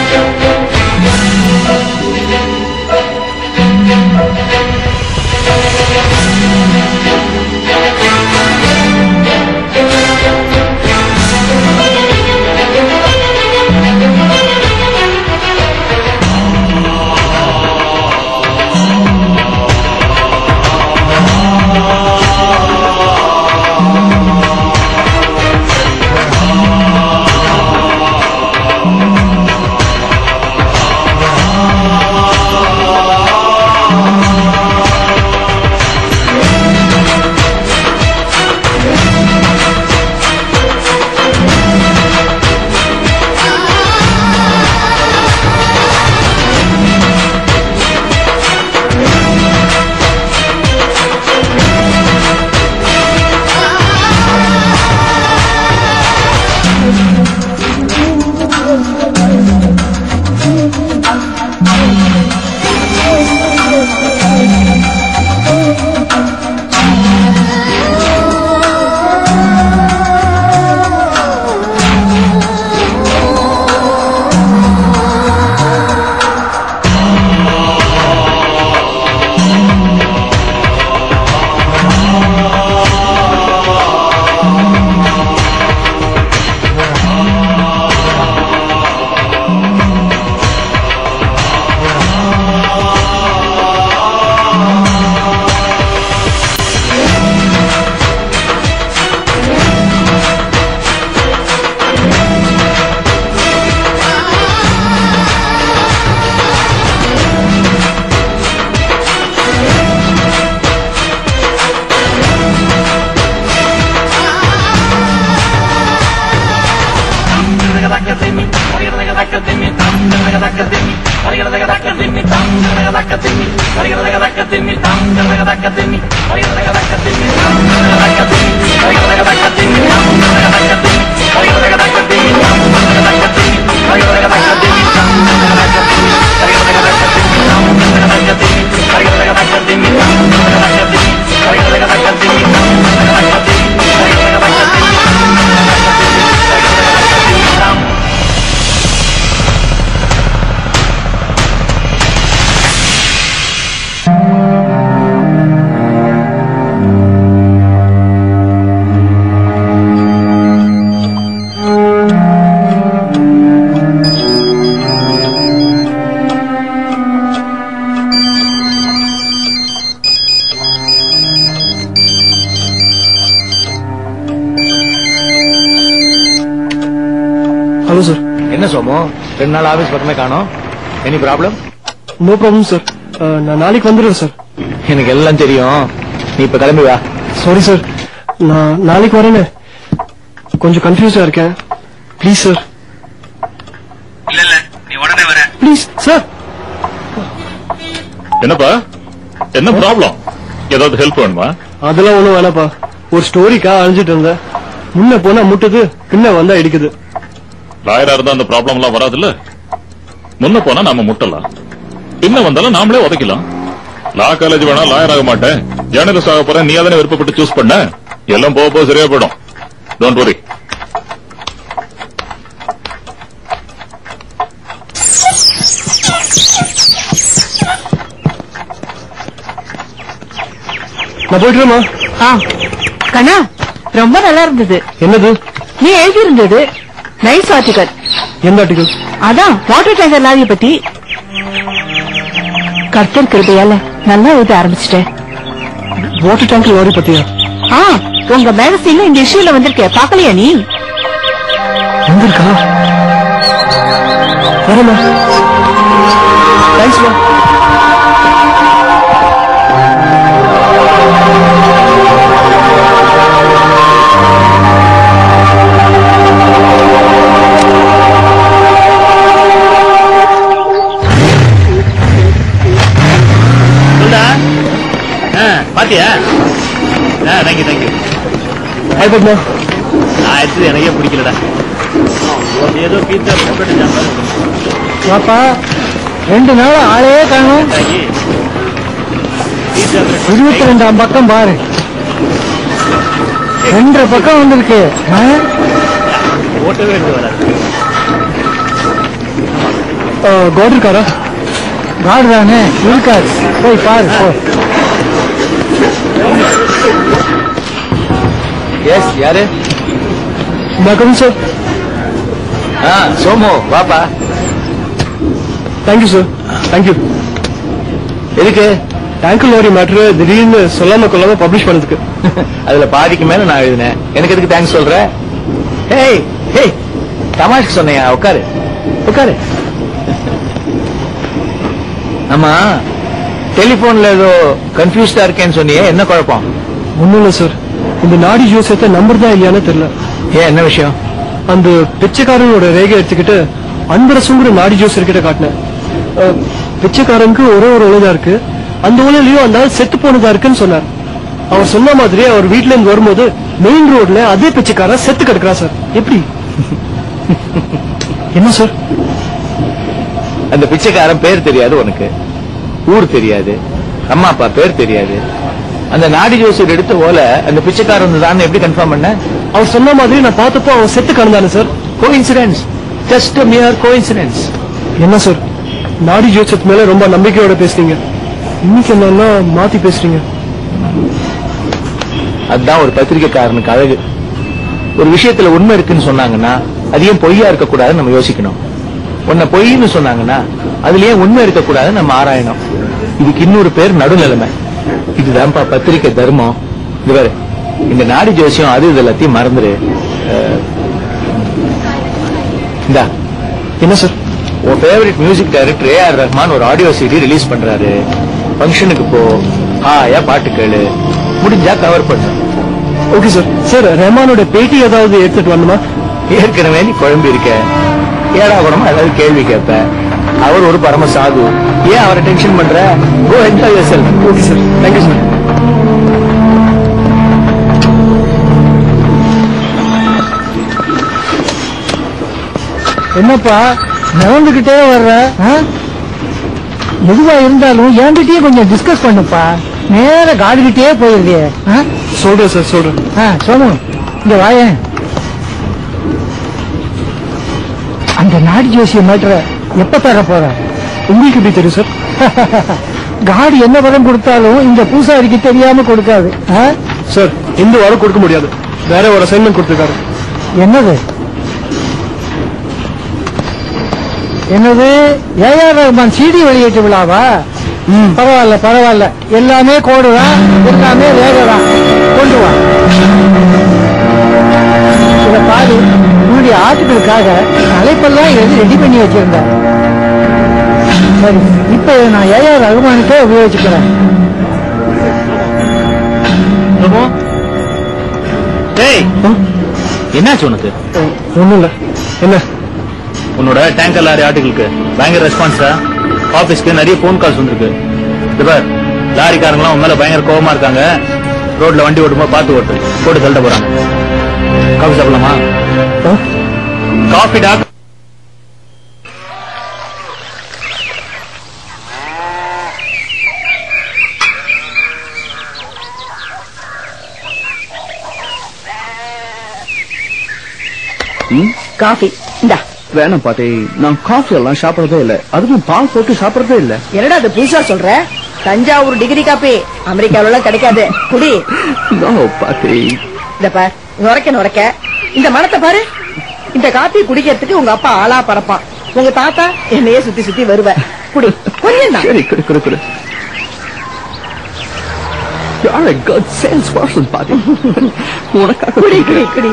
Hello sir என்ன சோமு ரெண்டு நாள் ஆபீஸ் பக்கமே காணோம் any problem no problem sir நான் நாளைக்கு வந்துடுறேன் சார் எனக்கு எல்லாம் தெரியும் நீ இப்ப கிளம்பி வா சாரி சார் நான் நாளைக்கு வரேனே கொஞ்சம் கன்ஃபியூஸா இருக்கேன் ப்ளீஸ் சார் இல்ல இல்ல நீ உடனே வர ப்ளீஸ் சார் என்னப்பா என்ன ப்ராப்ளம் ஏதாவது ஹெல்ப் வேணுமா அதெல்லாம் ஒண்ணும் வேணாப்பா ஒரு ஸ்டோரிக்கா அழிஞ்சிட்டு இருந்தேன் முன்ன போனா முட்டுது பின்ன வந்தா இடிக்குது லாயரா இருந்தா அந்த ப்ராப்ளம் எல்லாம் வராதுல்ல முன்ன போனா நாம முட்டலாம் பின்ன வந்தாலும் நாமளே உதைக்கலாம் லா காலேஜ் வேணா லாயர் ஆக மாட்டேன் ஜேர்னலிஸ்ட் ஆக போறேன் நீ தானே விருப்பப்பட்டு சூஸ் பண்ண எல்லாம் போக போக சரியா போயிடும் டோன்ட் வரி நான் போயிட்டுமா ஆ கண்ணா ரொம்ப நல்லா இருந்தது என்னது நீ எழுதி இருந்தது நைஸ் ஆர்டிகல் எந்த ஆர்டிகல் அதான் வாட்டர் டேங்கர் லாரிய பத்தி கர்த்தர் கிருபையால நல்லா எழுத ஆரம்பிச்சிட்டேன் வாட்டர் டேங்க் லாரி பத்தியா ஆ உங்க மேகசின்ல இந்த இஷ்யூல வந்திருக்க பாக்கலையா நீ வந்திருக்கா வரமா தேங்க்ஸ்மா சொல்டா ஆ, பாத்தியா தேங்க்யூ தேங்க்யூ ஹாய் பத்மா நான் எடுத்தது எனக்கே பிடிக்கலடா ஏதோ பீத்தா போட்டு பாப்பா ரெண்டு நாள் ஆளே காணும் தாங்கி பீத்தா இருபத்தி ரெண்டாம் பக்கம் பாரு ரெண்டரை பக்கம் வந்திருக்கு ஆ? ஓட்டவே எடுத்து வராது காட் இருக்காரா காடு தானே இருக்காரு போய் பாரு போ எஸ் யாரு வணக்கம் சார் ஆ சோமு வாப்பா தேங்க்யூ சார் தேங்க்யூ எதுக்கு டேங்கர் லாரி மேட்ரு திடீர்னு சொல்லாம கொள்ளாம பப்ளிஷ் பண்ணதுக்கு அதுல பாதிக்கு மேல நான் எழுதினேன் எனக்கு எதுக்கு தேங்க்ஸ் சொல்ற ஹேய் ஹேய் தமாஷ்க்கு சொன்னையா உட்காரு உட்காரு ஆமா டெலிபோன்ல ஏதோ கன்ஃபியூஸ்டா இருக்கேன்னு சொன்னியே என்ன குழப்பம் ஒண்ணும் இல்ல சார் இந்த நாடி ஜோசியத்தை நம்பர் தான் இல்லையானே தெரியல ஏன் என்ன விஷயம் அந்த பிச்சைக்காரனோட ரேகை எடுத்துக்கிட்டு அன்பரசுங்கிற நாடி ஜோசியர் கிட்ட காட்டினேன் அஹ், பிச்சைக்காரனுக்கு ஒரே ஒரு உலகா இருக்கு அந்த உலகிலயும் அந்த ஆள் செத்து போனதா இருக்குன்னு சொன்னார் அவர் சொன்ன மாதிரி அவர் வீட்ல இருந்து வரும்போது மெயின் ரோட்ல அதே பிச்சைக்காரன் செத்து கிடக்குறா சார் எப்படி என்ன சார் அந்த பிச்சைக்காரன் பேர் தெரியாது உனக்கு ஊர் தெரியாது அம்மா அப்பா பேர் தெரியாது அந்த நாடி ஜோசியர் எடுத்த ஓலை அந்த பிச்சைக்காரன் தான் எப்படி கன்ஃபார்ம் பண்ண அவர் சொன்ன மாதிரி நான் பார்த்தப்போ அவன் செத்து கிடந்தானே sir coincidence just mere coincidence என்ன சார் நாடி ஜோசியத்து மேல ரொம்ப நம்பிக்கையோட பேசுறீங்க இன்னைக்கு என்னன்னா மாத்தி பேசுறீங்க அதுதான் ஒரு பத்திரிக்கைக்காரனுக்கு அழகு ஒரு விஷயத்துல உண்மை இருக்குன்னு சொன்னாங்கன்னா அது ஏன் பொய்யா இருக்கக்கூடாதுன்னு நம்ம யோசிக்கணும் உன்னை பொய்ன்னு சொன்னாங்கன்னா அதுல ஏன் உண்மை இருக்கக்கூடாதுன்னு நம்ம ஆராயணும் இதுக்கு இன்னொரு பேர் நடுநிலைமை இதுதான்ப்பா பத்திரிக்கை தர்மம் இது வேற இந்த நாடி ஜோசியம் அது இது எல்லாத்தையும் மறந்துரு அஹ், இந்தா என்ன சார் உன் favourite music director A R Rahman ஒரு ஆடியோ சிடி ரிலீஸ் பண்றாரு ஃபங்க்ஷனுக்கு போ ஹாயா பாட்டு கேளு முடிஞ்சா கவர் பண்ணு ஓகே சார் சார் ரஹ்மானோட பேட்டி ஏதாவது எடுத்துட்டு வரணுமா ஏற்கனவே நீ குழம்பி இருக்க ஏடா குணமா ஏதாவது கேள்வி கேட்ப அவர் ஒரு பரம சாது ஏன் அவரை டென்ஷன் பண்ற go enjoy yourself okay sir thank you sir என்னப்பா நடந்துகிட்டே வர்ற ஆ? எதுவா இருந்தாலும் என்கிட்டயே கொஞ்சம் டிஸ்கஸ் பண்ணுப்பா நேர காடுகிட்டே போயிருதே ஆ? சொல்றேன் சார் சொல்றேன் ஆ, சோமு இங்க வாயேன் அந்த நாடி ஜோசிய மேட்ர எப்ப தர போற உங்களுக்கு எப்படி தெரியும் சார் காடி என்ன பலம் கொடுத்தாலும் இந்த பூசாரிக்கு தெரியாம கொடுக்காது ஆ? சார் இந்த வாரம் கொடுக்க முடியாது வேற ஒரு அசைன்மெண்ட் கொடுத்துருக்காரு என்னது என்னது ஏஆர் ரஹ்மான் சிடி வெளியீட்டு விழாவா பரவாயில்ல பரவாயில்ல எல்லாமே கோடு தான் எல்லாமே வேக தான் கொண்டு வா இத பாரு உன்னுடைய ஆர்டிகளுக்காக தலைப்பெல்லாம் எழுதி ரெடி பண்ணி வச்சிருந்தேன் சரி இப்ப இதை நான் ஏஆர் ரஹ்மானுக்கே உபயோகிச்சுக்கிறேன் டேய் என்னாச்சு உனக்கு ஒண்ணும் இல்ல என்ன உன்னோட டேங்கர் லாரி ஆர்டிகளுக்கு பயங்கர ரெஸ்பான்ஸா ஆபீஸ்க்கு நிறைய போன் கால்ஸ் வந்திருக்கு இது பார் லாரிக்காரங்களாம் உன் மேல பயங்கர கோவமா இருக்காங்க ரோட்ல வண்டி ஓட்டும்போது பார்த்து ஓட்டு போட்டு தள்ளிட்ட போறாங்க காஃபி சாப்பிடலாமா காஃபி டாக் காஃபி இந்தா வேணாம் பாட்டி நான் காஃபி எல்லாம் சாப்பிடறதே இல்ல அதுவும் பால் போட்டு சாப்பிடறதே இல்ல என்னடா அது புதுசா சொல்ற தஞ்சாவூர் டிகிரி காப்பி அமெரிக்காவில எல்லாம் கிடைக்காது குடி நோ பாட்டி இந்த பார் நுரைக்க நுரைக்க இந்த மனத்தை பாரு இந்த காப்பி குடிக்கிறதுக்கு உங்க அப்பா ஆளா பறப்பான் உங்க தாத்தா என்னையே சுத்தி சுத்தி வருவ குடி கொஞ்சம் தான் சரி குடு குடு குடு You're a good salesperson, பாட்டி உனக்காக குடி குடி குடி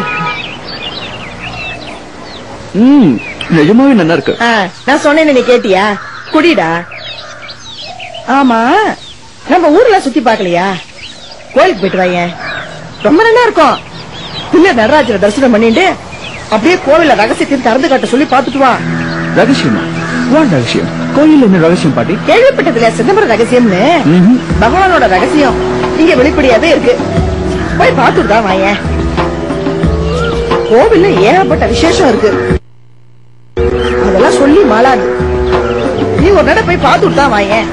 ம் நிஜமாவே நல்லா இருக்கு ஆ, நான் சொன்னேன்னு நீ கேட்டியா குடிடா ஆமா நம்ம ஊர்ல சுத்தி பார்க்கலையா கோயிலுக்கு போயிட்டு வாயேன் ரொம்ப நல்லா இருக்கும் பிள்ளை நடராஜரை தரிசனம் பண்ணிட்டு அப்படியே கோவில ரகசியத்தையும் திறந்து காட்ட சொல்லி பாத்துட்டு வா ரகசியமா வான் ரகசியம் கோயில் என்ன ரகசியம் பாட்டி கேள்விப்பட்டதுல சிதம்பரம் ரகசியம்னு ம்ஹும். பகவானோட ரகசியம் இங்க வெளிப்படையாவே இருக்கு போய் பாத்துட்டு தான் வாயேன் கோவில்ல ஏகப்பட்ட விசேஷம் இருக்கு அதெல்லாம் சொல்லி மாளாது நீ ஒரு நட போய் பாத்துட்டு தான் வாயேன்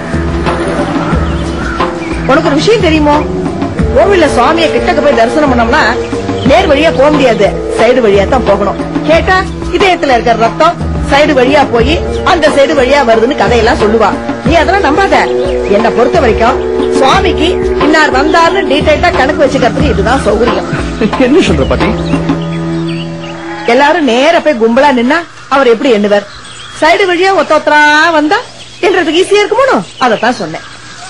உனக்கு ஒரு விஷயம் தெரியுமோ கோவில்ல சுவாமியை கிட்டக்க போய் தரிசனம் பண்ணோம்னா நேர் வழியா போக முடியாது சைடு வழியா தான் போகணும் கேட்டா இதயத்துல இருக்கிற ரத்தம் சைடு வழியா போய் அந்த சைடு வழியா வருதுன்னு கதையெல்லாம் சொல்லுவா நீ அதெல்லாம் நம்பாத என்ன பொறுத்த வரைக்கும் சுவாமிக்கு இன்னார் வந்தாருன்னு டீடைல்டா கணக்கு வச்சுக்கிறதுக்கு இதுதான் சௌகரியம் என்ன சொல்ற பாட்டி எல்லாரும் நேர போய் கும்பலா நின்னா அவர் எப்படி எண்ணுவார் சைடு வழியா ஒத்த ஒத்தரா வந்தா என்றதுக்கு ஈஸியா இருக்குமோ அதத்தான் சொன்னேன்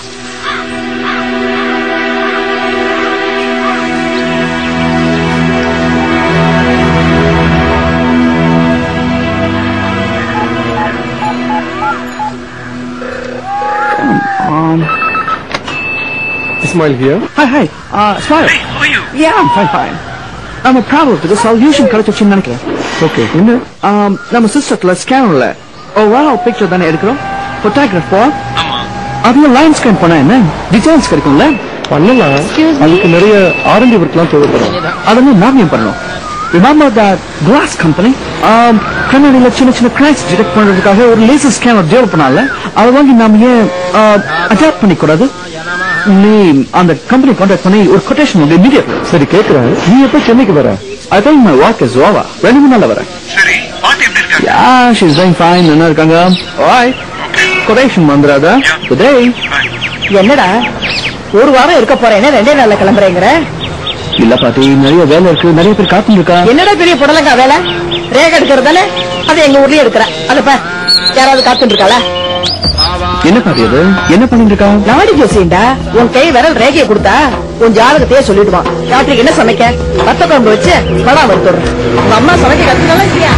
Um, Ismail here. hi, hi. Uh, Smile. Hey, how are you? Yeah, I'm fine, fine. நம்ம ப்ராப்ளத்துக்கு சொல்யூஷன் கிடைச்சிச்சுன்னு நினைக்கிறேன் ஓகே என்ன நம்ம சிஸ்டத்துல ஸ்கேனர்ல ஓவரால் பிக்சர் தானே எடுக்கிறோம் போட்டோகிராஃபா அதுல லைன் ஸ்கேன் பண்ணா என்ன டீடைல்ஸ் கிடைக்கும்ல பண்ணலாம் அதுக்கு நிறைய ஆரண்டி ஒர்க்லாம் தேவைப்படும் அதெல்லாம் நாமியம் பண்ணணும் ரிமெம்பர் தட் கிளாஸ் கம்பெனி கண்ணாடியில சின்ன சின்ன கிராக்ஸ் டிடெக்ட் பண்றதுக்காக ஒரு லேசர் ஸ்கேனர் டெவலப் பண்ணால அதை வாங்கி நாம ஏன் அடாப்ட் பண்ணிக்கூடாது நீ அந்த கம்பெனி கான்டாக்ட் பண்ணி ஒரு கொட்டேஷன் உங்க இமீடியட் சரி கேக்குறேன் நீ எப்ப சென்னைக்கு வர I think my work is over ரெண்டு மூணு நாள்ல வரேன் yeah she is doing fine நல்லா இருக்காங்க ஆல்ரைட் கொட்டேஷன் வந்துராதா குட் டே என்னடா ஒரு வாரம் இருக்க போறேன்னு ரெண்டே நாள்ல கிளம்புறேங்கிற இல்ல பாட்டி நிறைய வேலை இருக்கு நிறைய பேர் காத்துட்டு இருக்கா என்னடா பெரிய புடலங்கா வேலை ரேக எடுக்கிறது தானே அது எங்க ஊர்லயே எடுக்கிற அதப்ப யாராவது காத்துட்டு இருக்காளா என்ன பாட்டி அது என்ன பண்ணிட்டு இருக்கா நாடி ஜோசியண்டா உன் கை விரல் ரேகையை கொடுத்தா உன் ஜாதகத்தையே சொல்லிடுவான் ராத்திரிக்கு என்ன சமைக்க வத்த குழம்பு வச்சு படம் வறுத்துடுறேன் உங்க அம்மா சமைக்க கத்துக்கலாம் இல்லையா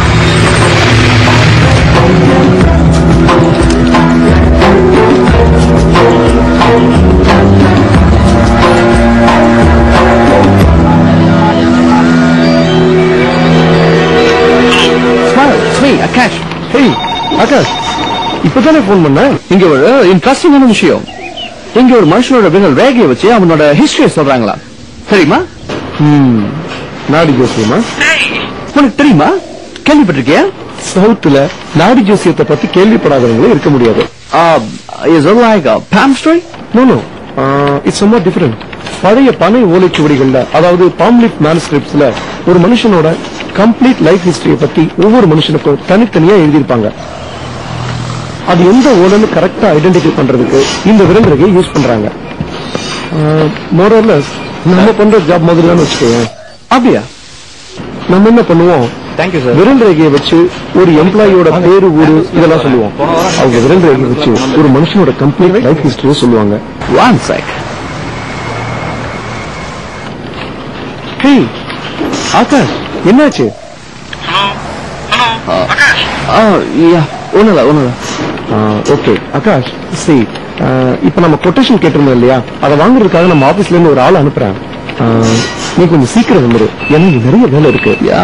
ஸ்மைல் ஸ்மீ அகாஷ் ஹேய் ஆகாஷ் இப்பதானே போன் பண்ண இங்க ஒரு இன்ட்ரெஸ்டிங்கான விஷயம் இங்க ஒரு மனுஷனோட விரல் ரேகையை வச்சு அவனோட ஹிஸ்டரியை சொல்றாங்களா தெரியுமா நாடி ஜோசியமா உனக்கு தெரியுமா கேள்விப்பட்டிருக்கியா சவுத்துல நாடி ஜோசியத்தை பத்தி கேள்விப்படாதவங்களே இருக்க முடியாது is like palm story no no it's ரொம்ப டிஃபரெண்ட் பழைய பனை ஓலைச்சுவடிகள்ல அதாவது பாம்லிப் மேனுஸ்கிரிப்ட்ஸ்ல ஒரு மனுஷனோட கம்ப்ளீட் லைஃப் ஹிஸ்டரியை பத்தி ஒவ்வொரு மனுஷனுக்கும் தனித்தனியா எழுதியிருப்பாங்க அது எந்த ஓலைன்னு கரெக்டா ஐடென்டிஃபை பண்றதுக்கு இந்த விரல் யூஸ் பண்றாங்க மோரர்லஸ் நம்ம பண்ற ஜாப் மாதிரி தான் வச்சுக்கோங்க அப்படியா நம்ம என்ன பண்ணுவோம் தேங்க்யூ சார் விரல் ரேகையை வச்சு ஒரு எம்ப்ளாயியோட பேரு ஊரு இதெல்லாம் சொல்லுவோம் அவங்க விரல் ரேகையை வச்சு ஒரு மனுஷனோட கம்ப்ளீட் லைஃப் ஹிஸ்டரியை சொல்லுவாங்க ஒன் செக் ஹேய் ஆகாஷ் என்னாச்சு யா ஒண்ணும் இல்ல ஒண்ணும் இல்ல ஓகே ஆகாஷ் சி இப்ப நம்ம கொட்டேஷன் கேட்டிருந்தோம் இல்லையா அதை வாங்குறதுக்காக நம்ம ஆபீஸ்ல இருந்து ஒரு ஆள் அனுப்புறேன் ஆ, நீ கொஞ்சம் சீக்கிரம் வந்துரு ஏன்னா இங்க நிறைய வேலை இருக்கு யா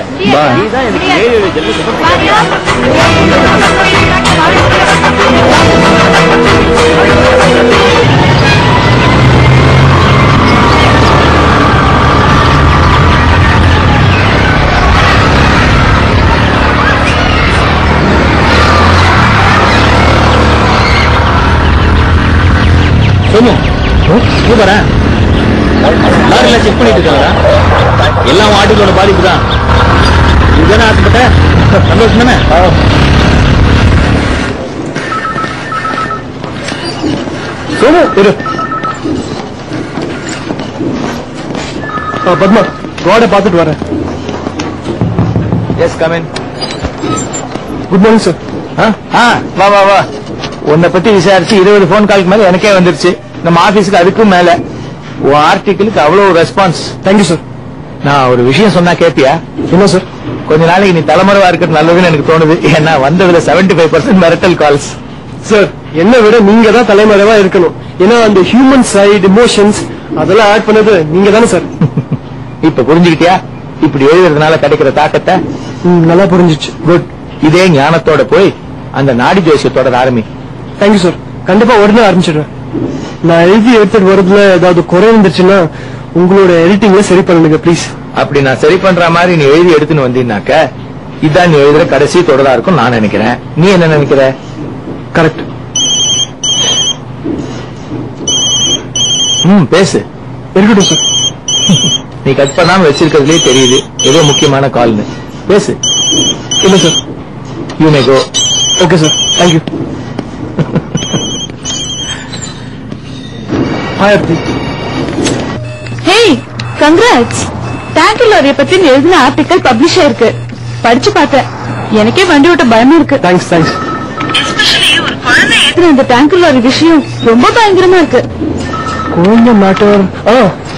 சோமு சூப்பரா லாரில செக் பண்ணிட்டு இருக்காங்களா எல்லாம் ஆட்டுகளோட பாதிப்பு தான் இதுதானே ஆசைப்பட்ட சந்தோஷம் தானே சோமு இரு ஆ, பத்மா ரோட பாத்துட்டு வரேன் yes come in good morning sir ஆ வா வா வா உன்னை பத்தி விசாரிச்சு இருபது போன் காலுக்கு மேல எனக்கே வந்துருச்சு நம்ம ஆபீஸுக்கு அதுக்கும் மேல உன் ஆர்டிக்கிளுக்கு அவ்வளவு ரெஸ்பான்ஸ் தேங்க்யூ சார் நான் ஒரு விஷயம் சொன்னா கேப்பியா என்ன சார் கொஞ்ச நாளைக்கு நீ தலைமுறைவா இருக்கிறது நல்லதுன்னு எனக்கு தோணுது ஏன்னா வந்ததுல 75% ஃபைவ் பர்சன்ட் மிரட்டல் கால்ஸ் சார் என்ன விட நீங்க தான் தலைமறைவா இருக்கணும் ஏன்னா அந்த ஹியூமன் சைடு இமோஷன்ஸ் அதெல்லாம் ஆட் பண்ணது நீங்க தானே சார் இப்ப புரிஞ்சுக்கிட்டியா இப்படி எழுதுறதுனால கிடைக்கிற தாக்கத்தை ம், நல்லா புரிஞ்சிச்சு குட் இதே ஞானத்தோட போய் அந்த நாடி ஜோசியத்தோட ஆரம்பி தேங்க்யூ சார் கண்டிப்பா உடனே ஆரம்பிச்சிடுறேன் நான் எழுதி எடுத்துட்டு வரதுல ஏதாவது குறை இருந்துச்சுன்னா உங்களோட எடிட்டிங்ல சரி பண்ணுங்க ப்ளீஸ் அப்படி நான் சரி பண்ற மாதிரி நீ எழுதி எடுத்துன்னு வந்தீங்கன்னாக்க இதான் நீ எழுதுற கடைசி தொடரா இருக்கும் நான் நினைக்கிறேன் நீ என்ன நினைக்கிற கரெக்ட் ம் பேசு இருக்கட்டும் சார் நீ கட் பண்ணாம வச்சிருக்கிறதுலயே தெரியுது ஏதோ முக்கியமான கால்னு பேசு இல்ல sir you may go okay sir thank you hi Aarthi hey congrats tanker லாரியை பத்தி நீ எழுதின ஆர்டிக்கல் பப்ளிஷ் ஆயிருக்கு படிச்சு பார்த்தேன் எனக்கே வண்டி ஓட்ட பயமா இருக்கு தேங்க்ஸ் தேங்க்ஸ் எழுதின அந்த டேங்கர் லாரி விஷயம் ரொம்ப பயங்கரமா இருக்கு குழந்தை மேட்டர் ஆ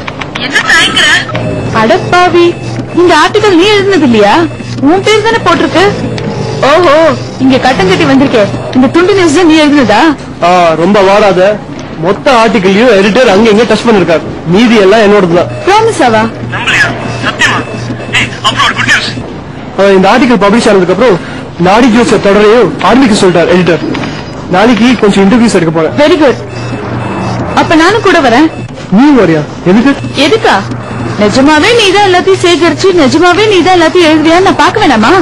அடப்பாவி இந்த ஆர்டிக்கல் நீ எழுதினது இல்லையா உன் பேர் தானே போட்டிருக்கு ஓஹோ இங்க கட்டம் கட்டி வந்திருக்கே இந்த துண்டு நியூஸ் தான் நீ எழுதினதா ஆ, ரொம்ப வாடாத மொத்த ஆர்டிகல்லையும் எடிட்டர் அங்க இங்க டச் பண்ணிருக்காரு மீதி எல்லாம் என்னோடது தான் ப்ராமிஸ் ஆவா இந்த ஆர்டிகல் பப்ளிஷ் ஆனதுக்கு அப்புறம் நாடி ஜோஸ் தொடரையும் ஆரம்பிக்க சொல்லிட்டார் எடிட்டர் நாளைக்கு கொஞ்சம் இன்டர்வியூஸ் எடுக்க போறேன் வெரி குட் அப்ப நானும் கூட வரேன் நீ வரியா எதுக்கு எதுக்கா நிஜமாவே நீதான் எல்லாத்தையும் சேகரிச்சு நிஜமாவே நீதான் எல்லாத்தையும் எழுதுவியான்னு நான் பார்க்க வேணாமா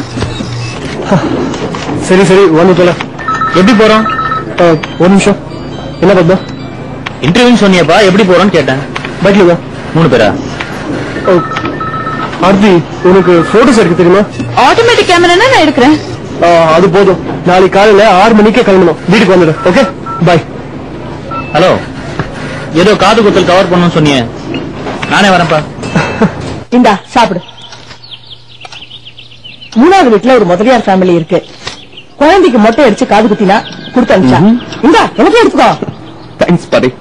சரி சரி ஒண்ணு தொலை எப்படி போறோம் ஆ, ஒரு நிமிஷம் என்ன பத்மா இன்டர்வியூ சொன்னியப்பா எப்படி போறோம்னு கேட்டேன் பைக்ல வா மூணு பேரா ஓ, ஆர்த்தி உனக்கு போட்டோஸ் எடுக்க தெரியுமா ஆட்டோமேட்டிக் கேமரானா நான் எடுக்கிறேன் ஆ, அது போதும் நாளைக்கு காலையில ஆறு மணிக்கே கிளம்பணும் வீட்டுக்கு வந்துடு ஓகே பாய் ஹலோ ஏதோ காது குத்தல் கவர் பண்ணணும்னு சொன்னியே நானே வரேன்ப்பா இந்தா சாப்பிடு மூணாவது வீட்டுல ஒரு முதலியார் ஃபேமிலி இருக்கு குழந்தைக்கு மொட்டை அடிச்சு காது குத்தினா கொடுத்து அனுப்பிச்சா இந்தா எனக்கு எடுத்துக்கோ தேங்க்ஸ் பாடி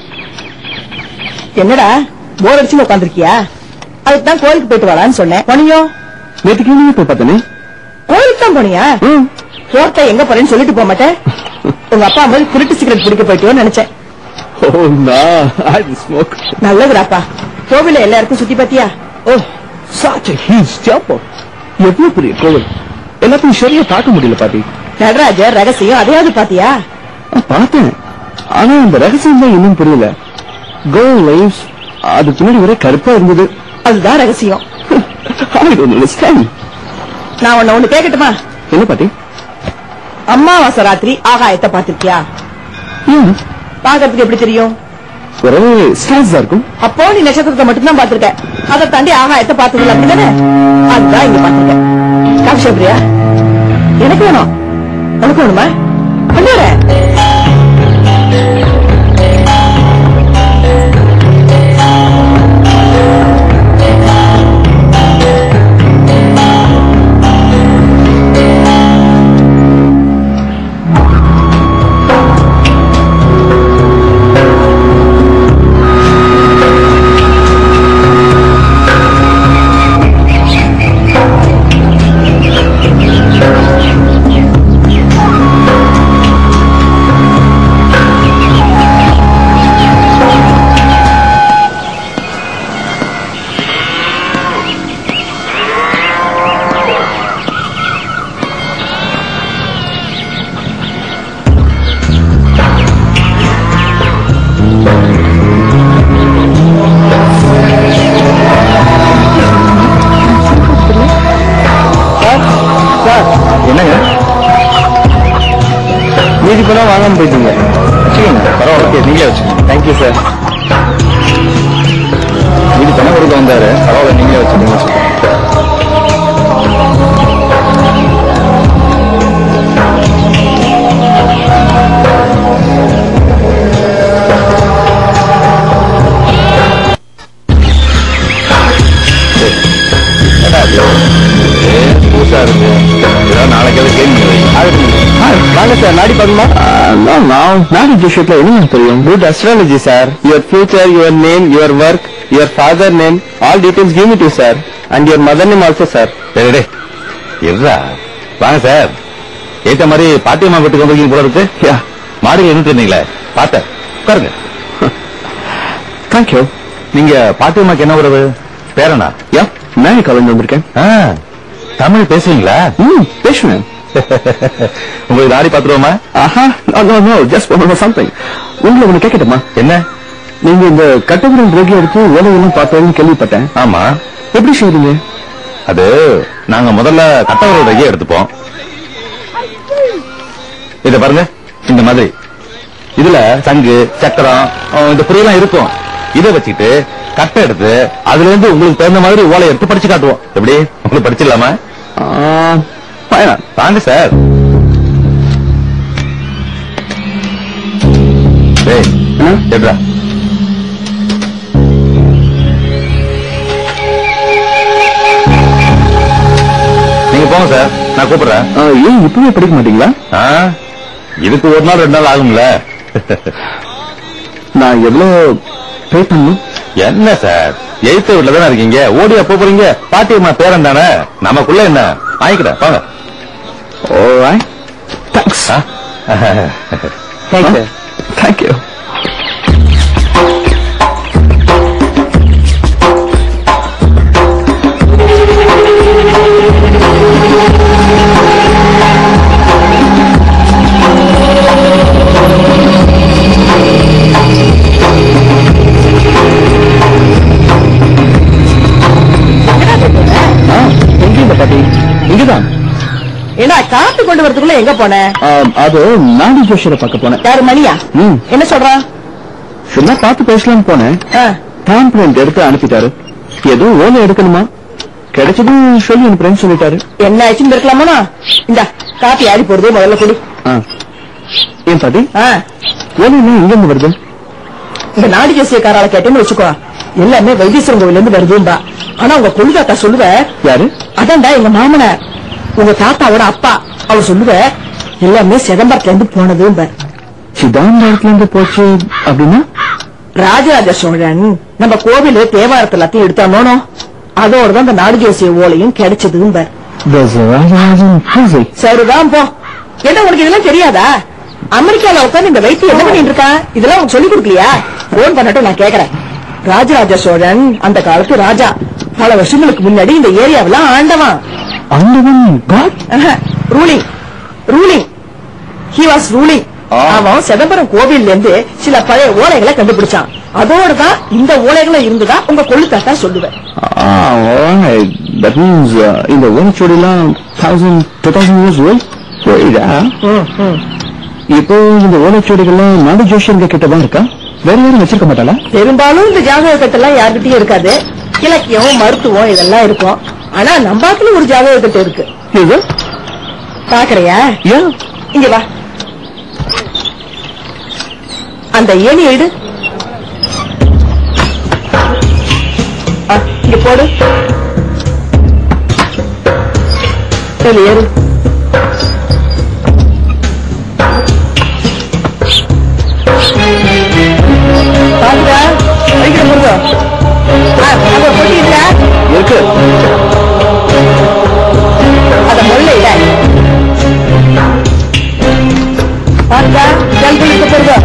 என்னடா போர் அடிச்சுன்னு உட்காந்துருக்கியா அதுக்கு தான் கோயிலுக்கு போயிட்டு வரலான்னு சொன்னேன் போனியோ நேற்றுக்கு நீங்க போய் பார்த்தனே கோயிலுக்கு தான் போனியா ரோட்டை எங்க போறேன்னு சொல்லிட்டு போக மாட்டேன் உங்க அப்பா மாதிரி திருட்டு சிகரெட் பிடிக்க போயிட்டியோன்னு நினைச்சேன் ஓ நான் ஐ ஸ்மோக் நல்லதுடாப்பா கோவில எல்லாருக்கும் சுத்தி பாத்தியா ஓ such a huge temple எவ்வளவு பெரிய கோவில் எல்லாத்தையும் சரியா பார்க்க முடியல பாட்டி நடராஜர் ரகசியம் அதையாவது பாத்தியா பார்த்தேன் ஆனா இந்த ரகசியம் தான் இன்னும் புரியல கோல் லைவ்ஸ் அது பின்னாடி வரை கருப்பா இருந்தது அதுதான் ரகசியம் I don't understand. நான் உன்ன ஒண்ணு கேட்கட்டுமா என்ன பாட்டி அம்மாவாசை ராத்திரி ஆகாயத்தை பாத்திருக்கியா ஏன் பாக்கிறதுக்கு எப்படி தெரியும் ஒரே ஸ்டார்ஸ் தான் இருக்கும் அப்போ நீ நட்சத்திரத்தை மட்டும்தான் பாத்திருக்க அதை தாண்டி ஆகாயத்தை பார்த்ததில்ல அப்படிதானே அதுதான் இங்க பாத்திருக்கேன் காஃபி சாப்பிடுறியா எனக்கு வேணும் உனக்கு வேணுமா கொண்டு வரேன் என்னங்க மீதி பணம் வாங்காம போயிட்டீங்க வச்சுக்கோங்க பரவாயில்ல ஓகே நீங்களே வச்சுக்கோங்க தேங்க்யூ சார் இது பணம் கொடுக்க வந்தாரு பரவாயில்ல நீங்களே வச்சுக்கோங்க புதுசா இருக்கு ஏதாவது நாளைக்கு எதாவது கேள்வி வாங்க சார் நாடி பாருமா நாடி ஜோஷியத்துல என்ன தெரியும் good astrology sir your future your name your work your father name all details give me to sir and your mother name also sir டேய், டேய், இருடா வாங்க சார் ஏத்த மாதிரி பாட்டியம்மா வீட்டுக்கு வந்திருக்கீங்க போல இருக்கு மாடுங்க இருந்துட்டு இருந்தீங்களே பார்த்தேன் உட்காருங்க தேங்க்யூ நீங்க பாட்டியம்மாக்கு என்ன உறவு பேரனா யா நான் கலந்து வந்திருக்கேன் ஆ, தமிழ் பேசுவீங்களா ம் பேசுவேன் உங்களுக்கு தாடி பாத்துருவோமா ஆஹா no no just one something உங்களை ஒண்ணு கேட்கட்டுமா என்ன நீங்க இந்த கட்டபுரம் ரேடியோ எடுத்து வேலையெல்லாம் பார்த்தோம்னு கேள்விப்பட்டேன் ஆமா எப்படி செய்றீங்க அது நாங்க முதல்ல கட்டவரோட ஐயா எடுத்துப்போம் இத பாருங்க இந்த மாதிரி இதுல சங்கு சக்கரம் அஹ், இந்த புரியெல்லாம் இருக்கும் இதை வச்சுக்கிட்டு கட்டை எடுத்து அதுல இருந்து உங்களுக்கு தகுந்த மாதிரி ஓலை எடுத்து படிச்சு காட்டுவோம் எப்படி உங்களுக்கு படிச்சிடலாமா பயணம் வாங்க சார் எடுறா நீங்க போங்க சார் நான் கூப்பிடுறேன் ஏன் இப்பவே படிக்க மாட்டீங்களா ஆ, இதுக்கு ஒரு நாள் ரெண்டு நாள் ஆகும்ல நான் எவ்வளவு பே பண்ணணும் என்ன சார் எய்த்த வீட்டுல தானே இருக்கீங்க ஓடியா போப் போறீங்க பாட்டியம்மா பேரன் தானே நமக்குள்ள என்ன வாங்கிக்கிறேன் வாங்க ஓராய் தேங்க்ஸ் ஆ? தேங்க்யூ தேங்க்யூ எங்க பாட்டி இங்கதான் ஏடா காத்து கொண்டு வரதுக்குள்ள எங்க போன ஆம், அது நாடி ஜோஷரை பார்க்க போனேன் யாரு மணியா ம். என்ன சொல்றான் சும்மா பார்த்து பேசலாம்னு போனேன் ஆ, டாம் பிரிண்ட் எடுத்து அனுப்பிட்டாரு ஏதோ ஓலை எடுக்கணுமா கிடைச்சதும் சொல்லி அனுப்புறேன்னு சொல்லிட்டாரு என்ன ஆச்சுன்னு இருக்கலாமோனா இந்த காப்பி ஆடி போடுறது முதல்ல குடி ஆ. ஏன் பாட்டி ஆ, ஓலை என்ன எங்க இருந்து வருது இந்த நாடி ஜோசியக்காரால கேட்டேன்னு வச்சுக்கோ எல்லாமே வைத்தீஸ்வரன் கோவில்ல இருந்து வருதும்பா ஆனா உங்க கொள்ளுதாத்தா சொல்லுவ யாரு அதான்டா எங்க மாமனார் உங்க தாத்தாவோட அப்பா அவர் சொல்லுவ எல்லாமே சிதம்பரத்துல இருந்து போனதும்ப சிதாம்பரத்துல இருந்து போச்சு அப்படின்னா ராஜராஜ சோழன் நம்ம கோவிலு தேவாரத்தை எல்லாத்தையும் எடுத்தானோனோ அதோட தான் இந்த நாடு ஜோசிய ஓலையும் கிடைச்சதும்ப There's a ராஜராஜன் பூசை சரிதான் போ என்ன உனக்கு இதெல்லாம் தெரியாதா அமெரிக்கால உட்கார்ந்து இந்த வைத்தியம் என்ன பண்ணிட்டு இருக்கான் இதெல்லாம் உனக்கு சொல்லி கொடுக்கலையா போன் பண்ணட்டும் நான் கேக்குறேன் ராஜராஜ சோழன் அந்த காலத்து ராஜா பல வருஷங்களுக்கு முன்னாடி இந்த ஏரியாவெல்லாம் ஆண்டவன் ஆண்டவன் God ruling ruling he was ruling அவன் சிதம்பரம் கோவில்ல இருந்து சில பழைய ஓலைகளை கண்டுபிடிச்சான் அதோட தான் இந்த ஓலைகளும் இருந்துதான் உங்க கொள்ளுத்தாத்தா சொல்லுவேன் தட் மீன்ஸ் இந்த ஓலைச்சோடிலாம் thousand two thousand years old போயிடா இப்போ இந்த ஓலைச்சோடிகள்லாம் நாடு ஜோஷியங்க கிட்ட தான் இருக்கா வேற யாரும் வச்சிருக்க மாட்டாளா பெரும்பாலும் இந்த ஜாதக கட்டெல்லாம் யார்கிட்டயும் இருக்காது இலக்கியம் மருத்துவம் இதெல்லாம் இருக்கும் ஆனா நம்பாத்துல ஒரு ஜாதக கட்டு இருக்கு இது பாக்குறியா ஏன் இங்க வா அந்த ஏணி எடு ஆ, இங்க போடு சரி ஏறு பாத்துடா வைக்கிற முருகா அங்க பொட்டி இருக்கா இருக்கு அத முள்ள இட பாருங்க ஜல்தி இழுத்து போடுங்க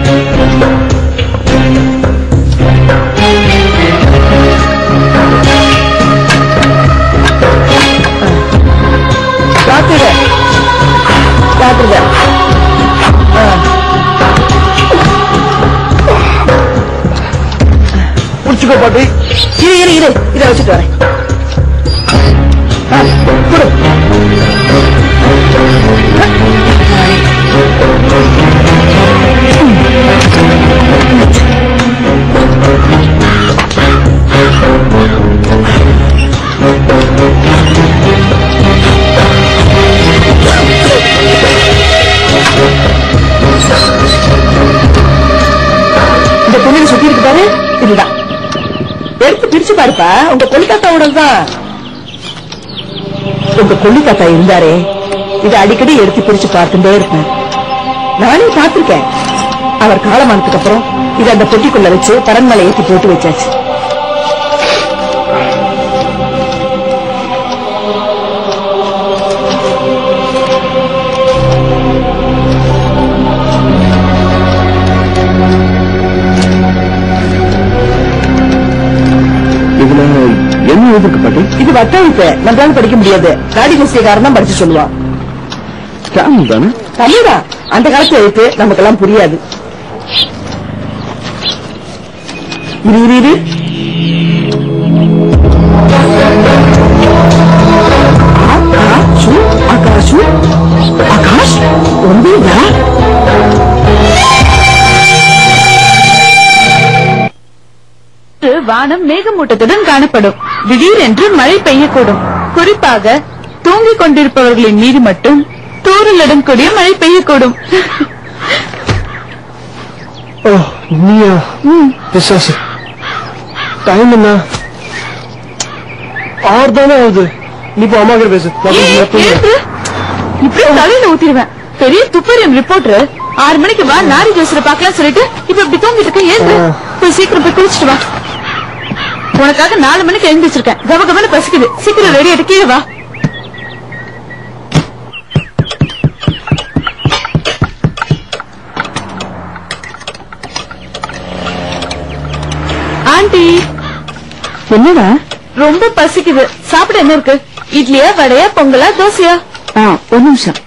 பாத்துங்க பாத்துங்க புடிச்சுக்கோ பாட்டி இரு இரு இரு இதை வச்சுட்டு வரேன் ஆ, கொடு இந்த துணியில சுத்தி இருக்கு பாரு இதுதான் எடுத்து பிரிச்சு பாருப்பா உங்க கொல்லிக்காத்தாவோட தான் உங்க கொல்லிக்காத்தா இருந்தாரே இதை அடிக்கடி எடுத்து பிரிச்சு பார்த்துட்டே இருப்பேன் நானே பார்த்திருக்கேன் அவர் காலமானதுக்கு அப்புறம் இதை அந்த பொட்டிக்குள்ள வச்சு பரண்மலை ஏத்தி போட்டு வச்சாச்சு இதுல என்ன எழுதிருக்கு பாட்டி இது வட்டழிப்பு நம்மளால படிக்க முடியாது நாடி முஸ்லிகாரன் தான் படிச்சு சொல்லுவான் ஸ்கேம் தானே தமிழா அந்த காலத்து எழுத்து நமக்கெல்லாம் புரியாது இரு இரு இரு ஆகாஷு ஆகாஷு ஆகாஷ் ஒன்றுதா வானம் மேகமூட்டத்துடன் காணப்படும் திடீரென்று மழை பெய்யக்கூடும் குறிப்பாக தூங்கிக் கொண்டிருப்பவர்களின் மீது மட்டும் தூறலுடன் கூடிய மழை பெய்யக்கூடும் ஓ நீயா பிசாசு டைம் என்ன ஆறு தானே ஆகுது நீ இப்போ அம்மா கிட்ட பேசு நான் ஏய், கொஞ்சம் நேரம் எழுந்து. இப்படியே தலையில ஊத்திடுவேன் பெரிய துப்பறியும் ரிப்போர்ட்டர் ஆறு மணிக்கு வா லாரி ஜோசரை பார்க்கலாம் சொல்லிட்டு இப்ப இப்படி தூங்கிட்டு இருக்க ஏந்து போய் சீக்கிரம் போய் குளிச்சிட்டு வா உனக்காக நாலு மணிக்கு எழுந்திருச்சிருக்கேன் கவ கவன பசிக்குது சீக்கிரம் ரெடி ஆயிட்டு கீழே வா ஆண்டி என்னடா ரொம்ப பசிக்குது சாப்பிட என்ன இருக்கு இட்லியா வடையா பொங்கலா தோசையா ஒரு நிமிஷம்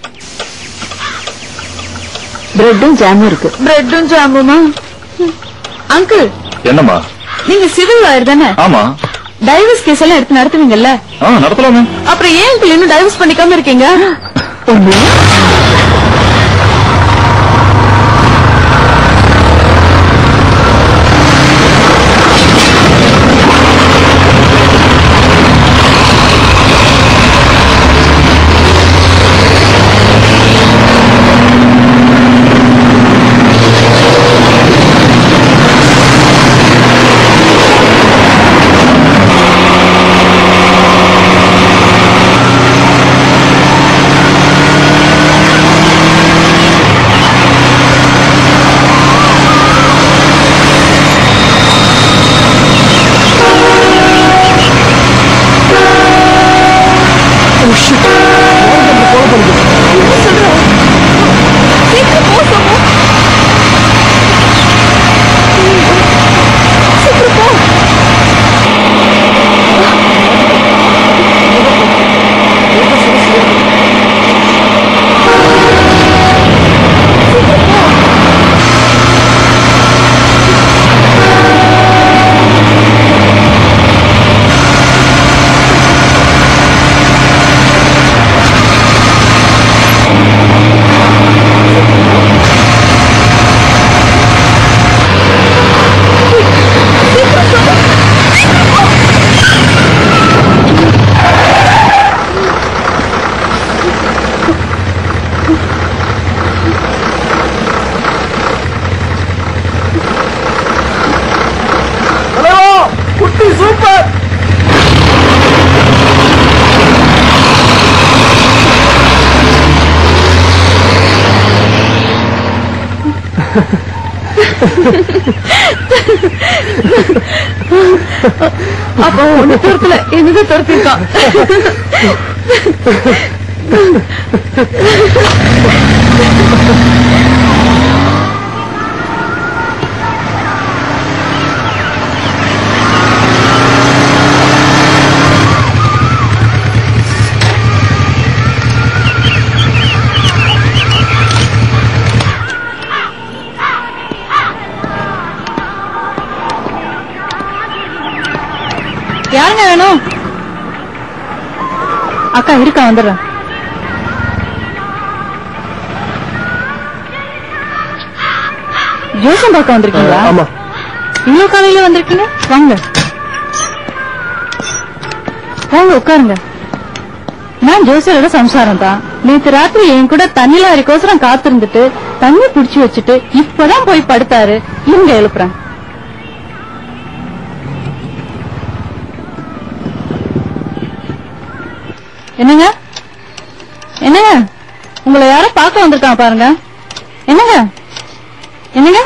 பிரெட்டும் ஜாமும் இருக்கு பிரெட்டும் ஜாமுமா அங்கிள் என்னம்மா நீங்க சிவில் லாயர் தானே ஆமா டைவர்ஸ் கேஸ் எல்லாம் எடுத்து நடத்துவீங்கல்ல ஆ நடத்தலாமே அப்புறம் ஏன் uncle இன்னும் டைவர்ஸ் பண்ணிக்காம இருக்கீங்க சீக்கிரம் போ சோமு சீக்கிரம் போ குட்டி சூப்பர் அப்போ ஒண்ணு துரத்துல என்னதான் துரத்திருக்கான் யாருங்க வேணும் அக்கா இருக்கா வந்துடுறேன் ஜோசம் பார்க்க வந்திருக்கீங்களா ஆமா இவ்வளவு காலையில வந்திருக்கீங்க வாங்க வாங்க உட்காருங்க நான் ஜோசியரோட சம்சாரம் தான் நேத்து ராத்திரி என் கூட தண்ணி லாரிக்கோசரம் காத்திருந்துட்டு தண்ணி புடிச்சு வச்சுட்டு இப்பதான் போய் படுத்தாரு இவங்க எழுப்புறேன் என்னங்க என்னங்க உங்களை யாரோ பார்க்க வந்திருக்கான் பாருங்க என்னங்க என்னங்க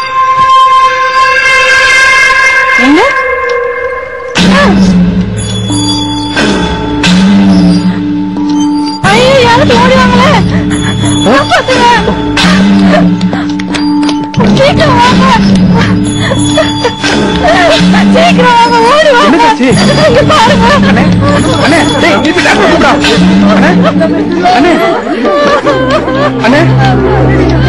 எங்க ஐயோ யாரும் ஓடி வாங்களே காப்பாத்துங்க சீக்கிரம் வாங்க சீக்கிரம் வாங்க ஓடி வாங்க என்னக்காச்சு? இங்க பாருங்க அண்ணே டேய் திருப்பி டாக்டர் கூப்பிடா அண்ணே அண்ணே அண்ணே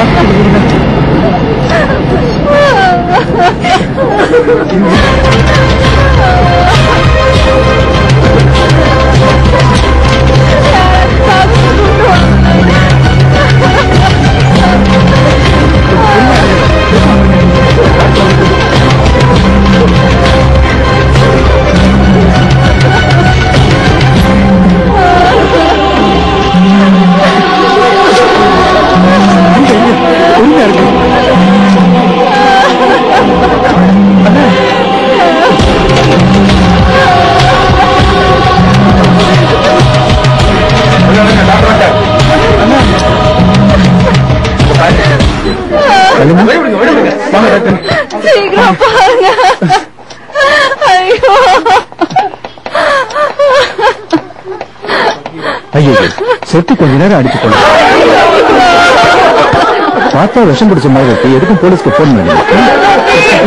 ஆ ஐயோ செத்து கொஞ்ச நேரம் அடிச்சு கொண்டு பார்த்தா விஷம் பிடிச்ச மாதிரி இருக்கு எதுக்கும் போலீஸ்க்கு போன் பண்ணி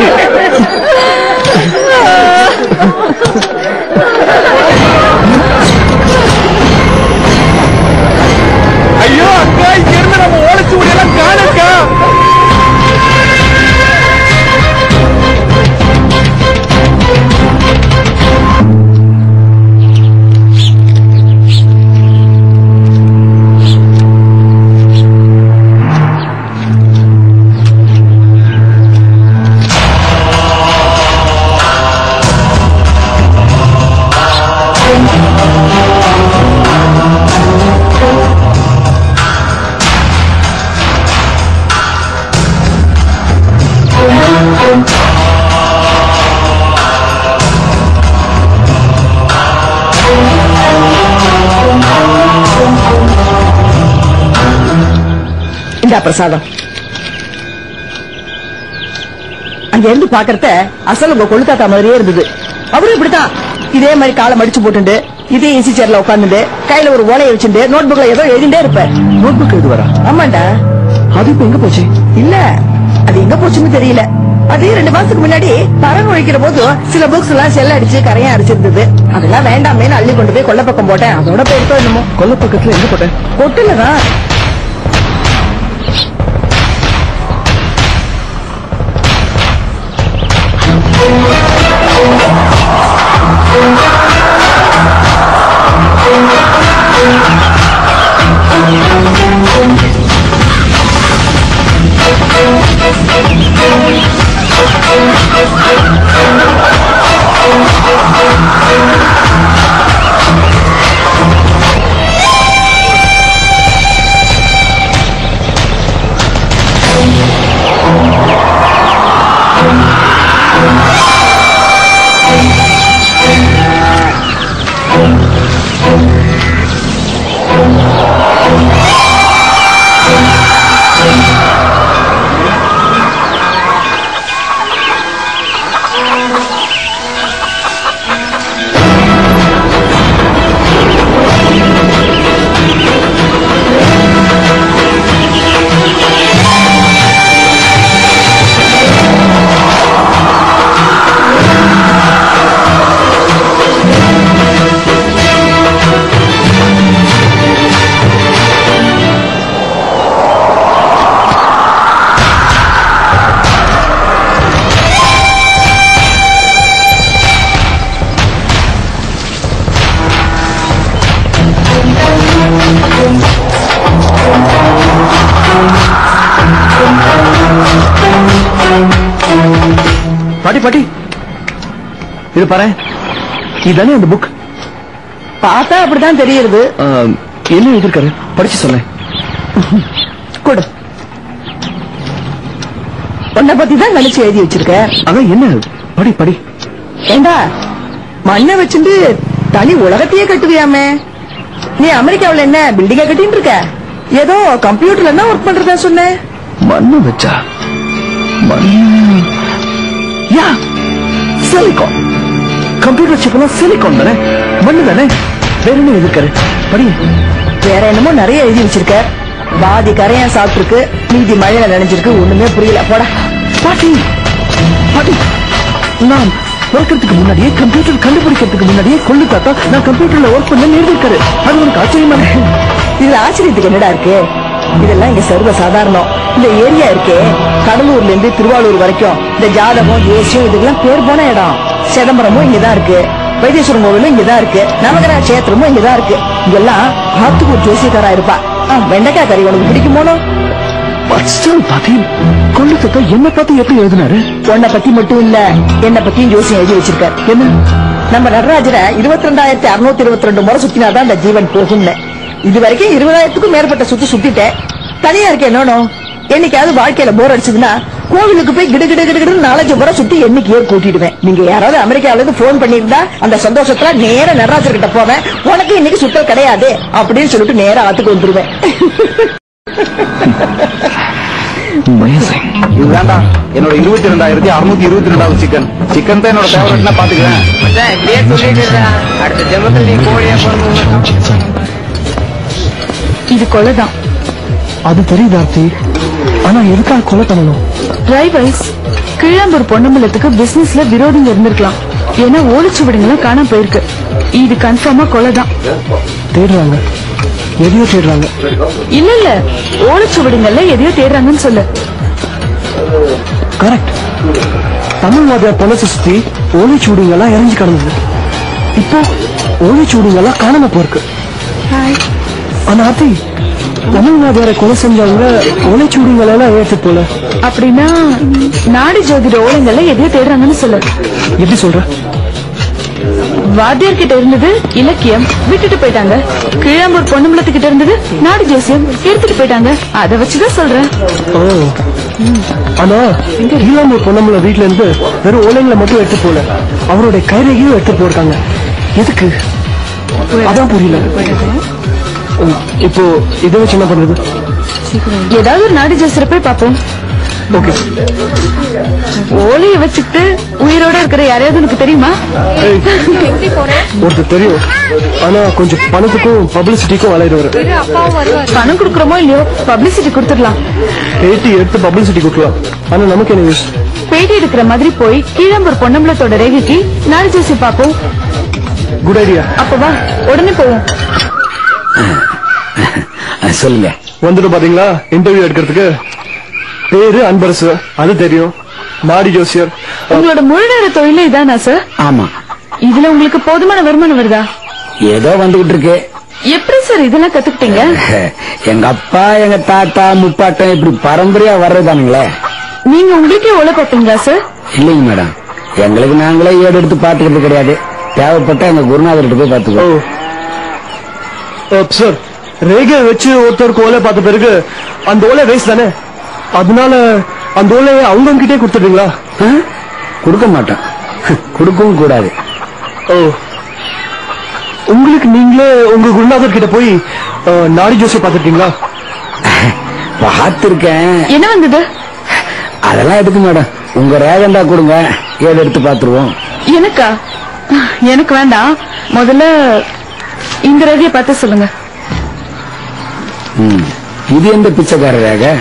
ஐயோ அக்கா இங்க இருந்து நம்ம ஓடிச்சு முடியலாம் காணக்கா இந்தா பிரசாதம் அங்க இருந்து பாக்குறத அசல் உங்க கொழுத்தாத்தா மாதிரியே இருந்தது அவரும் இப்படித்தான் இதே மாதிரி காலை மடிச்சு போட்டுண்டு இதே ஈசி சேர்ல உட்காந்துட்டு கையில ஒரு ஓலையை வச்சுட்டு நோட் புக்ல ஏதோ எழுதிட்டே இருப்பார் நோட் புக் எழுது வரா ஆமாண்டா அது இப்ப எங்க போச்சு இல்ல அது எங்க போச்சுன்னு தெரியல அது ரெண்டு மாசத்துக்கு முன்னாடி பறன் ஒழிக்கிற போது சில புக்ஸ் எல்லாம் செல்ல அடிச்சு கரையா அடிச்சிருந்தது அதெல்லாம் வேண்டாமேன்னு அள்ளி கொண்டு போய் கொல்ல பக்கம் போட்டேன் அதோட போயிருக்கோ என்னமோ கொல்ல பக்கத்துல எங்க போட்டேன் கொட்டுலதான் பாட்டி பாட்டி இது பாரு இதுதானே அந்த புக் பார்த்தா அப்படிதான் தெரியுது என்ன எழுதிருக்காரு படிச்சு சொன்னேன் கொடு உன்னை பத்தி தான் கழிச்சு எழுதி வச்சிருக்க அதான் என்ன படி படி ஏண்டா மண்ணை வச்சுட்டு தனி உலகத்தையே கட்டுவியாமே நீ அமெரிக்காவுல என்ன பில்டிங்க கட்டிட்டு இருக்க ஏதோ கம்ப்யூட்டர்ல என்ன ஒர்க் பண்றதா சொன்ன மண்ணு வச்சா மண்ணு யா சிலிகான் கம்ப்யூட்டர் சிப்லாம் சிலிகான் தானே மண்ணு தானே வேற என்ன எழுதிருக்காரு படி வேற என்னமோ நிறைய எழுதி வச்சிருக்க பாதி கரையான் சாப்பிட்டுருக்கு மீதி மழையில நனைஞ்சிருக்கு ஒண்ணுமே புரியல போடா பாட்டி பாட்டி நான் பிறக்கிறதுக்கு முன்னாடியே கம்ப்யூட்டர் கண்டுபிடிக்கிறதுக்கு முன்னாடியே கொள்ளு தாத்தா நான் கம்ப்யூட்டர்ல ஒர்க் பண்ண எழுதிருக்காரு அது உனக்கு ஆச்சரியமா இதுல ஆச்சரியத்துக்கு என்னடா இருக்கு இதெல்லாம் இங்க சர்வ சாதாரணம் இந்த ஏரியா இருக்கே கடலூர்ல இருந்து திருவாரூர் வரைக்கும் இந்த ஜாதகம் தேசியம் இதுக்கெல்லாம் பேர் போன இடம் சிதம்பரமும் இங்கதான் இருக்கு வைத்தீஸ்வரன் கோவிலும் இங்கதான் இருக்கு நவகிரக கஷேத்திரமும் இங்கதான் இருக்கு இங்கெல்லாம் ஆத்துக்கு ஒரு ஜோசியக்காரா இருப்பா ஆ, வெண்டைக்காய் கறி உனக்கு பிடிக்குமோனோ பாத்தி கொள்ளு தாத்தா என்ன பார்த்து எப்படி எழுதினாரு உன்னை பத்தி மட்டும் இல்ல என்னை பத்தியும் ஜோசியம் எழுதி வச்சிருக்காரு என்ன நம்ம நடராஜரை இருபத்தி ரெண்டாயிரத்தி அறுநூத்தி இருபத்தி ரெண்டு முறை சுத்தினாதான் இந்த ஜீவன் போகும்னு இது வரைக்கும் இருபதாயிரத்துக்கும் மேற்பட்ட சுத்து சுத்திட்டேன் தனியா இருக்க என்னோ என்னைக்காவது வாழ்க்கையில போர் அடிச்சதுன்னா கோவிலுக்கு போய் கிடு கிடு கிடு கிடுன்னு நாலஞ்சு முறை சுத்தி எண்ணிக்கையே கூட்டிடுவேன் நீங்க யாராவது அமெரிக்காவில இருந்து போன் பண்ணியிருந்தா அந்த சந்தோஷத்துல நேர நடராஜர் கிட்ட போவேன் உனக்கு இன்னைக்கு சுத்தல் கிடையாது அப்படின்னு சொல்லிட்டு நேரா ஆத்துக்கு வந்துருவேன் இதுதான்டா என்னோட இருபத்தி ரெண்டாயிரத்தி அறுநூத்தி இருபத்தி ரெண்டாவது சிக்கன் சிக்கன் தான் என்னோட ஃபேவரட்னா பாத்துக்கிறேன் இது கொலைதான் அது தெரியுது ஆர்த்தி ஆனா எதுக்காக கொலை பண்ணணும் டிரைவர்ஸ் கீழாம்பூர் பொன்னம்பலத்துக்கு பிசினஸ்ல விரோதிங்க இருந்திருக்கலாம் ஏன்னா ஓலைச்சுவடுங்களும் காணாம போயிருக்கு இது கன்ஃபார்மா கொலைதான் தேடுறாங்க எதையோ தேடுறாங்க இல்ல இல்ல ஓலைச்சுவடுங்கள்ல எதையோ தேடுறாங்கன்னு சொல்லு கரெக்ட் தமிழ்நாடு பொலசை சுத்தி ஓலைச்சூடுங்கெல்லாம் இறங்கி கிடந்தது இப்போ ஓலைச்சூடுங்கெல்லாம் காணாம போயிருக்கு ஆனா ஆர்த்தி தமிழ்நாடு கொலை செஞ்சவங்க ஓலைச்சூடுங்களெல்லாம் ஏற்றுட்டு போல அப்படின்னா நாடி ஜோதிட ஓலைங்கள்ல எதையோ தேடுறாங்கன்னு சொல்லு எப்படி சொல்ற வாத்தியார் கிட்ட இருந்தது இலக்கியம் விட்டுட்டு போயிட்டாங்க கீழாம்பூர் பொன்னம்பலத்து கிட்ட இருந்தது நாடு ஜோசியம் எடுத்துட்டு போயிட்டாங்க அத வச்சுதான் சொல்றேன் ஓ ஆனா ஈழாமூர் பொன்னம்பல வீட்ல இருந்து வெறும் ஓலைங்களை மட்டும் எடுத்து போல அவருடைய கைரேகையும் எடுத்து போயிருக்காங்க எதுக்கு அதான் புரியல உம், இப்போ இதை வச்சு என்ன பண்றது ஏதாவது ஒரு நாடு ஜோசியரை போய் பார்ப்போம் ஓகே ஓலைய வச்சுக்கிட்டு உயிரோட இருக்கிற யாரையாவது உனக்கு தெரியுமா ஒருத்தர் தெரியும் ஆனா கொஞ்சம் பணத்துக்கும் பப்ளிசிட்டிக்கும் அலையிடுவாரு பணம் கொடுக்கறோமோ இல்லையோ பப்ளிசிட்டி கொடுத்துடலாம் பேட்டி எடுத்து பப்ளிசிட்டி கொடுக்கலாம் ஆனா நமக்கு என்ன யூஸ் பேட்டி எடுக்கிற மாதிரி போய் கீழாம்பூர் பொன்னம்பலத்தோட ரேகைக்கு நாடு ஜோசி பார்ப்போம் குட் ஐடியா அப்ப வா உடனே போவோம் சொல்லுங்க வந்துட்டு பாத்தீங்களா இன்டர்வியூ எடுக்கிறதுக்கு பேரு அன்பரசு அது தெரியும் நாடி ஜோசியர் உங்களோட முழு நேர தொழிலே இதானா சார் ஆமா இதுல உங்களுக்கு போதுமான வருமானம் வருதா ஏதோ வந்துகிட்டு இருக்கு எப்படி சார் இதெல்லாம் கத்துக்கிட்டீங்க எங்க அப்பா எங்க தாத்தா முப்பாட்டம் இப்படி பரம்பரையா வர்றதானுங்களே நீங்க உங்களுக்கே ஓலை பார்ப்பீங்களா சார் இல்லைங்க மேடம் எங்களுக்கு நாங்களே ஏடு எடுத்து பாத்துக்கிறது கிடையாது தேவைப்பட்ட எங்க குருநாதர்கிட்ட போய் ஓ பாத்துக்கோ சார் ரேகை வச்சு ஒருத்தருக்கு ஓலை பார்த்த பிறகு அந்த ஓலை வேஸ்ட் தானே அதனால அந்த ஓலையை அவங்க கிட்டே கொடுத்துடுறீங்களா கொடுக்க மாட்டோம் கொடுக்கவும் கூடாது ஓ உங்களுக்கு நீங்களே உங்க குருநாதர் கிட்ட போய் அஹ், நாடி ஜோசியை பார்த்துட்டீங்களா பார்த்திருக்கேன் என்ன வந்தது அதெல்லாம் எதுக்கு மேடம் உங்க ரேகண்டா கொடுங்க ஏடு எடுத்து பாத்துருவோம் எனக்கா எனக்கு வேண்டாம் முதல்ல இந்த ரேகையை பார்த்து சொல்லுங்க ம். இது எந்த பிச்சைக்கார ரேகை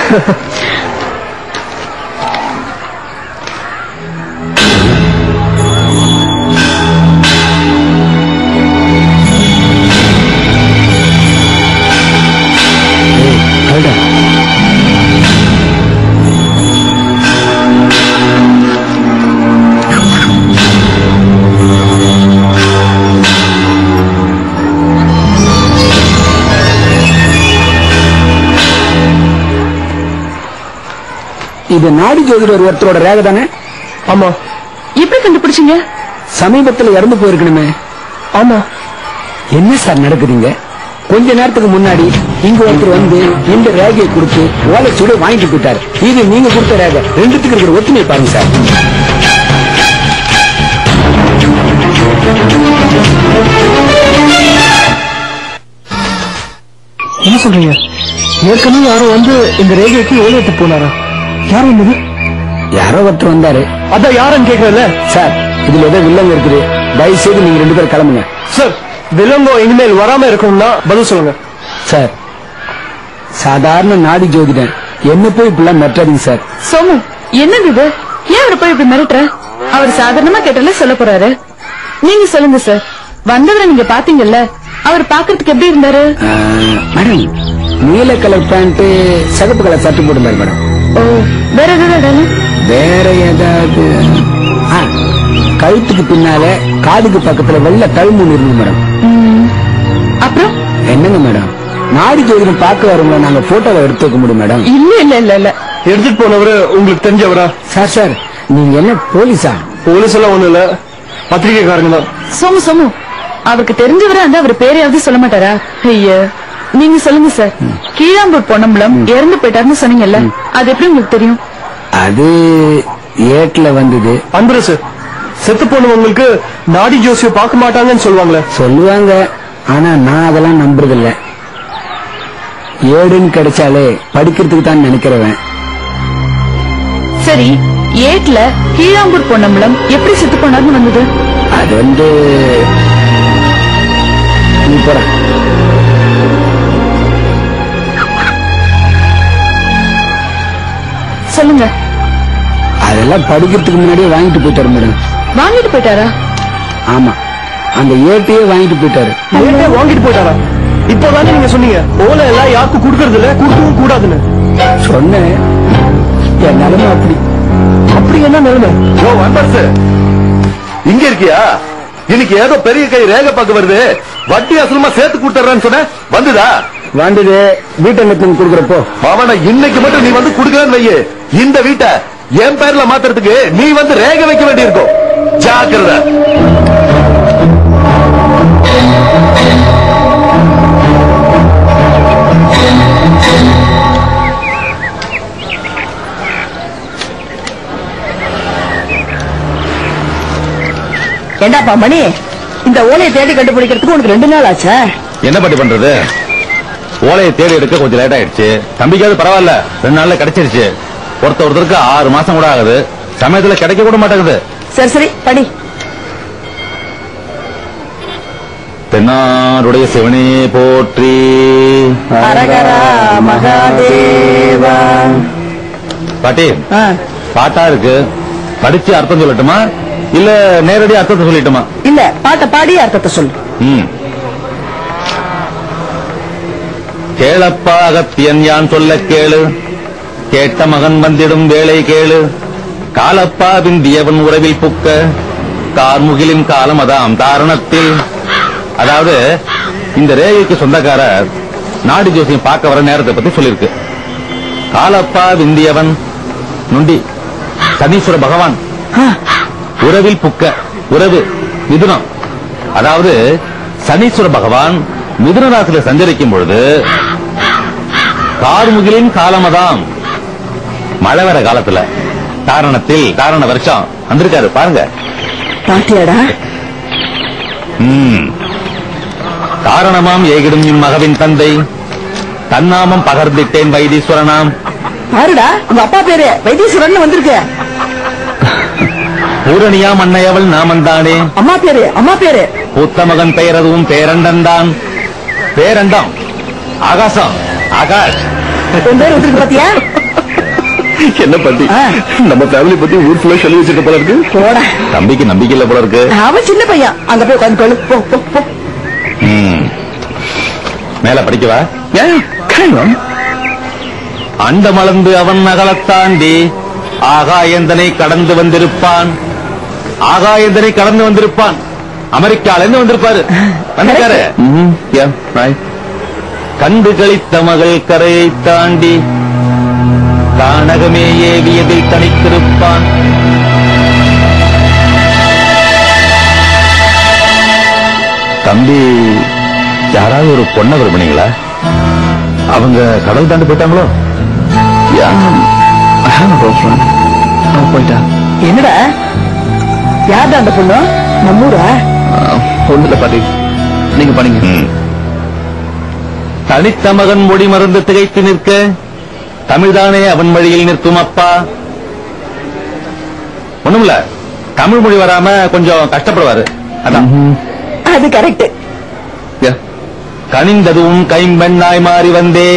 ஏய், கழுடா. இது நாடி ஜோதிடர் ஒருத்தரோட ரேகை தானே ஆமா எப்படி கண்டுபிடிச்சீங்க சமீபத்துல இறந்து போயிருக்கணுமே ஆமா என்ன சார் நடக்குதுங்க கொஞ்ச நேரத்துக்கு முன்னாடி இங்க ஒருத்தர் வந்து இந்த ரேகையை கொடுத்து ஓலைச்சுவடி வாங்கிட்டு போயிட்டாரு இது நீங்க கொடுத்த ரேகை ரெண்டுத்துக்கு இருக்கிற ஒத்துமை பாருங்க சார் என்ன சொல்றீங்க ஏற்கனவே யாரும் வந்து இந்த ரேகைக்கு ஓலை எடுத்து போனாரா யார் வந்தது யாரோ ஒருத்தர் வந்தாரு அதான் யாருன்னு கேக்குறல சார் இதுல ஏதோ வில்லங்க இருக்குது தயவு செய்து நீங்க ரெண்டு பேரும் கிளம்புங்க சார் விலங்கோ இனிமேல் வராம இருக்கணும்னா பதில் சொல்லுங்க சார் சாதாரண நாடி ஜோதிடன் என்ன போய் இப்படிலாம் மெட்டாதீங்க சார் சோமு என்னது இது ஏன் அவரை போய் இப்படி மிரட்டுற அவர் சாதாரணமா கேட்டாலே சொல்ல போறாரு நீங்க சொல்லுங்க சார் வந்தவரை நீங்க பாத்தீங்கல்ல அவர் பாக்குறதுக்கு எப்படி இருந்தாரு ஆஹ், மேடம் நீல கலர் பேண்ட் சிகப்பு கலர் சட்டை போட்டிருந்தாரு மேடம் ஓ வேற ஏதாவது அடையாளம்? வேற ஏதாவது ஆ, கழுத்துக்கு பின்னால காதுக்கு பக்கத்துல வெள்ளை தழும்பு இருக்கு மேடம் ம், அப்புறம் என்னங்க மேடம் நாடி ஜோதிடம் பார்க்க வரவங்கள நாங்க போட்டோவை எடுத்து வைக்க முடியும் மேடம் இல்ல இல்ல இல்ல இல்ல எடுத்துட்டு போனவரு உங்களுக்கு தெரிஞ்சவரா சார் சார் நீங்க என்ன போலீஸா போலீஸ் எல்லாம் ஒண்ணு இல்ல பத்திரிகைக்காரங்க தான் சோமு சோமு அவருக்கு தெரிஞ்சவரா இருந்தா அவர் பேரையாவது சொல்ல மாட்டாரா ஐயா நீங்க சொல்லுங்க சார் கீழாம்பூர் பொன்னம்பலம் இறந்து போயிட்டாருன்னு சொன்னீங்கல்ல அது எப்படி உங்களுக்கு தெரியும் அது ஏட்ல வந்தது அன்பரசு செத்து போனவங்களுக்கு நாடி ஜோசியை பார்க்க மாட்டாங்கன்னு சொல்லுவாங்களே சொல்லுவாங்க ஆனா நான் அதெல்லாம் நம்புறதில்ல ஏடுன்னு கிடைச்சாலே படிக்கிறதுக்கு தான் நினைக்கிறவன் சரி ஏட்ல கீழாம்பூர் பொன்னம்பலம் எப்படி செத்து போனார்னு வந்தது அது வந்து நீ போற சொல்லுங்க அதெல்லாம் படிக்கிறதுக்கு முன்னாடியே வாங்கிட்டு போயிட்டாரு மேடம் வாங்கிட்டு போயிட்டாரா ஆமா அந்த ஏட்டையே வாங்கிட்டு போயிட்டாரு ஏட்டே வாங்கிட்டு போயிட்டாரா இப்பதானே நீங்க சொன்னீங்க ஓலை எல்லாம் யாருக்கும் கொடுக்கறது இல்ல கொடுக்கவும் கூடாதுன்னு சொன்னேன் என் நிலைமை அப்படி அப்படி என்ன நிலைமை யோ அன்பரசு இங்க இருக்கியா இன்னைக்கு ஏதோ பெரிய கை ரேக பார்க்க வருது வட்டி அசலமா சேர்த்து கொடுத்துறேன்னு சொன்ன வந்துதா வாண்டது வீட்டை நிறுத்தி கொடுக்குறப்போ அவனை இன்னைக்கு மட்டும் நீ வந்து குடுக்கலன்னு வையு இந்த வீட்டை என் பேர்ல மாத்துறதுக்கு நீ வந்து ரேக வைக்க வேண்டியிருக்கும் ஜாக்கிரதை ஏண்டாப்பா மணி இந்த ஓலையை தேடி கண்டுபிடிக்கிறதுக்கு உனக்கு ரெண்டு நாள் ஆச்சா என்ன பாட்டி பண்றது ஓலையை தேடி எடுக்க கொஞ்சம் லேட் ஆயிடுச்சு தம்பிக்காவது பரவாயில்ல ரெண்டு நாள்ல கிடைச்சிருச்சு ஒருத்த ஒருத்தருக்கு ஆறு மாசம் கூட ஆகுது சமயத்துல கிடைக்க கூட மாட்டேங்குது சரி சரி படி தென்னாருடைய சிவனே போற்றி அரகரா மகாதேவா பாட்டி ஆ, பாட்டா இருக்கு படிச்சு அர்த்தம் சொல்லட்டுமா இல்ல நேரடி அர்த்தத்தை சொல்லிட்டுமா இல்ல பாட்டை பாடி அர்த்தத்தை சொல்லு ம். கேளப்பா அகத்தியன் யான் சொல்ல கேளு கேட்ட மகன் வந்திடும் வேலை கேளு காலப்பா விந்தியவன் உறவில் புக்க கார்முகிலின் காலம் அதாம் தாரணத்தில் அதாவது இந்த ரேகைக்கு சொந்தக்காரர் நாடி ஜோசியம் பார்க்க வர நேரத்தை பத்தி சொல்லியிருக்கு காலப்பா விந்தியவன் நுண்டி சனீஸ்வர பகவான் உறவில் புக்க உறவு மிதுனம் அதாவது சனீஸ்வர பகவான் மிதுன ராசியில சஞ்சரிக்கும் பொழுது கார்முகிலின் காலமதாம் மழை வர காலத்துல காரணத்தில் காரண வருஷம் வந்திருக்காரு பாருங்க பாட்டியாடா ம். காரணமாம் ஏகிடும் இம் மகவின் தந்தை தன்னாமம் பகர்ந்திட்டேன் வைத்தீஸ்வரனாம் பாருடா உங்க அப்பா பேரு வைத்தீஸ்வரன் வந்திருக்கு பூரணியாம் அன்னையவள் நாமந்தானே அம்மா பேரு அம்மா பேரு பூத்த மகன் பெயர் அதுவும் பேரண்டன் தான் பேரண்டம் ஆகாசம் ஆகாஷ் உன் பேர் வந்திருக்கு பாத்தியா என்ன பத்தி ஆ. நம்ம ஃபேமிலி பத்தி ஊர் ஃபுல்லா சொல்லி வச்சிருக்க போல இருக்கு போடா தம்பிக்கு நம்பிக்கை இல்ல போல இருக்கு அவன் சின்ன பையன் அங்க போய் உட்காந்து போ போ போ ம். மேல படிக்கவா அண்ட மலர்ந்து அவன் நகலத்தாண்டி ஆகாயந்தனை கடந்து வந்திருப்பான் ஆகாயந்தனை கடந்து வந்திருப்பான் அமெரிக்கால இருந்து வந்திருப்பாரு வந்திருக்காரு கண்டு கழித்த மகள் கரையை தாண்டி தானகமே ஏவியதில் தனித்திருப்பான் தம்பி யாராவது ஒரு பொண்ணை விரும்பினீங்களா அவங்க கடல் தாண்டி போயிட்டாங்களோ போயிட்டா என்னடா யார்டா அந்த பொண்ணு நம்மூரா ஒண்ணுல பாட்டி நீங்க பண்ணீங்க ம். தனித்த மகன் மொழி மறந்து திகைத்து நிற்க தமிழ்தானே அவன் வழியில் நிற்கும் அப்பா ஒண்ணுமில்ல தமிழ் மொழி வராம கொஞ்சம் கஷ்டப்படுவாரு அதான் அது கரெக்ட் கனிந்ததுவும் கைம்பெண்ணாய் மாறி வந்தே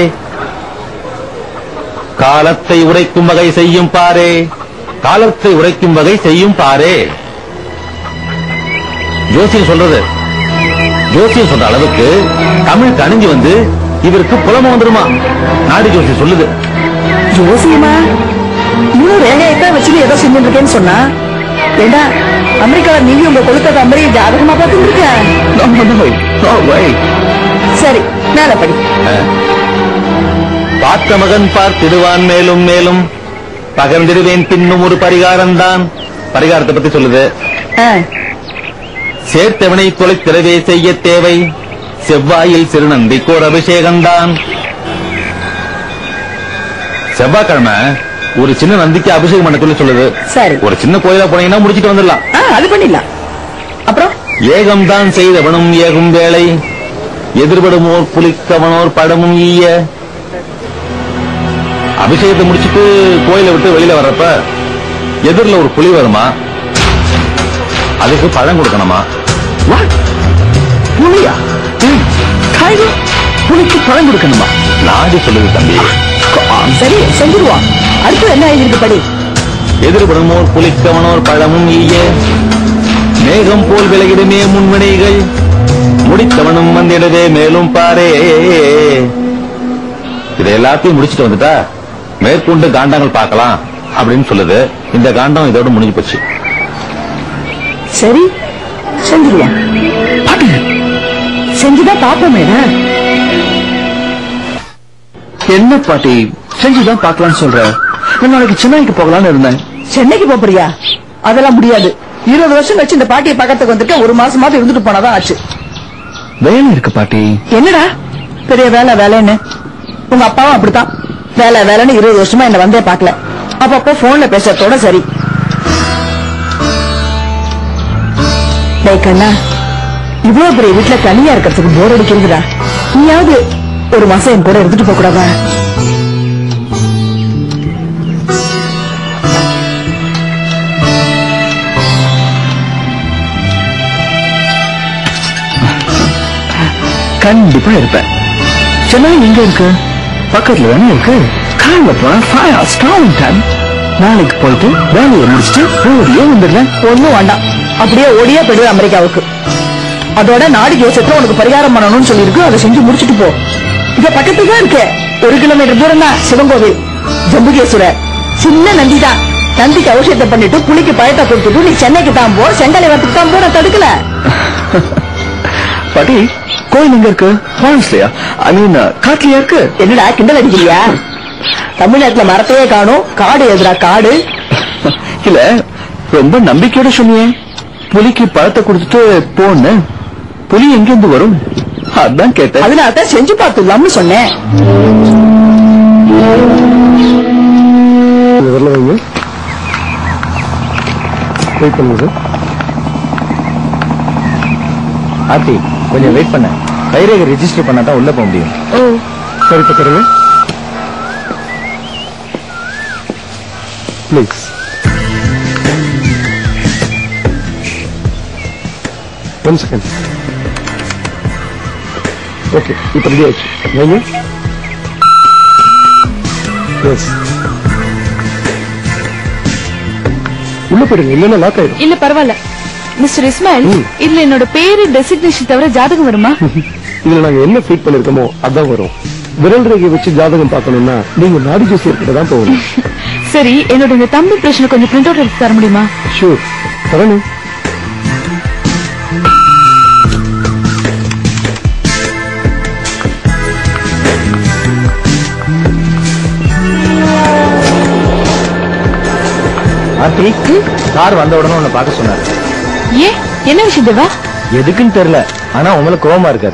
காலத்தை உரைக்கும் வகை செய்யும் பாரே காலத்தை உரைக்கும் வகை செய்யும் பாரே ஜோசியம் சொல்றது ஜோசியம் சொல்ற அளவுக்கு தமிழ் கணிஞ்சு வந்து இவருக்கு புலம வந்துருமா நாடி ஜோசியம் சொல்லுது ஜோசியமா இன்னும் ரேகையத்தான் வச்சுட்டு ஏதோ செஞ்சுட்டு இருக்கேன்னு சொன்னா ஏண்டா அமெரிக்கால நீங்க உங்க கொளுத்த மாதிரி ஜாதகமா பார்த்துட்டு இருக்க சரி மேல படி பார்த்த மகன் பார்த்திடுவான் மேலும் மேலும் பகர்ந்திடுவேன் பின்னும் ஒரு பரிகாரம்தான் பரிகாரத்தை பத்தி சொல்லுது ஆ, சேர்த்தவனை தொலைத்திடவே செய்ய தேவை செவ்வாயில் சிறுநந்திக்கோர் அபிஷேகம்தான் செவ்வாய்க்கிழமை ஒரு சின்ன நந்திக்கு அபிஷேகம் பண்ண சொல்லி சொல்லுது சரி ஒரு சின்ன கோயிலா போனீங்கன்னா முடிச்சிட்டு வந்துடலாம் ஆ, அது பண்ணிடலாம் அப்புறம் ஏகம்தான் செய்தவனும் ஏகும் வேலை எதிர்படுமோர் புலிக்கவனோர் படமும் ஈய அபிஷேகத்தை முடிச்சிட்டு கோயிலை விட்டு வெளியில வர்றப்ப எதிரில் ஒரு புலி வருமா அதுக்கு பழம் கொடுக்கணுமா புலியா கைது புலிக்கு பழம் கொடுக்கணுமா நாடி சொல்லுது தம்பி சரி செஞ்சிருவோம் அடுத்து என்ன எழுதிருக்கு படி எதிர்படுமோர் புலிக்கவனோர் பழமும் ஈய மேகம் போல் விலகிடுமே முன்வினைகள் முடித்தவனும் வந்திடவே மேலும் பாரே இதை எல்லாத்தையும் முடிச்சிட்டு வந்துட்டா மேற்கொண்டு காண்டங்கள் பார்க்கலாம் அப்படின்னு சொல்லுது இந்த காண்டம் இதோட முடிஞ்சு போச்சு சரி செஞ்சிருவோம் செஞ்சுதான் பாப்போமேடா என்ன பாட்டி செஞ்சுதான் பார்க்கலாம்னு சொல்ற நான் நாளைக்கு சென்னைக்கு போகலாம்னு இருந்தேன் சென்னைக்கு போறியா அதெல்லாம் முடியாது இருபது வருஷம் கழிச்சு இந்த பாட்டியை பக்கத்துக்கு வந்துட்டு ஒரு மாசமாவது இருந்துட்டு போனாதான் ஆச்சு வேலை இருக்கு பாட்டி என்னடா பெரிய வேலை வேலைன்னு உங்க அப்பாவும் அப்படித்தான் வேலை வேலைன்னு இருபது வருஷமா என்ன வந்தே பார்க்கல அப்பப்போ போன்ல பேசுறதோட சரி டேய் கண்ணா இவ்வளவு பெரிய வீட்டுல தனியா இருக்கிறதுக்கு போர் அடிக்கிறதுடா நீயாவது ஒரு மாசம் என் கூட இருந்துட்டு போக கூடாதா கண்டிப்பா இருப்பேன் சென்னை எங்க இருக்கு பக்கத்துல தானே இருக்கு கார்ல போனா ஃபைவ் ஹவர்ஸ் டிராவலிங் டைம் நாளைக்கு போயிட்டு வேலையை முடிச்சுட்டு ஓடியே வந்துடுறேன் ஒண்ணும் வேண்டாம் அப்படியே ஓடியே போயிடுவேன் அமெரிக்காவுக்கு அதோட நாடி ஜோசத்துல உனக்கு பரிகாரம் பண்ணணும்னு சொல்லியிருக்கு அதை செஞ்சு முடிச்சிட்டு போ இத பக்கத்துல தான் இருக்கே ஒரு கிலோமீட்டர் தூரம் தான் சிவங்கோவில் ஜம்புகேஸ்வரர் சின்ன நந்தி தான் நந்திக்கு ஔஷத்தை பண்ணிட்டு புளிக்கு பழத்தை கொடுத்துட்டு நீ சென்னைக்கு தான் போ செங்கலை வரத்துக்கு தான் போன தடுக்கல பாட்டி கோயில் எங்க இருக்கு ஃபாரஸ்ட்லயா ஐ மீன் காட்டுலயா இருக்கு என்னடா கிண்டல் அடிக்கலையா தமிழ்நாட்டுல மரத்தையே காணும் காடு எதிரா காடு இல்ல ரொம்ப நம்பிக்கையோட சொன்னியே புலிக்கு பழத்தை கொடுத்துட்டு போன்னு புலி எங்க இருந்து வரும் அதான் கேட்டேன் அதனால தான் செஞ்சு பார்த்துடலாம்னு சொன்னேன் வரல வைங்க வெயிட் பண்ணுங்க சார் ஆர்த்தி கொஞ்சம் வெயிட் பண்ண கைரேகை ரெஜிஸ்டர் பண்ணா தான் உள்ள போக முடியும் ஓ சரி இப்போ தருங்க ப்ளீஸ் ஒன் செகண்ட் ஓகே இப்போ ரெடி ஆயிடுச்சு வைங்க எஸ் உள்ள போயிடுங்க இல்லைன்னா லாக் ஆயிடும் இல்ல பரவாயில்ல மிஸ்டர் இஸ்மாயில் ம். இதுல என்னோட பேரு டெசிக்னேஷன் தவிர ஜாதகம் வருமா இதுல நாங்க என்ன ஃபீட் பண்ணிருக்கோமோ அதான் வரும் விரல் ரேகை வச்சு ஜாதகம் பார்க்கணும்னா நீங்க நாடி ஜோசியர் கிட்ட தான் போகணும் சரி என்னோட இந்த தம்பி பிரச்சனை கொஞ்சம் பிரிண்ட் அவுட் எடுத்து தர முடியுமா ஷூர் தரணும் ஆர்த்தி கார் வந்த உடனே உன்னை பார்க்க சொன்னாரு ஏன் என்ன விஷயம் தேவா எதுக்குன்னு தெரியல ஆனா உங்களை கோவமா இருக்காரு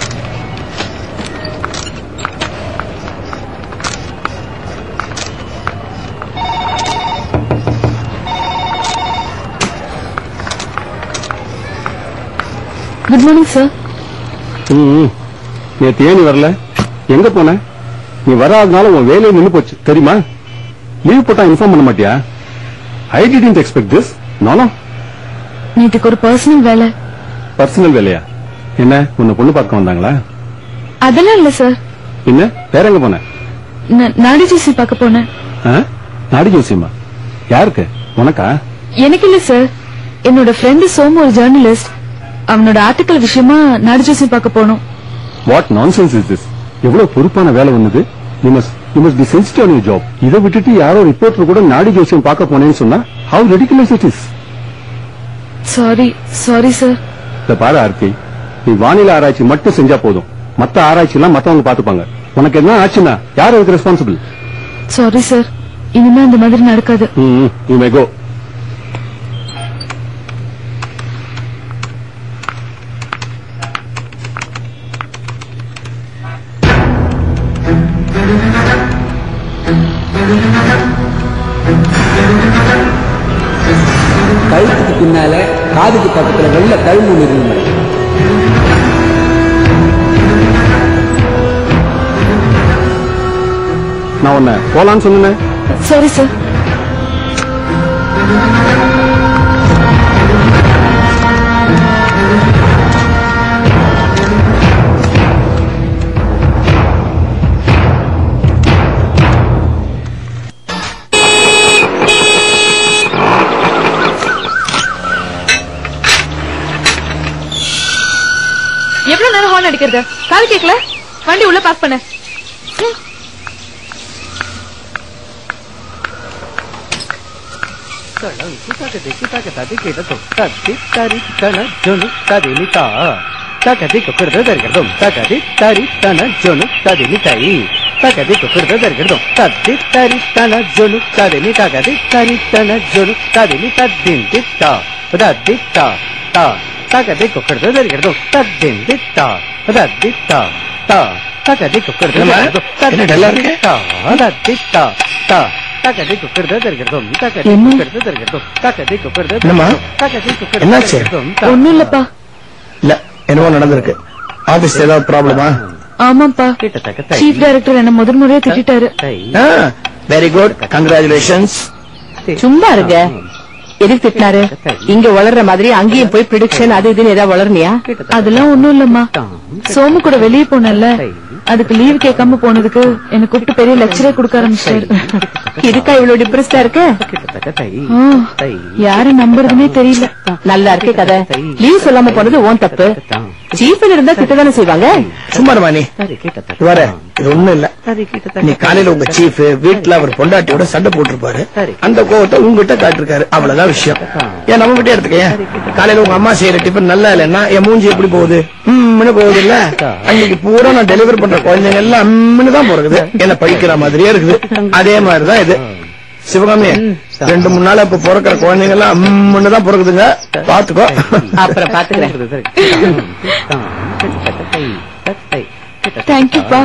குட் மார்னிங் சார் ம் நேத்து ஏன் நீ வரல எங்க போன நீ வராதனால உன் வேலையை நின்னு போச்சு தெரியுமா லீவ் போட்டா இன்ஃபார்ம் பண்ண மாட்டியா ஐ டிடன்ட் எக்ஸ்பெக்ட் திஸ் நானோ நேற்றுக்கு ஒரு பர்சனல் வேலை பர்சனல் வேலையா என்ன உன்னை பொண்ணு பார்க்க வந்தாங்களா அதெல்லாம் இல்ல சார் என்ன வேற எங்க போன ந- நாடி ஜோசி பார்க்க போனேன் ஆ? நாடி ஜோசியமா யாருக்கு உனக்கா எனக்கு இல்ல சார் என்னோட ஃப்ரெண்டு சோமு ஒரு ஜேர்னலிஸ்ட் அவனோட ஆர்டிக்கல் விஷயமா நாடி ஜோசி பார்க்க போனோம் வாட் நான்சென்ஸ் இஸ் திஸ் எவ்வளவு பொறுப்பான வேலை வந்தது you must you must be sensitive on your job இதை விட்டுட்டு யாரோ ரிப்போர்ட்டர் கூட நாடி ஜோசியம் பார்க்க போனேன்னு சொன்னா how ridiculous it is sorry sorry sir இந்த பாரு ஆர்த்தி நீ வானிலை ஆராய்ச்சி மட்டும் செஞ்சா போதும் மத்த ஆராய்ச்சி எல்லாம் மத்தவங்க பாத்துப்பாங்க உனக்கு என்ன ஆச்சுன்னா யார் அதுக்கு ரெஸ்பான்சிபிள் சாரி சார் இனிமே அந்த மாதிரி நடக்காது யூ மே கோ கழுத்துக்கு பின்னால காதுக்கு பக்கத்துல வெள்ள கழுமூல் இருந்தது நான் உன்னை போலான்னு சொன்னேன் சாரி சார் எவ்வளவு நேரம் ஹார்ன் அடிக்கிறது காது கேக்கல வண்டி உள்ள பார்க் பண்ணு ம். என்ன டல்லா இருக்கு? என்னம்மா என்னாச்சு ஒண்ணும் இல்லப்பா இல்ல என்னவோ நடந்திருக்கு ஆபீஸ்ல ஏதாவது ப்ராப்ளமா ஆமாப்பா சீஃப் டைரக்டர் என்ன முதல் முறையா திட்டாரு வெரி குட் கங்க்ராச்சுலேஷன்ஸ் சும்மா இருங்க எதுக்கு திட்டினாரு இங்க வளர்ற மாதிரி அங்கேயும் போய் ப்ரிடிக்ஷன் அது இதுன்னு ஏதாவது வளர்னியா அதெல்லாம் ஒண்ணும் இல்லம்மா சோமு கூட வெளியே போனல அதுக்கு லீவ் கேட்காம போனதுக்கு என்ன கூப்பிட்டு பெரிய லெக்சரே கொடுக்க ஆரம்பிச்சிட்டாரு இதுக்கா இவ்வளவு டிப்ரெஸ்டா இருக்க ஆ, யாரை நம்புறதுனே தெரியல நல்லா இருக்கே கதை லீவ் சொல்லாம போனது ஓன் தப்பு சீஃப் இருந்தா திட்டதானே செய்வாங்க சும்மா இருமா நீ வர இது ஒண்ணும் இல்ல நீ காலையில உங்க சீஃப் வீட்டுல அவர் பொண்டாட்டியோட சண்டை போட்டிருப்பாரு அந்த கோவத்தை உங்ககிட்ட காட்டிருக்காரு அவ்வளவுதான் விஷயம் ஏன் நம்ம கிட்டே எடுத்துக்க ஏன்? காலையில உங்க அம்மா செய்யற டிஃபன் நல்லா இல்லைன்னா என் மூஞ்சி எப்படி போகுது ம்னு போகுது இல்ல அன்னைக்கு பூரா நான் டெலிவரி பண்ற குழந்தைங்க எல்லாம் ம்னு தான் போறது என்ன பழிக்கிற மாதிரியே இருக்குது அதே மாதிரிதான் இது சிவகாமி ரெண்டு மூணு நாள் இப்ப பிறக்கிற குழந்தைங்க எல்லாம் ம்னு தான் பிறக்குதுங்க பாத்துக்கோ அப்புறம் பாத்துக்கிறேன் தேங்க்யூப்பா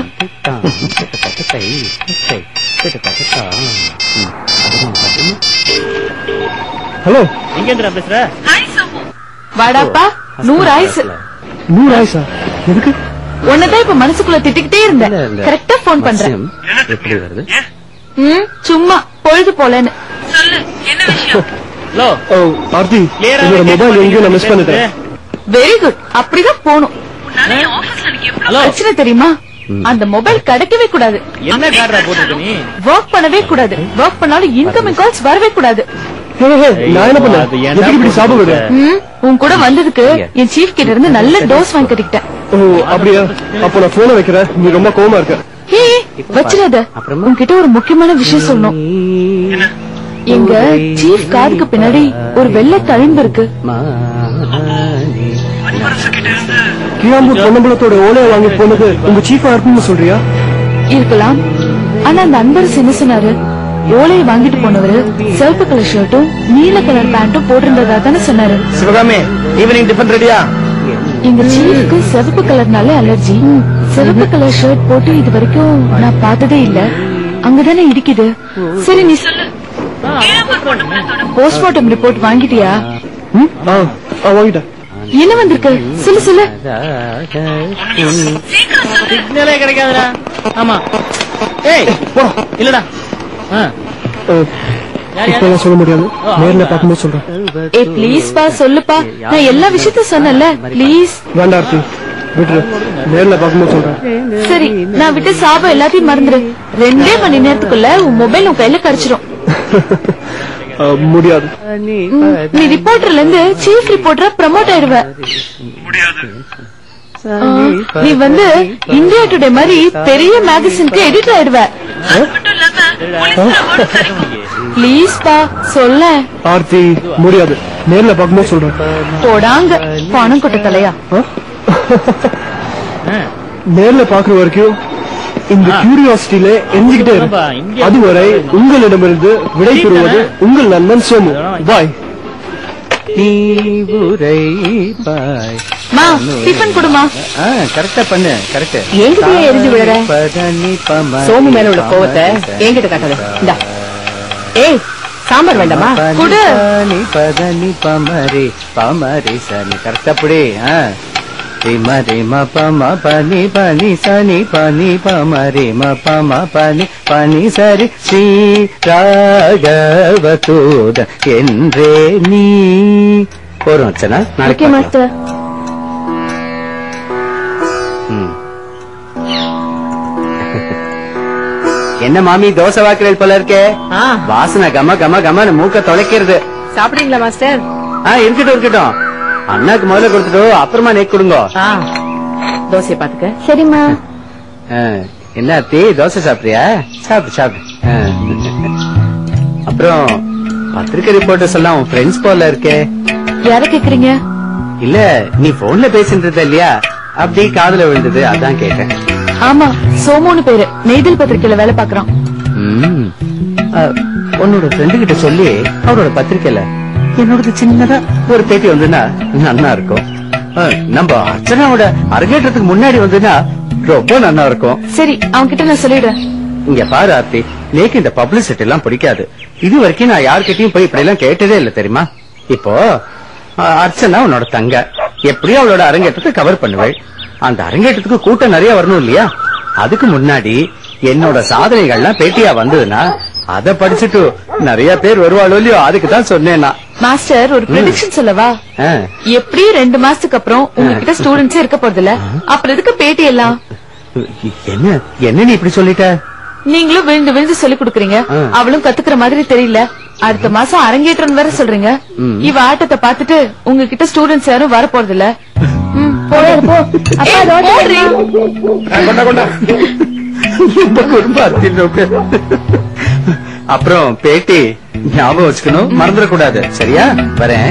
ஹலோ எங்க பேசுற வாடாப்பா நூறு ஆயுசு நூறு ஆயிசா எதுக்கு உன்னதான் இப்ப மனசுக்குள்ள திட்டிக்கிட்டே இருந்தேன் கரெக்டா போன் பண்றேன் எப்படி வருது ம், சும்மா பொழுது போலன்னு சொல்லு என்ன விஷயம் ஹலோ ஓ ஆர்த்தி என்னோட மொபைல் எங்கேயோ நான் மிஸ் பண்ணிட்டேன் வெரி குட் அப்படிதான் போகணும் பிரச்சனை தெரியுமா அந்த மொபைல் கிடைக்கவே கூடாது என்ன கார்டா போட்டுருக்க நீ ஒர்க் பண்ணவே கூடாது ஒர்க் பண்ணாலும் இன்கமிங் கால்ஸ் வரவே கூடாது ஹே, ஹே, நான் என்ன பண்ணேன் அது ஏன்டா எதுக்கு இப்படி சாப்பிட விடுற? ம், உன் கூட வந்ததுக்கு என் சீஃப் கிட்ட இருந்து நல்ல டோஸ் வாங்கி கட்டிக்கிட்டேன் ஓ அப்படியா அப்ப நான் போனை வைக்கிறேன் நீ ரொம்ப கோவமா இருக்க ஏய் வச்சிடாத உன்கிட்ட ஒரு முக்கியமான விஷயம் சொல்லணும் எங்க சீஃப் காருக்கு பின்னாடி ஒரு வெள்ளை தழும்பு இருக்கு கியாம்பூர் பொன்னம்பலத்தோட ஓலையை வாங்கி போனது உங்க சீஃபா இருக்குன்னு சொல்றியா இருக்கலாம் ஆனா அந்த அன்பரசு என்ன சொன்னாரு ஓலையை வாங்கிட்டு போனவரு சிவப்பு கலர் ஷர்ட்டும் நீல கலர் பேண்ட்டும் போட்டிருந்ததா தானே சொன்னாரு சிவகாமி ஈவினிங் டிஃபன் ரெடியா எங்க சீஃப்க்கு சிவப்பு கலர்னாலே அலர்ஜி சிவப்பு கலர் ஷர்ட் போட்டு இது வரைக்கும் நான் பார்த்ததே இல்ல அங்கதானே இடிக்குது சரி நீ சொல்லு போஸ்ட்மார்ட்டம் ரிப்போர்ட் வாங்கிட்டியா ம்? ஆ ஆ, வாங்கிட்டேன் என்ன வந்திருக்கு சொல்லு சொல்லு சிக்னலே கிடைக்காதுடா ஆமா ஏய் போ இல்லடா ஆ ஓ, இப்ப நான் சொல்ல முடியாது நேர்ல பார்க்கும்போது சொல்றேன் ஏ ப்ளீஸ் பா சொல்லுப்பா நான் எல்லா விஷயத்தையும் சொன்னேன்ல ப்ளீஸ் வேண்டாம் ஆர்த்தி விட்டுரு நேர்ல பார்க்கும்போது சொல்றேன் சரி நான் விட்டு சாபம் எல்லாத்தையும் மறந்துரு ரெண்டே மணி நேரத்துக்குள்ள உன் மொபைல் உன் கையில கிடைச்சிரும் ஆ, முடியாது ம், நீ ரிப்போர்ட்டர்ல இருந்து சீஃப் ரிப்போர்ட்டரா ப்ரமோட் ஆயிடுவ ஆ, நீ வந்து இந்தியா டுடே மாதிரி பெரிய மேகசின்க்கு எடிட் ஆயிடுவ ப்ளீஸ் பா சொல்ல ஆர்த்தி முடியாது நேர்ல பார்க்கும்போது சொல்றேன் போடாங்க பணம் கொட்ட தலையா ஆ? நேர்ல பாக்குற வரைக்கும் இந்த கியூரியாசிட்டியில எஞ்சிக்கிட்டே ஆமாப்பா, இருக்கு இந்தியா- அதுவரை உங்களிடமிருந்து விடை பெறுவது உங்கள் நண்பன் சோமு பாய் மா டிஃபன் கொடுமா கரெக்டா பண்ணு கரெக்ட் எங்கிட்டயே எரிஞ்சு விடுற சோமு மேல உள்ள கோவத்தை என்கிட்ட காட்டாத இந்தா ஏய் சாம்பார் வேண்டாமா குடு பதனி பமரி பமரி சனி கரெக்டா புடி ரிம ரிம பம பனி பனி சனி பனி பம ரிம பம பனி பனி சரி ஸ்ரீ ராகவதூத என்றே நீ போறோம் அர்ச்சனா நாளைக்கு பார்க்கலாம். மாஸ்டர் ம். என்ன மாமி தோசை வாக்குறது போல இருக்கே வாசனை கம கம கம மூக்க தொலைக்கிறது சாப்பிடுறீங்களா மாஸ்டர் ஆ இருக்கட்டும் இருக்கட்டும் அண்ணாக்கு முதல்ல கொடுத்துட்டு அப்புறமா நெக் கொடுங்க தோசையை பாத்துக்க சரிம்மா ஆ, என்ன அத்தி தோசை சாப்பிடுறியா சாப்பிடு சாப்பிடு ஆ. அப்புறம் பத்திரிக்கை ரிப்போர்ட்டர்ஸ் எல்லாம் உன் ஃப்ரெண்ட்ஸ் போல இருக்கே யார கேக்குறீங்க இல்ல நீ போன்ல பேசிட்டு இருந்த இல்லையா அப்படி காதுல விழுந்தது அதான் கேட்டேன் ஆமா சோமுன்னு பேரு நெய்தல் பத்திரிக்கையில வேலை பாக்குறான் ம். ஆ, உன்னோட ஃப்ரெண்டு கிட்ட சொல்லி அவரோட பத்திரிக்கையில என்னோடது சின்னதா ஒரு பேட்டி வந்துன்னா நல்லா இருக்கும் ஆ, நம்ம அர்ச்சனாவோட அரங்கேற்றத்துக்கு முன்னாடி வந்துன்னா ரொம்ப நல்லா இருக்கும் சரி அவன் கிட்ட நான் சொல்லிடுறேன் இங்க பாரு ஆர்த்தி நேக்கு இந்த பப்ளிசிட்டி எல்லாம் பிடிக்காது இது வரைக்கும் நான் யார்கிட்டயும் போய் இப்படி எல்லாம் கேட்டதே இல்ல தெரியுமா இப்போ ஆ, அர்ச்சனா உன்னோட தங்க எப்படியும் அவளோட அரங்கேற்றத்தை கவர் பண்ணுவேள் அந்த அரங்கேற்றத்துக்கு கூட்டம் நிறைய வரணும் இல்லையா அதுக்கு முன்னாடி என்னோட சாதனைகள்லாம் பேட்டியா வந்ததுன்னா அத படிச்சுட்டு நிறைய பேர் வருவாளோ இல்லையோ அதுக்கு தான் சொன்னேன் நான் மாஸ்டர் ஒரு ப்ரெடிக்ஷன் சொல்லவா ஆ, எப்படி ரெண்டு மாசத்துக்கு அப்புறம் உங்ககிட்ட ஸ்டூடெண்ட்ஸே இருக்க போறது இல்ல அப்புறம் எதுக்கு பேட்டி எல்லாம் என்ன என்ன நீ இப்படி சொல்லிட்ட நீங்களும் விழுந்து விழுந்து சொல்லி கொடுக்குறீங்க ஆ. அவளும் கத்துக்கிற மாதிரி தெரியல அடுத்த மாசம் அரங்கேற்றம் வேற சொல்றீங்க ம். இவ ஆட்டத்தை பார்த்துட்டு உங்ககிட்ட ஸ்டூடெண்ட்ஸ் யாரும் வர போறது இல்ல ம், போடு, போ. அப்பா, போடுறீ. ரொம்ப குறும்பா இருக்கு. அப்புறம் பேட்டி ஞாபகம் வச்சுக்கணும் மறந்துடக்கூடாது சரியா வரேன்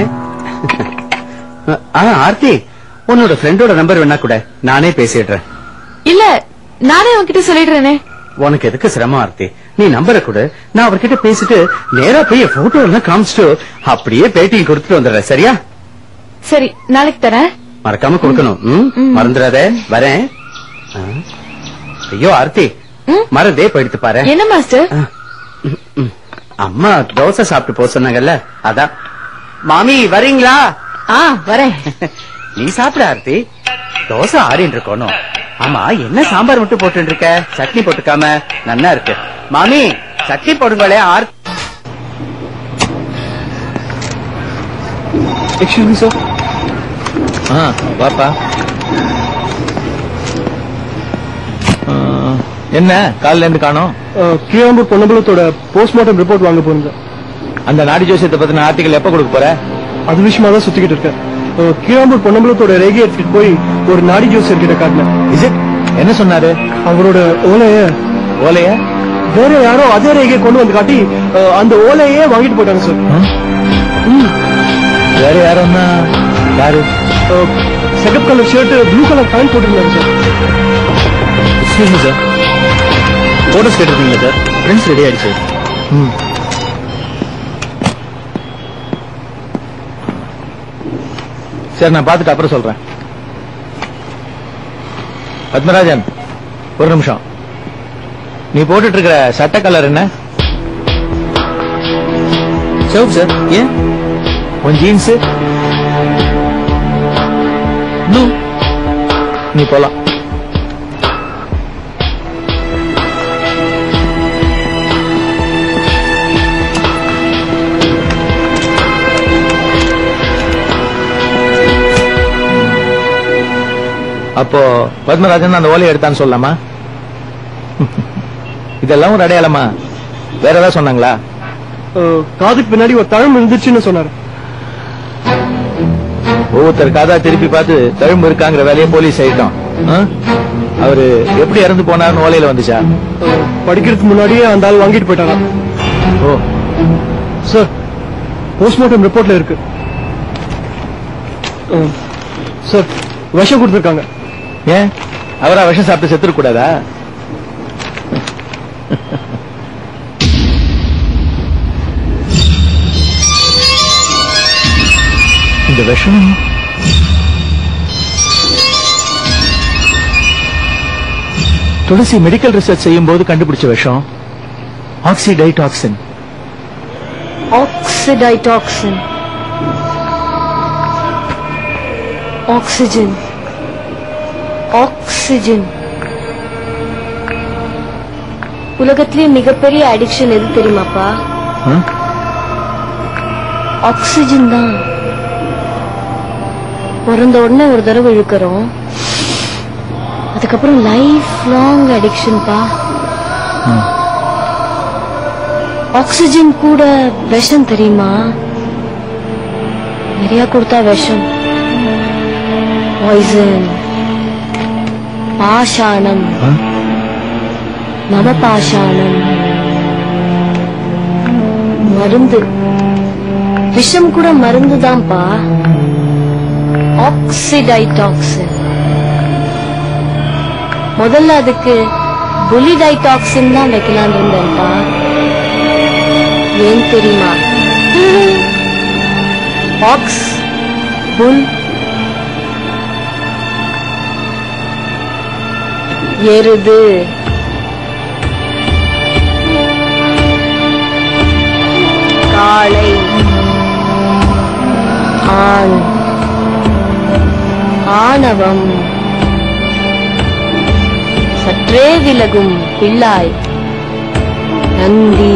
ஆ ஆர்த்தி உன்னோட ஃப்ரெண்டோட நம்பர் வேணா கூட நானே பேசிடுறேன் இல்ல நானே உன்கிட்ட சொல்லிடுறேனே உனக்கு எதுக்கு சிரமம் ஆர்த்தி நீ நம்பரை கொடு நான் அவர்கிட்ட பேசிட்டு நேரா போய் போட்டோ எல்லாம் காமிச்சிட்டு அப்படியே பேட்டியும் கொடுத்துட்டு வந்துடுறேன் சரியா சரி நாளைக்கு தரேன் மறக்காம கொடுக்கணும் ம்? மறந்துடாத வரேன் ஆ. ஐயோ ஆர்த்தி மறந்தே போயிடுத்து பாரு என்ன மாஸ்டர் அம்மா தோசை சாப்பிட்டு போக சொன்னாங்கல்ல அதான் மாமி வரீங்களா ஆ வரேன் நீ சாப்பிட ஆர்த்தி தோசை ஆறின்னு இருக்கணும் ஆமா என்ன சாம்பார் மட்டும் போட்டு இருக்க சட்னி போட்டுக்காம நன்னா இருக்கு மாமி சட்னி போடுங்களே ஆர் எக்ஸ்கியூஸ் மீ சார் ஆ பாப்பா ஆ, என்ன காலையில இருந்து காணோம் கீழாம்பூர் பொன்னம்பலத்தோட போஸ்ட்மார்ட்டம் ரிப்போர்ட் வாங்க போயிருந்தேன் அந்த நாடி ஜோசியத்தை பத்தின ஆர்டிகல் எப்ப கொடுக்க போற அது விஷயமா தான் சுத்திக்கிட்டு இருக்கேன் அஹ், கீழாம்பூர் பொன்னம்பலத்தோட ரேகை எடுத்துட்டு போய் ஒரு நாடி ஜோசியர் கிட்ட காட்டினேன் இஸ் இட் என்ன சொன்னாரு அவரோட ஓலைய ஓலைய வேற யாரோ அதே ரேகையை கொண்டு வந்து காட்டி அஹ், அந்த ஓலையே வாங்கிட்டு போயிட்டாங்க சார் வேற யாருன்னா யாரு செகப் colour shirt blue colour pant போட்டிருந்தாங்க sir excuse me sir photos கேட்டிருக்கீங்களா சார் ஃப்ரெண்ட்ஸ் ரெடி ஆயிடுச்சு ம் சரி நான் பார்த்துட்டு அப்புறம் சொல்றேன் பத்மராஜன் ஒரு நிமிஷம் நீ போட்டுட்டு இருக்கிற சட்டை கலர் என்ன சிவப்பு சார் ஏன் உன் ஜீன்ஸ் ப்ளூ நீ போலாம் அப்போ பத்மராஜன் அந்த ஓலையை எடுத்தான்னு சொல்லலாமா இதெல்லாம் ஒரு அடையாளமா வேற ஏதாவது சொன்னாங்களா அஹ், காதுக்கு பின்னாடி ஒரு தழம் இருந்துச்சுன்னு சொன்னாரு ஒவ்வொருத்தர் காதா திருப்பி பார்த்து தழும்பு இருக்காங்கிற வேலையை போலீஸ் செய்யட்டும் ஆ? அவரு எப்படி இறந்து போனாருன்னு ஓலையில வந்துச்சா அஹ், படிக்கிறதுக்கு முன்னாடியே அந்த ஆள் வாங்கிட்டு போயிட்டாராம் ஓ சார் போஸ்ட்மார்ட்டம் ரிப்போர்ட்ல இருக்கு அஹ், சார் விஷம் கொடுத்துருக்காங்க ஏன் அவரா விஷம் சாப்பிட்டு செத்துருக்க கூடாதா இந்த விஷம் துளசி மெடிக்கல் ரிசர்ச் செய்யும் போது கண்டுபிடிச்ச விஷம் ஆக்சிடைடாக்சின் ஆக்சிடைடாக்சின் ஆக்சிஜன் ஆக்சிஜன் உலகத்திலேயே மிகப்பெரிய அடிக்ஷன் எது தெரியுமாப்பா ஆக்சிஜன் தான் பிறந்த உடனே ஒரு தடவை இழுக்கிறோம் அதுக்கப்புறம் லைஃப் லாங் அடிக்ஷன்ப்பா ஆக்சிஜன் கூட விஷம் தெரியுமா நிறைய கொடுத்தா விஷம் பாய்சன் பாஷாணம் நவபாஷாணம் மருந்து விஷம் கூட மருந்து தான்ப்பா ஆக்சிடைடாக்சின் முதல்ல அதுக்கு புலிடைடாக்சின் தான் வைக்கலாம்னு இருந்தேன்ப்பா ஏன் தெரியுமா ஆக்ஸ் புல் எருது காளை ஆண் ஆணவம் சற்றே விலகும் பிள்ளாய் நந்தி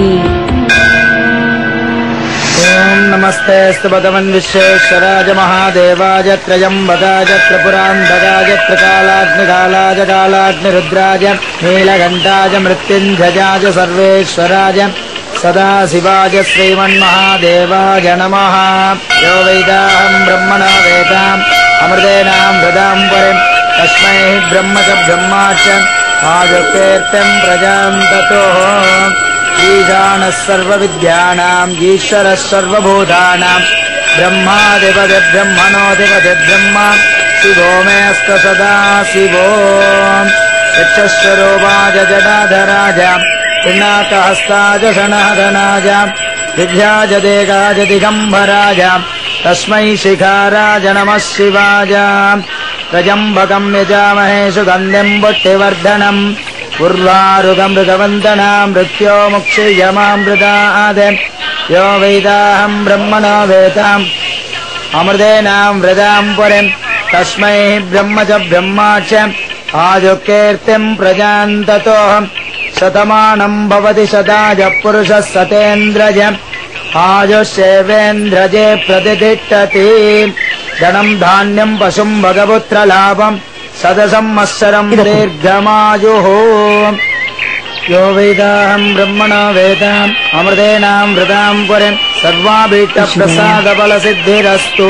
ॐ नमस्तेऽस्तु भगवन् विश्वेश्वराय महादेवाय त्रयम्बकाय त्रिपुरान्धकाय त्रिकालाग्निकालाय कालाग्निरुद्राय नीलकण्ठाय मृत्युञ्जयाय सर्वेश्वराय सदाशिवाय श्रीमन्महादेवाय नमः यो वैदाहम् ब्रह्मणा वेदाम् अमृतेनाम् हृदाम् परिम् तस्मै ब्रह्म च ब्रह्मा च आयुक्तेऽर्थम् प्रजाम् ततोः ईशानः सर्वविद्यानाम् ईश्वरः सर्वभूतानाम् ब्रह्मादिपतिब्रह्मणोऽधिपति ब्रह्म शिवो मेऽस्त सदा शिवो यक्षस्वरूपाय जटाधराज पिनाकहस्ताय सनातनाय दिव्याय देगाय दिगम्बराय तस्मै शिखाराय नमः शिवाय त्र्यम्बकम् यजामहे सुगन्धिम् पुष्टिवर्धनम् उर्वारुगमृगवन्दनाम् मृत्यो मुक्षीयमामृताद यो वैदाहम् ब्रह्मणो वेदाम् अमृतेनाम् व्रताम् पुरिम् तस्मै ब्रह्म च ब्रह्मा च आयुकीर्तिम् प्रजाम् ततोऽहम् शतमानम् भवति शताय पुरुषः सतेन्द्रज आयुष्येवेन्द्रजे प्रतिष्ठति धनम् धान्यम् पशुम् भगपुत्रलाभम् सदसंवत्सरम् दीर्घमायुः यो वेदाहम् ब्रह्मणो वेदाम् अमृतेनाम् वृताम् पुरिम् सर्वाभीष्टप्रसादबलसिद्धिरस्तु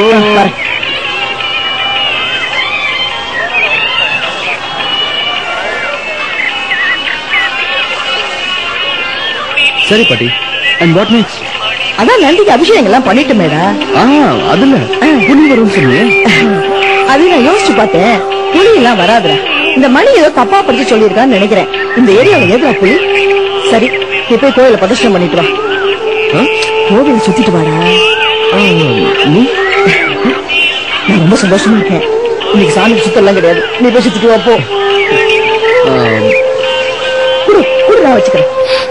சரி பாட்டி அண்ட் வாட் நெக்ஸ்ட் அதான் நந்திக்கு அபிஷேகம் எல்லாம் பண்ணிட்டுமேடா ஆ அதுல புலி வரும்னு சொன்னியே அது நான் யோசிச்சு பார்த்தேன் புலி எல்லாம் வராதுடா இந்த மணி ஏதோ தப்பா படிச்சு சொல்லியிருக்கான்னு நினைக்கிறேன் இந்த ஏரியால எதுடா புலி சரி நீ போய் கோயில பிரதர்ஷனம் பண்ணிட்டு வா கோவில சுத்திட்டு வாடா நீ நான் ரொம்ப சந்தோஷமா இருக்கேன் இன்னைக்கு சாமி சுத்தம் கிடையாது நீ போய் சுத்திட்டு வா போ குடு குடு நான் வச்சுக்கிறேன்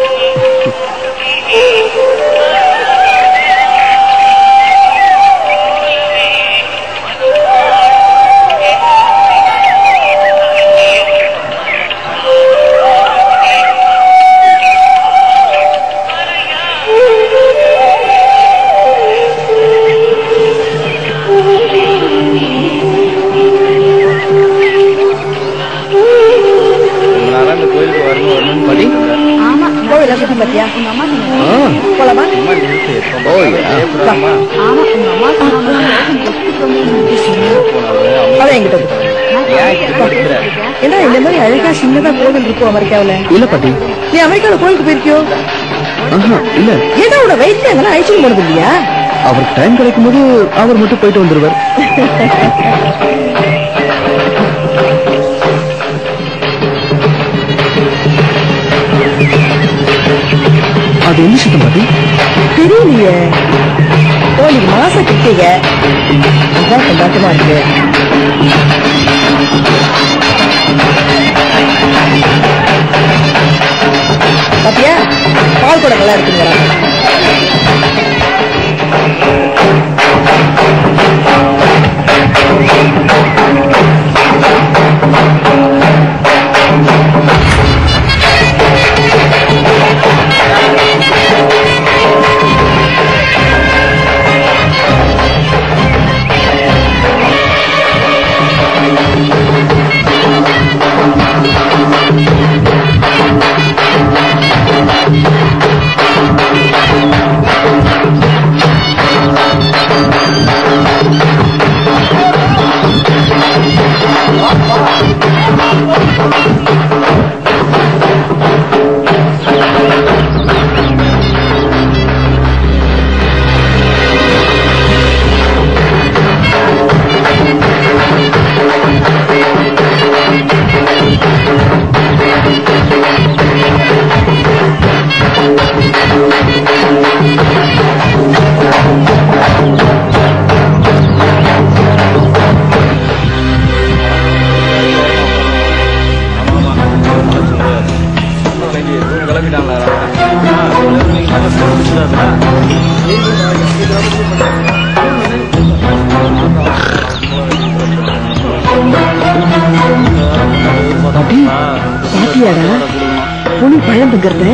அந்த கோயிலுக்கு வரணும் வரணும்னு படி ஆமா கோவில சுத்தி பாத்தியா உங்க அம்மா போலாமா பயப்படுறாமா ஆமா உங்க அம்மா அதான் என்கிட்ட கொடு. ஏன்னா இந்த மாதிரி அழகா சின்னதா கோவில் இருக்கும் அமெரிக்காவுல இல்ல பாட்டி நீ அமெரிக்கால கோயிலுக்கு போயிருக்கியோ ஆஹா இல்ல ஏன்னா உன வயிற்றுல எங்கன்னா அழைச்சிட்டு போனது இல்லையா அவர் டைம் கிடைக்கும் போது அவர் மட்டும் போயிட்டு வந்துருவார் அது என்ன சித்தம் பாட்டி தெரியலையே கோழிக்கு மாசம் கிட்டீங்க அதான் கொண்டாட்டமா இருக்கு பாத்தியா பால் குடங்கள்லாம் இருக்குங்களா பாத்தியாடா புளி பழம் திங்கிறது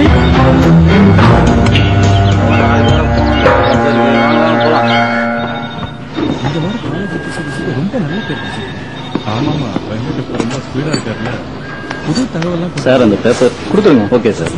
சார் அந்த பேப்பர் கொடுத்துருங்க ஓகே சார்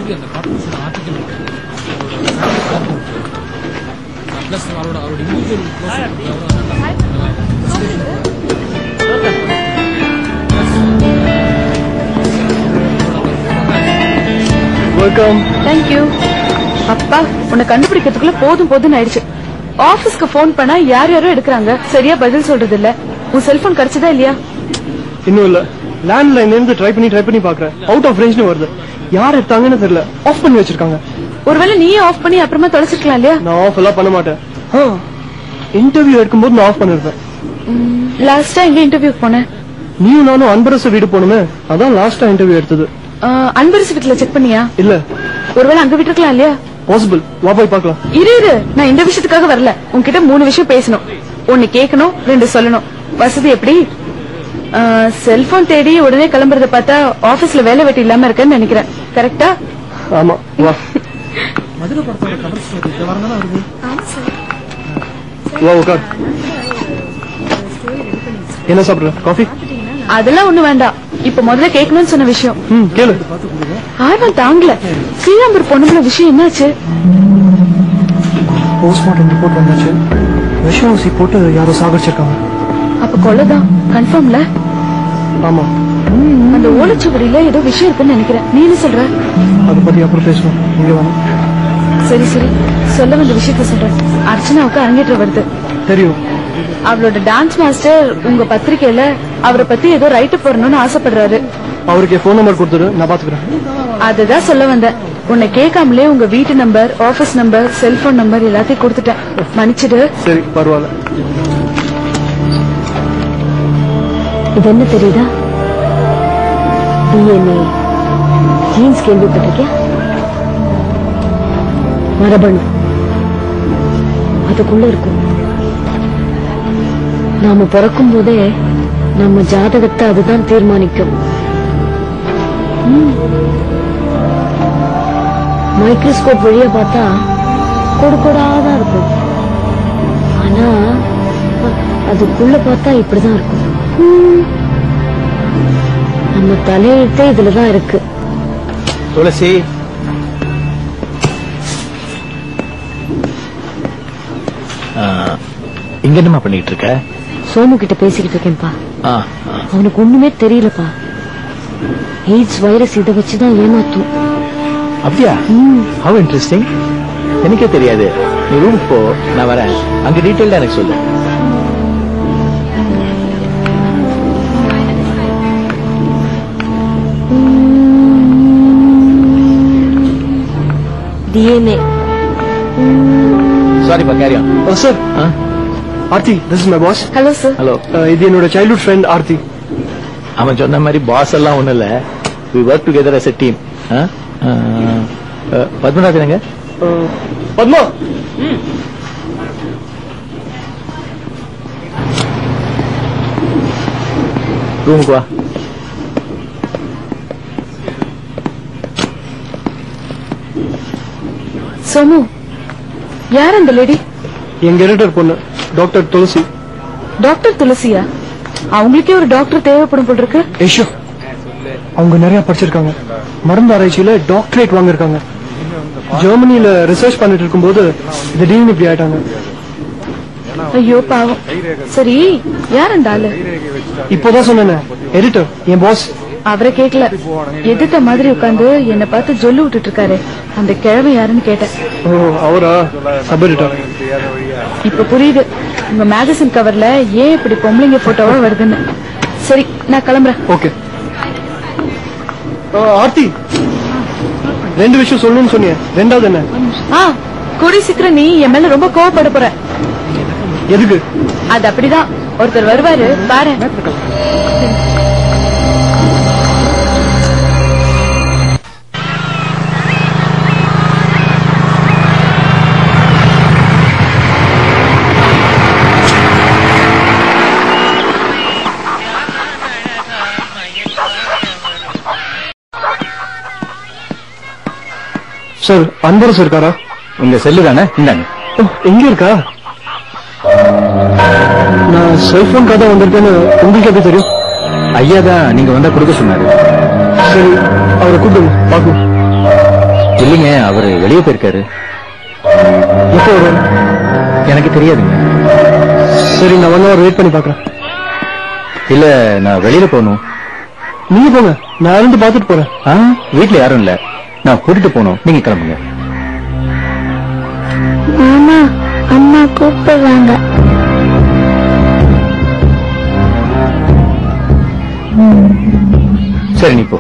வெல்கம் தேங்க்யூ அப்பா உன்னை கண்டுபிடிக்கிறதுக்குள்ள போதும் போதும்னு ஆயிடுச்சு ஆபீஸ்க்கு ஃபோன் பண்ணா யார் யாரோ எடுக்கிறாங்க சரியா பதில் சொல்றது இல்ல உன் செல்போன் கிடைச்சதா இல்லையா இன்னும் இல்ல லேண்ட்லைன்ல இருந்து ட்ரை பண்ணி ட்ரை பண்ணி பாக்குறேன் அவுட் ஆஃப் ரேஞ்ச்னு வருது யார் எடுத்தாங்கன்னு தெரியல ஆஃப் பண்ணி வச்சிருக்காங்க ஒருவேளை நீயே ஆஃப் பண்ணி அப்புறமா தொலைச்சிருக்கலாம் இல்லையா நான் ஆஃப் எல்லாம் பண்ண மாட்டேன் இன்டர்வியூ எடுக்கும்போது நான் ஆஃப் பண்ணிருப்பேன் லாஸ்டா எங்க இன்டர்வியூ போனேன் நீயும் நானும் அன்பரச வீடு போனோமே அதான் லாஸ்டா இன்டர்வியூ எடுத்தது அன்பரிசி வீட்டுல செக் பண்ணியா இல்ல ஒருவேளை அங்க விட்டுருக்கலாம் இல்லையா பாசிபிள் வா போய் பார்க்கலாம் இரு இரு நான் இந்த விஷயத்துக்காக வரல உன்கிட்ட மூணு விஷயம் பேசணும் ஒன்னு கேட்கணும் ரெண்டு சொல்லணும் வசதி எப்படி செல்போன் தேடி உடனே கிளம்புறத பார்த்தா ஆபீஸ்ல வேலை வெட்டி இல்லாம இருக்கேன்னு நினைக்கிறேன் கரெக்டா ஆமா வா வா உட்கார் என்ன சாப்பிடுற காஃபி அதெல்லாம் ஒண்ணு வேண்டாம் இப்ப முதல்ல கேட்கணும்னு சொன்ன விஷயம் ம் கேளு ஆர்வம் தாங்கல ஸ்ரீராம்பூர் பொண்ணுங்கள விஷயம் என்னாச்சு போஸ்ட்மார்ட்டம் ரிப்போர்ட் வந்தாச்சு விஷம் ஊசி போட்டு யாரோ சாகடிச்சிருக்காங்க அப்ப கொலைதான் கன்ஃபார்ம்ல ஆமா அந்த ஓலைச்சுவடியில ஏதோ விஷயம் இருக்குன்னு நினைக்கிறேன் நீ என்ன சொல்ற அதை பத்தி அப்புறம் பேசுவோம் இங்க வாங்க சரி சரி சொல்ல வந்த விஷயத்த சொல்றேன் அர்ச்சனாவுக்கு அரங்கேற்றம் வருது தெரியும் அவளோட டான்ஸ் மாஸ்டர் உங்க பத்திரிக்கையில அவரை பத்தி ஏதோ ரைட்டு போடணும்னு ஆசைப்படுறாரு அவருக்கு ஃபோன் நம்பர் கொடுத்துரு நான் பாத்துக்கிறேன் அதுதான் சொல்ல வந்தேன் உன்னை கேட்காமலே உங்க வீட்டு number office number cellphone number எல்லாத்தையும் கொடுத்துட்டேன் மன்னிச்சிடு சரி பரவாயில்ல இது என்ன தெரியுதா டிஎன்ஏ ஜீன்ஸ் கேள்விப்பட்டிருக்கியா மரபணு அதுக்குள்ள இருக்கும் நாம பிறக்கும் போதே நம்ம ஜாதகத்தை அதுதான் தீர்மானிக்கும் மைக்ரோஸ்கோப் வழியா பார்த்தா கொடு கொடாதான் இருக்கும் ஆனா அ- அதுக்குள்ள பார்த்தா இப்படிதான் இருக்கும் ம். நம்ம தலையெழுத்தே இதுலதான் இருக்கு துளசி ஆ, இங்க என்னமா பண்ணிட்டு இருக்க சோமு கிட்ட பேசிக்கிட்டு இருக்கேன்ப்பா ஆ, ஆ. அவனுக்கு ஒண்ணுமே தெரியலப்பா எய்ட்ஸ் வைரஸ் இதை வச்சுதான் ஏமாத்தும் அப்படியா ஹவ் இன்ட்ரெஸ்டிங் எனக்கே தெரியாது நீ ரூம் போ நான் வரேன் அங்க டீட்டெயில்டா எனக்கு சொல்லு டிஎன்ஏ சாரிப்பா carry on sir Aarthi this is my boss hello sir hello இது என்னோட சைல்ட்ஹுட் ஃப்ரெண்ட் ஆர்த்தி அவன் சொன்ன மாதிரி பாஸ் எல்லாம் ஒண்ணும் இல்ல we work together as a team Padmanathan எங்க அஹ், பத்மா ரூமுக்கு வா சோமு யார் அந்த லேடி எங்க எடிட்டர் பொண்ணு டாக்டர் துளசி டாக்டர் துளசியா அவங்களுக்கே ஒரு டாக்டர் தேவைப்படும் போல் இருக்கு ஏஷோ அவங்க நிறைய படிச்சிருக்காங்க மருந்து ஆராய்ச்சியில டாக்டரேட் வாங்கியிருக்காங்க ஜெர்மனில ரிசர்ச் பண்ணிட்டு இருக்கும்போது திடீர்னு இப்படி ஆயிட்டாங்க ஐயோ பாவம் சரி யார் அந்த ஆளு இப்போதான் சொன்னேன் எடிட்டர் என் பாஸ் அவரை கேட்கல எதிர்த்த மாதிரி உட்கார்ந்து என்னை பார்த்து ஜொல்லு விட்டுட்டு இருக்காரு அந்த கிழமை யாருன்னு கேட்டேன் ஓ அவரா சப் எடிட்டர் இப்ப புரியுது உங்க மேகசின் கவர்ல ஏன் இப்படி பொம்பளைங்க போட்டோவா வருதுன்னு சரி நான் கிளம்புறேன் ஓகே ஆர்த்தி ரெண்டு விஷயம் சொல்லணும்னு சொன்னீங்க ரெண்டாவது என்ன ஆ கூடி சீக்கிரம் நீ என் மேல ரொம்ப கோவப்பட போற எதுக்கு அது அப்படிதான் ஒருத்தர் வருவாரு பாரு சார் அன்பரசு இருக்காரா உங்க செல்லு தானே இந்தாங்க ஓ, எங்க இருக்கா நான் செல்போன் தான் வந்திருக்கேன்னு உங்களுக்கு எப்படி தெரியும் ஐயா தான் நீங்க வந்தா கொடுக்க சொன்னாரு சரி அவரை கூப்பிடுங்க பாக்கும் இல்லைங்க அவரு வெளியே போயிருக்காரு எப்போ வருவாரு எனக்கு தெரியாதுங்க சரி நான் ஒன் ஹவர் வெயிட் பண்ணி பாக்குறேன் இல்ல நான் வெளியில போகணும் நீங்க போங்க நான் இருந்து பாத்துட்டு போறேன் ஆ, வீட்ல யாரும் இல்ல நான் கூட்டிட்டு போகணும் நீங்க கிளம்புங்க மாமா அம்மா கூப்பிடுறாங்க சரி நீ போ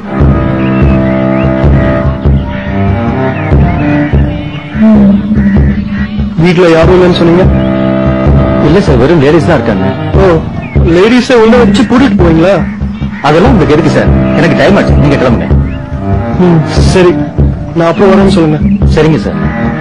வீட்டுல யாரும் இல்லைன்னு சொன்னீங்க இல்ல சார் வெறும் லேடிஸ் தான் இருக்காங்க ஓ லேடிஸ உள்ள வச்சு கூட்டிட்டு போவீங்களா அதெல்லாம் உங்களுக்கு எதுக்கு சார் எனக்கு டைம் ஆச்சு நீங்க கிளம்புங்க ம், சரி நான் அப்புறம் வரேன்னு சொல்லுங்க சரிங்க சார்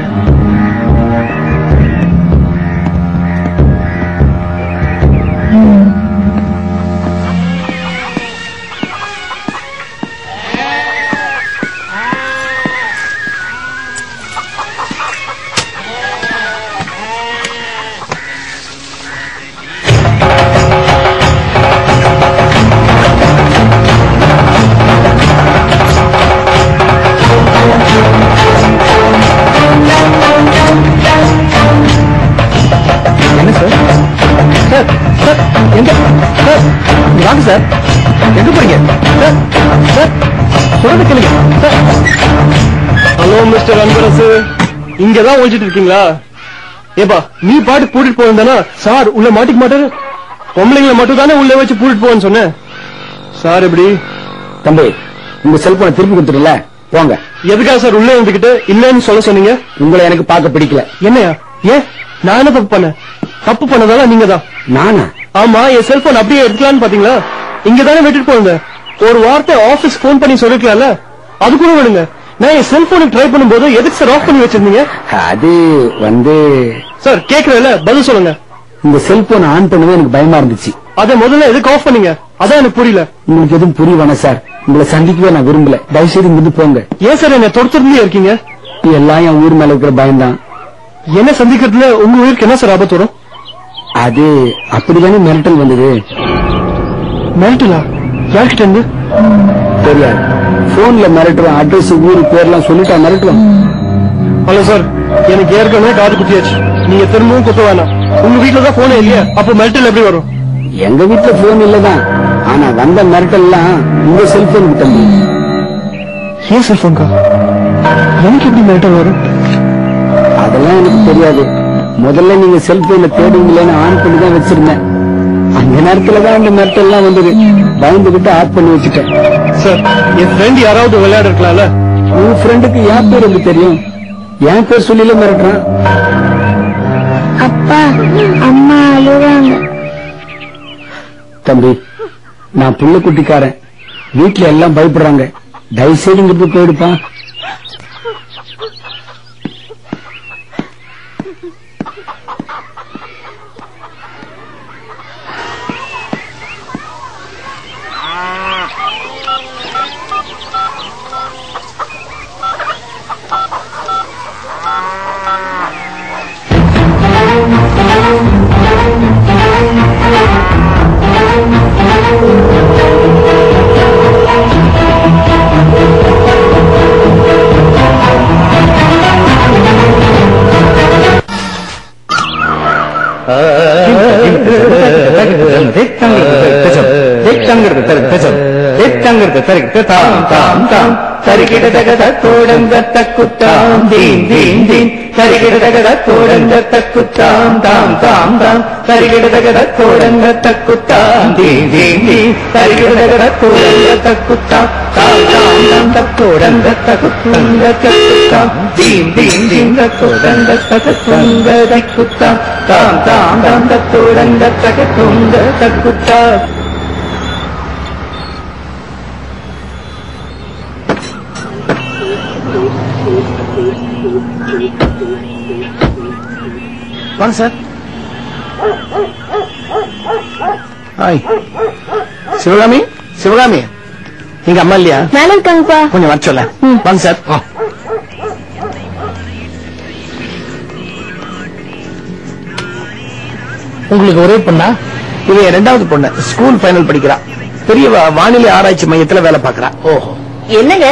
என்ன சார் சார் சார் எங்க சார் இங்க வாங்க சார் எங்க போறீங்க சார் சார் சொல்றது கேளுங்க சார் ஹலோ மிஸ்டர் அன்பரசு இங்கதான் ஒழிச்சிட்டு இருக்கீங்களா ஏப்பா நீ பாட்டு கூட்டிட்டு போயிருந்தானா சார் உள்ள மாட்டிக்க மாட்டாரு பொம்பளைங்களை மட்டும் தானே உள்ள வச்சு கூட்டிட்டு போன்னு சொன்னேன் சார் எப்படி தம்பி உங்க செல்போனை திருப்பி கொடுத்துடல போங்க எதுக்காக சார் உள்ள இருந்துகிட்டு இல்லன்னு சொல்ல சொன்னீங்க உங்களை எனக்கு பார்க்க பிடிக்கல என்னையா ஏன் நான் என்ன தப்பு பண்ணேன் தப்பு பண்ணதால நீங்க தான் நானா ஆமா என் செல்போன் அப்படியே எடுக்கலாம்னு பாத்தீங்களா இங்க தானே விட்டுட்டு போங்க ஒரு வார்த்தை ஆபீஸ் போன் பண்ணி சொல்லிருக்கலாம்ல அது கூட விடுங்க நான் என் செல்போனுக்கு ட்ரை பண்ணும்போது எதுக்கு சார் ஆஃப் பண்ணி வச்சிருந்தீங்க அது வந்து சார் கேக்குறேன்ல பதில் சொல்லுங்க இந்த செல்போன் ஆன் பண்ணவே எனக்கு பயமா இருந்துச்சு அதை முதல்ல எதுக்கு ஆஃப் பண்ணீங்க அதான் எனக்கு புரியல உங்களுக்கு எதுவும் புரியவானே சார் உங்களை சந்திக்கவே நான் விரும்பல தயவுசெய்து இங்கிருந்து போங்க ஏன் சார் என்ன தொடுத்துருந்தே இருக்கீங்க எல்லாம் என் ஊர் மேல இருக்கிற பயம்தான் என்ன சந்திக்கிறதுல உங்க உயிருக்கு என்ன சார் ஆபத்து வரும் அது அப்படிதானே மிரட்டல் வந்தது மிரட்டலா யார்கிட்ட இருந்து தெரியாது போன்ல மிரட்டுறோம் அட்ரஸ் ஊரு பேர்லாம் சொல்லிட்டா மிரட்டுறோம் ஹலோ சார் எனக்கு ஏற்கனவே காது குத்தியாச்சு நீங்க திரும்பவும் குத்த வேணாம் உங்க வீட்டுல தான் போனே இல்லையா அப்போ மிரட்டல் எப்படி வரும் எங்க வீட்டுல போன் இல்லதான் ஆனா வந்த மிரட்டல்லாம் உங்க செல்போனுக்கு தம்பி ஏன் செல்போன்கா எனக்கு எப்படி மிரட்டல் வரும் அதெல்லாம் எனக்கு தெரியாது முதல்ல நீங்க செல்போன்ல தேடுவீங்களேன்னு ஆன் பண்ணி தான் வச்சிருந்தேன் அந்த நேரத்துல தான் அந்த மிரட்டல்லாம் வந்தது பயந்துகிட்டு ஆஃப் பண்ணி வச்சுட்டேன் சார் என் ஃப்ரெண்ட் யாராவது விளையாட இருக்கலாம்ல உன் ஃப்ரெண்டுக்கு என் பேர் எனக்கு தெரியும் என் பேர் சொல்லில மிரட்டுறான் அப்பா அம்மா அழுவாங்க தம்பி நான் புள்ள குட்டிக்காரன் வீட்டுல எல்லாம் பயப்படுறாங்க தயவுசெய்து இங்கிருந்து போயிடுப்பா வாங்க சார் ஹாய் சிவகாமி சிவகாமி எங்க அம்மா இல்லையா மேல இருக்காங்கப்பா கொஞ்சம் வர சொல்ல வாங்க சார் உங்களுக்கு ஒரே பொண்ணா இது என் ரெண்டாவது பொண்ணு ஸ்கூல் ஃபைனல் படிக்கிறா பெரிய வா- வானிலை ஆராய்ச்சி மையத்துல வேலை பாக்குறா ஓஹோ என்னங்க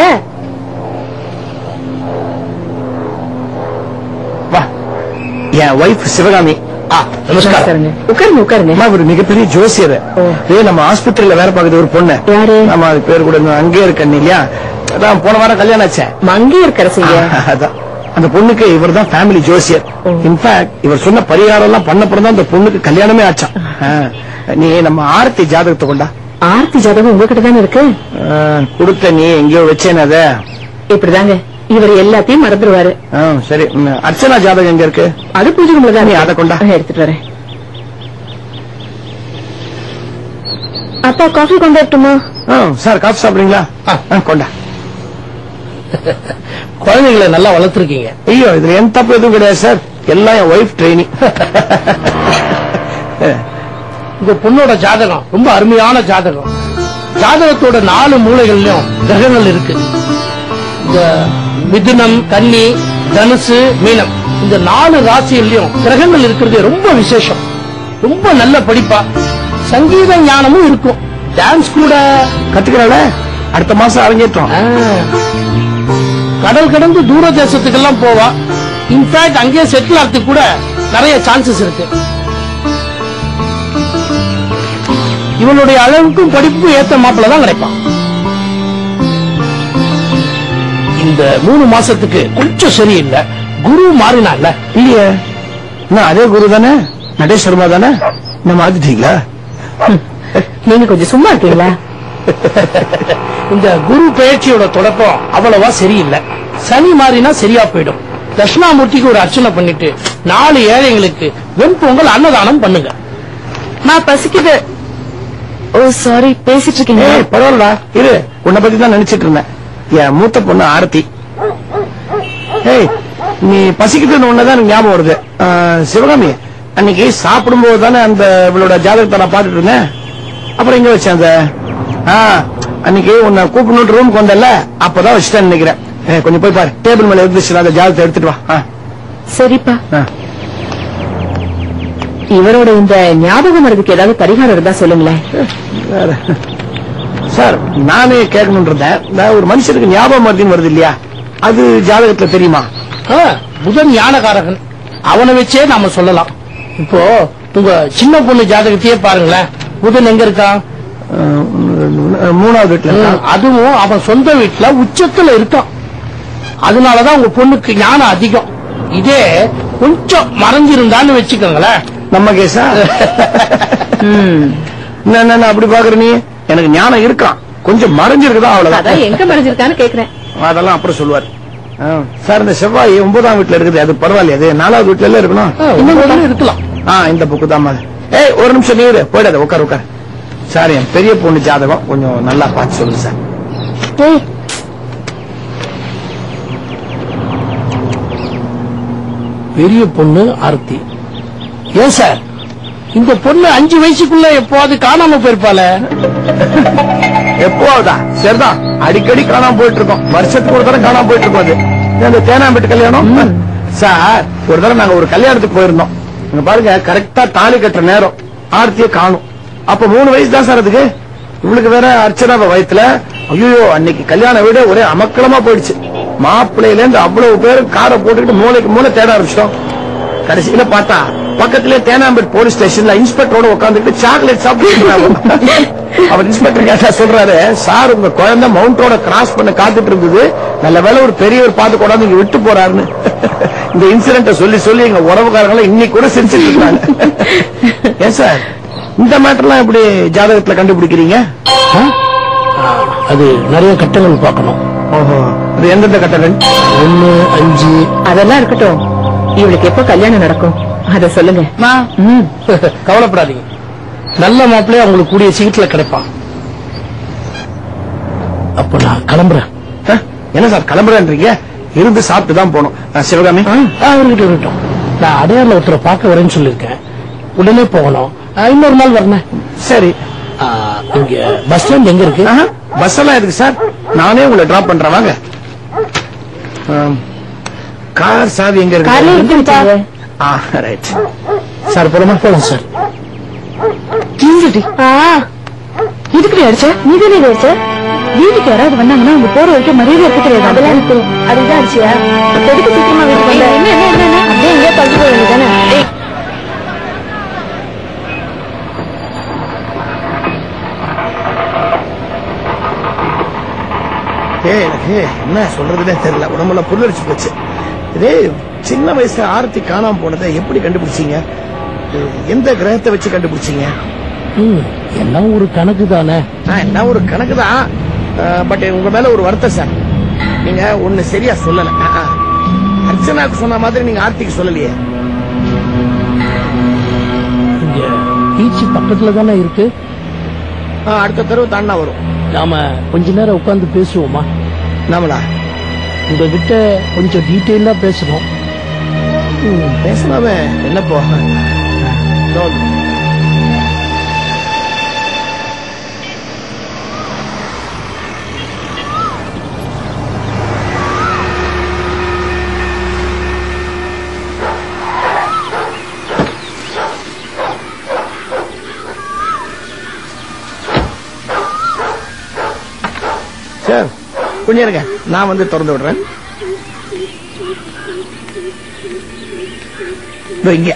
வா என் ஒய்ஃப் சிவகாமி ஆ நமஸ்காரம் உட்காருங்க உட்காருங்க அம்மா ஒரு மிகப்பெரிய ஜோசியர் ஏ நம்ம ஆஸ்பத்திரியில வேலை பார்க்குறது ஒரு பொண்ணு யாரு? ஆமா அது பேர் கூட இன்னும் அங்கேயே இருக்கண்ணு இல்லையா அதான் போன வாரம் கல்யாணம் ஆச்சே மங்கையர் கரசிங்க அதான் அந்த பொண்ணுக்கு இவர் தான் ஃபேமிலி ஜோசியர் இன்ஃபேக்ட் இவர் சொன்ன பரிகாரம் எல்லாம் பண்ணப்பறம் தான் அந்த பொண்ணுக்கு கல்யாணமே ஆச்சான் ஆ, நீ நம்ம ஆரத்தி ஜாதகத்தை கொண்டா ஆர்த்தி ஜாதகம் உங்ககிட்ட தானே இருக்கு ஆ, கொடுத்த நீ எங்கேயோ வச்சேன் அத இப்படிதாங்க இவர் எல்லாத்தையும் மறந்துடுவாரு ஆ, சரி ம், அர்ச்சனா ஜாதகம் எங்க இருக்கு அது பூஜை ரூம்ல தான் நீ அதை கொண்டா எடுத்துட்டு வரேன் அப்பா காஃபி கொண்டு வரட்டுமா ஆ, சார் காஃபி சாப்பிடுறீங்களா ஆ, கொண்டா குழந்தைகளை நல்லா வளர்த்துருக்கீங்க ஐயோ இதுல எந்த தப்பு எதுவும் கிடையாது சார் எல்லாம் என் ஒய்ஃப் ட்ரைனிங் உங்க பொண்ணோட ஜாதகம் ரொம்ப அருமையான ஜாதகம் ஜாதகத்தோட நாலு மூலைகள்லயும் கிரகங்கள் இருக்கு இந்த மிதுனம் கன்னி தனுசு மீனம் இந்த நாலு ராசியிலையும் கிரகங்கள் இருக்கிறது ரொம்ப விசேஷம் ரொம்ப நல்ல படிப்பா சங்கீத ஞானமும் இருக்கும் டான்ஸ் கூட கத்துக்கிறாள அடுத்த மாசம் அரங்கேற்றோம் கடல் கடந்து தூர தேசத்துக்கெல்லாம் போவா இன்ஃபேக்ட் அங்கேயே செட்டில் ஆகிறதுக்கு கூட நிறைய சான்சஸ் இருக்கு இவனுடைய அளவுக்கும் படிப்புக்கும் ஏத்த மாப்பிள்ள தான் கிடைப்பான் இந்த மூணு மாசத்துக்கு கொஞ்சம் சரியில்லை குரு மாறினால இல்லையே என்ன அதே குரு தானே நடேஷ் சர்மா தானே என்ன மாத்திட்டீங்களா நீங்க கொஞ்சம் சும்மா இருக்கீங்களா இந்த குரு பெயர்ச்சியோட தொடக்கம் அவ்வளவா சரியில்லை சனி மாறினா சரியா போயிடும் தட்சிணாமூர்த்திக்கு ஒரு அர்ச்சனை பண்ணிட்டு நாலு ஏழைங்களுக்கு வெண்பொங்கல் அன்னதானம் பண்ணுங்க நான் பசிக்குது ஓ சாரி பேசிட்டு இருக்கீங்க ஏய் பரவாயில்லடா இரு உன்னை பத்தி தான் நினைச்சிட்டு இருந்தேன் என் மூத்த பொண்ணு ஆரத்தி ஏய் நீ பசிக்கிட்டு ஒண்ணுதான் எனக்கு ஞாபகம் வருது ஆ, சிவகாமி அன்னைக்கு சாப்பிடும்போது தானே அந்த இவளோட ஜாதகத்தை நான் பாத்துட்டு இருந்தேன் அப்புறம் எங்க வச்சேன் அந்த ஆ, அன்னைக்கு உன்னை கூப்பிடணும் ரூமுக்கு வந்தல அப்பதான் வச்சுட்டேன் நினைக்கிறேன் ஏய், கொஞ்சம் போய் பாரு டேபிள் மேல இருந்துச்சு அந்த ஜாதகத்தை எடுத்துட்டு வா ஆ, சரிப்பா ஆ. இவரோட இந்த ஞாபகம் வரதுக்கு ஏதாவது பரிகாரம் இருந்தா சொல்லுங்களேன் வேற. சார் நானே கேட்கணும் இருந்தேன் இந்த ஒரு மனுஷனுக்கு ஞாபகம் மருதின்னு வருது இல்லையா அது ஜாதகத்துல தெரியுமா ஆ, புதன் ஞானகாரகன் அவனை வச்சே நாம சொல்லலாம் இப்போ உங்க சின்ன பொண்ணு ஜாதகத்தையே பாருங்களேன் புதன் எங்க இருக்கான் அஹ், மூணாவது வீட்டுல இருக்கா? ம், அதுவும் அவன் சொந்த வீட்டுல உச்சத்துல இருக்கான் அதனாலதான் உங்க பொண்ணுக்கு ஞானம் அதிகம் இதே கொஞ்சம் மறைஞ்சிருந்தான்னு வச்சுக்கோங்களேன் நம்ம கேஸா என்ன என்ன, என்ன அப்படி பாக்குற நீ எனக்கு ஞானம் இருக்கான் கொஞ்சம் மறைஞ்சிருக்குதா அதான் அவ்வளவுதான் எங்க மறைஞ்சிருக்கான்னு கேக்குறேன் அதெல்லாம் அப்புறம் சொல்லுவார் ஆ, சார் இந்த செவ்வாய் ஒன்பதாம் வீட்டுல இருக்குது அது பரவாயில்லையா அது நாலாவது வீட்டுல எல்லாம் இருக்கணும் ஆ, ஒன்பதுல இருக்கலாம் ஆ இந்த புக்கு தான் மாதிரி. ஏய் ஒரு நிமிஷம் நீ இரு போயிடாத உட்கார் உட்கார் சார் என் பெரிய பொண்ணு ஜாதகம் கொஞ்சம் நல்லா பார்த்து சொல்லுங்க சார் ஏய், பெரிய பொண்ணு ஆர்த்தி ஏன் சார் இந்த பொண்ணு அஞ்சு வயசுக்குள்ள எப்போது காணாம போயிருப்பாள எப்போதா சரிதான் அடிக்கடி காணாம போயிட்டு இருக்கோம் வருஷத்துக்கு ஒரு தடவை காணாம போயிட்டு இருக்கோம் அது இது அந்த தேனாம்பேட்டு கல்யாணம் சார் ஒரு தடவை நாங்க ஒரு கல்யாணத்துக்கு போயிருந்தோம் இங்க பாருங்க கரெக்டா தாலி கட்டுற நேரம் ஆர்த்திய காணும் அப்ப மூணு வயசு தான் சார் அதுக்கு இவளுக்கு வேற அர்ச்சனா வயத்துல ஐயோ அன்னைக்கு கல்யாண வீடு ஒரே அமக்கலமா போயிடுச்சு மாப்பிள்ளையில இருந்து அவ்வளவு பேர் காரை போட்டுக்கிட்டு மூளைக்கு மூளை தேட ஆரம்பிச்சிட்டோம் கடைசியில பார்த்தா பக்கத்திலே தேனாம்பேட் போலீஸ் ஸ்டேஷன்ல இன்ஸ்பெக்டரோட உட்காந்துட்டு சாக்லேட் சாப்பிட்டு அவர் இன்ஸ்பெக்டர் கேட்டா சொல்றாரு சார் உங்க குழந்தை மவுண்டோட கிராஸ் பண்ண காத்துட்டு இருந்தது நல்ல வேளை ஒரு பெரியவர் பார்த்து கொண்டாந்து இங்க விட்டு போறாருன்னு இந்த இன்சிடென்ட சொல்லி சொல்லி எங்க உறவுக்காரங்களை இன்னைக்கு கூட சிரிச்சிட்டு இருக்காங்க ஏன் சார் இந்த மேட்டர்லாம் எப்படி ஜாதகத்துல கண்டுபிடிக்கிறீங்க அது நிறைய கட்டங்கள் பார்க்கணும் ஓஹோ அது எந்தெந்த கட்டங்கள் ஒன்னு அஞ்சு அதெல்லாம் இருக்கட்டும் இவளுக்கு எப்ப கல்யாணம் நடக்கும் அத சொல்லுங்க ம். கவலைப்படாதீங்க நல்ல மாப்பிள்ளைய அவங்களுக்கு கூடிய சீக்கிரத்துல கிடைப்பான் அப்ப நான் கிளம்புறேன் ஆ, என்ன சார் கிளம்புறேன்றீங்க இருந்து சாப்பிட்டு தான் போகணும் ஆ, சிவகாமி ஆ, அவர்கிட்ட இருக்கட்டும் நான் அடையாறுல ஒருத்தரை பார்க்க வரேன்னு சொல்லியிருக்கேன் உடனே போகணும் ஆ, இன்னொரு நாள் வரணும் சரி ஆ, இங்க பஸ் ஸ்டாண்ட் எங்க இருக்கு பஸ் எல்லாம் இருக்கு சார் நானே உங்களை டிராப் பண்றேன் வாங்க ஆம், கார் சாவி எங்க கார்லயே இருக்கு இருக்குப்பா. ஆ ரைட் சார் போலாமா போலாம் சார் தீந்துடி இதுக்குடி அடிச்ச நீ தானே அடிச்ச வீட்டுக்கு யாராவது வந்தாங்கன்னா அவங்க போற வரைக்கும் மரியாதை இருக்க தெரியாது அதெல்லாம் எனக்கு அதுதான் அடிச்சியா எதுக்கு சீக்கிரமா வீட்டுக்கு வந்த என்ன என்ன என்ன அப்படியே எங்கேயா பழுது போக வேண்டியதானே ஏய் எனக்கு என்ன சொல்றதுனே தெரியல உடம்புல புல்லரிச்சு போச்சு இதே சின்ன வயசுல ஆரத்தி காணாம போனதை எப்படி கண்டுபிடிச்சீங்க இது எந்த கிரகத்தை வச்சு கண்டுபிடிச்சீங்க எல்லாம் ஒரு கணக்கு தானே என்ன ஒரு கணக்கு தான் பட் உங்க மேல ஒரு வருத்தம் சார் நீங்க ஒண்ணு சரியா சொல்லல ஆ, ஆ. அர்ச்சனாக்கு சொன்ன மாதிரி நீங்க ஆர்த்திக்கு சொல்லலையே இங்க பீச் பக்கத்துல தானே இருக்கு ஆ, அடுத்த தடவை தாண்டா வரும் நாம கொஞ்ச நேரம் உட்கார்ந்து பேசுவோமா நாமளா உங்ககிட்ட கொஞ்சம் டீட்டெயிலா பேசணும் பேசலாமே என்னப்போ இதோ சார் கொஞ்சம் இருங்க நான் வந்து திறந்து விடுறேன் இதோ இங்க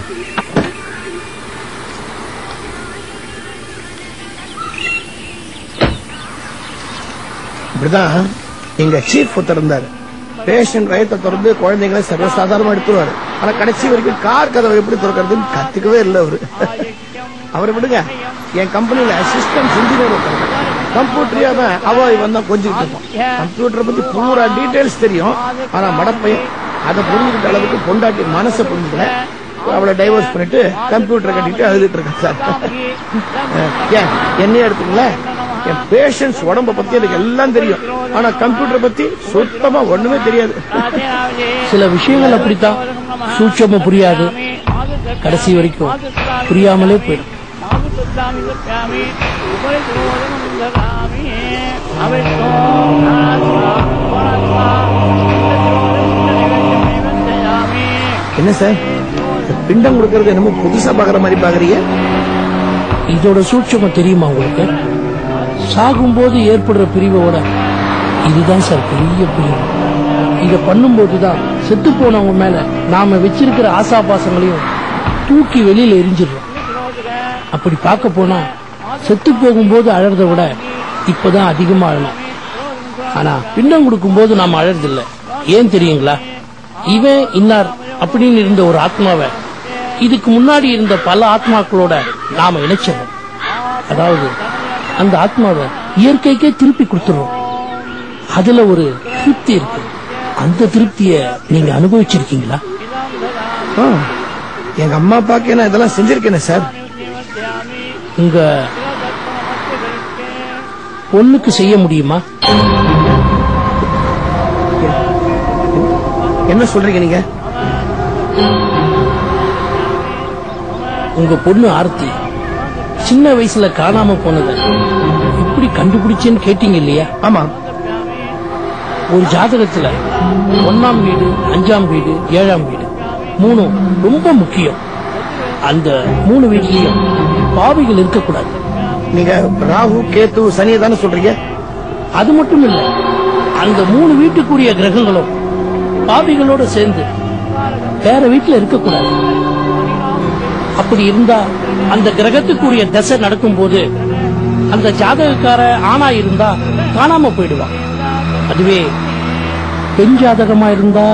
இப்படிதான் எங்க சீஃப் ஒருத்தர் இருந்தாரு பேஷண்ட் வயத்தை திறந்து குழந்தைங்களை சர்வசாதாரணமா எடுத்துருவாரு ஆனா கடைசி வரைக்கும் கார் கதவை எப்படி திறக்கிறதுன்னு கத்துக்கவே இல்லை அவரு அவரை விடுங்க என் கம்பெனில அசிஸ்டன்ட் இன்ஜினியர் ஒருத்தர் கம்ப்யூட்டரியா தான் அவ இவன் தான் கொஞ்சிட்டு இருப்பான் கம்ப்யூட்டரை பத்தி பூரா டீடைல்ஸ் தெரியும் ஆனா மடப்பையன் அதை புரிஞ்சுக்கிட்ட அளவுக்கு பொண்டாட்டி மனசை புரிஞ்சுக்கல அவளை டைவர்ஸ் பண்ணிட்டு கம்ப்யூட்டரை கட்டிட்டு அழுதுட்டு இருக்கேன் சார் ஏன் என்னையே எடுத்துங்களேன் என் பேஷண்ட்ஸ் உடம்ப பத்தி எனக்கு எல்லாம் தெரியும் ஆனா கம்ப்யூட்டரை பத்தி சுத்தமா ஒண்ணுமே தெரியாது சில விஷயங்கள் அப்படித்தான் சூட்சமா புரியாது கடைசி வரைக்கும் புரியாமலே போயிடும் என்ன சார் இந்த பிண்டம் கொடுக்கறது என்னமோ புதுசா பாக்குற மாதிரி பாக்குறீங்க இதோட சூட்சமம் தெரியுமா உங்களுக்கு சாகும்போது ஏற்படுற பிரிவோட இதுதான் சார் பெரிய பிரிவு இத பண்ணும்போதுதான் செத்து போனவங்க மேல நாம வச்சிருக்கிற ஆசாபாசங்களையும் தூக்கி வெளியில எரிஞ்சிடுறோம் அப்படி பார்க்க போனா செத்து போகும்போது அழறத விட இப்பதான் அதிகமா அழணும் ஆனா பிண்டம் கொடுக்கும்போது நாம அழறதில்ல ஏன் தெரியுங்களா இவன் இன்னார் அப்படின்னு இருந்த ஒரு ஆத்மாவை இதுக்கு முன்னாடி இருந்த பல ஆத்மாக்களோட நாம இணைச்சிடறோம் அதாவது அந்த ஆத்மாவை இயற்கைக்கே திருப்பி கொடுத்துறோம் அதுல ஒரு திருப்தி இருக்கு அந்த திருப்திய நீங்க அனுபவிச்சிருக்கீங்களா ஆ, எங்க அம்மா அப்பாக்கு நான் இதெல்லாம் செஞ்சிருக்கேனே சார் உங்க பொண்ணுக்கு செய்ய முடியுமா என்ன சொல்றீங்க நீங்க உங்க பொண்ணு ஆர்த்தி சின்ன வயசுல காணாம போனத எப்படி கண்டுபிடிச்சேன்னு கேட்டீங்க இல்லையா ஆமா ஒரு ஜாதகத்துல ஒன்னாம் வீடு அஞ்சாம் வீடு ஏழாம் வீடு மூணும் ரொம்ப முக்கியம் அந்த மூணு வீட்லயும் பாவிகள் இருக்கக்கூடாது நீங்க ராகு கேத்து சனியை தானே சொல்றீங்க அது மட்டும் இல்ல அந்த மூணு வீட்டுக்குரிய கிரகங்களும் பாவிகளோட சேர்ந்து வேற வீட்டுல இருக்கக்கூடாது அப்படி இருந்தா அந்த கிரகத்துக்குரிய தசை நடக்கும் போது அந்த ஜாதகக்கார ஆணா இருந்தா காணாம போயிடுவான் அதுவே பெண் ஜாதகமா இருந்தா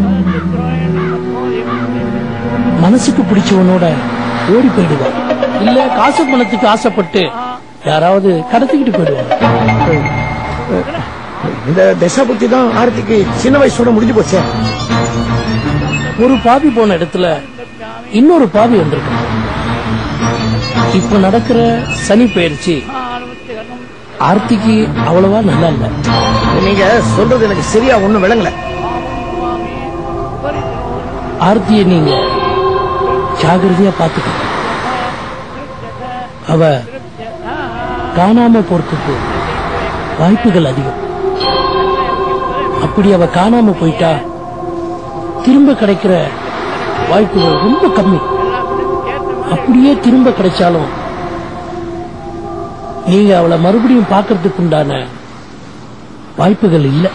மனசுக்கு பிடிச்சவனோட ஓடி போயிடுவான் இல்ல காசு பணத்துக்கு ஆசைப்பட்டு யாராவது கடத்திக்கிட்டு போயிடுவாங்க இந்த தசா புத்தி தான் ஆர்த்திக்கு சின்ன வயசோட முடிஞ்சு போச்சே ஒரு பாவி போன இடத்துல இன்னொரு பாவி வந்திருக்கு இப்ப நடக்கிற சனி பயிற்சி ஆர்த்திக்கு அவ்வளவா நல்லா இல்ல நீங்க சொல்றது எனக்கு சரியா ஒண்ணும் விளங்கல ஆர்த்திய நீங்க ஜாகிரதையா பாத்துக்க அவ காணாம போறதுக்கு வாய்ப்புகள் அதிகம் அப்படி அவ காணாம போயிட்டா திரும்ப கிடைக்கிற வாய்ப்புகள் ரொம்ப கம்மி அப்படியே திரும்ப கிடைச்சாலும் நீங்க அவளை மறுபடியும் பார்க்கறதுக்கு உண்டான வாய்ப்புகள் இல்லை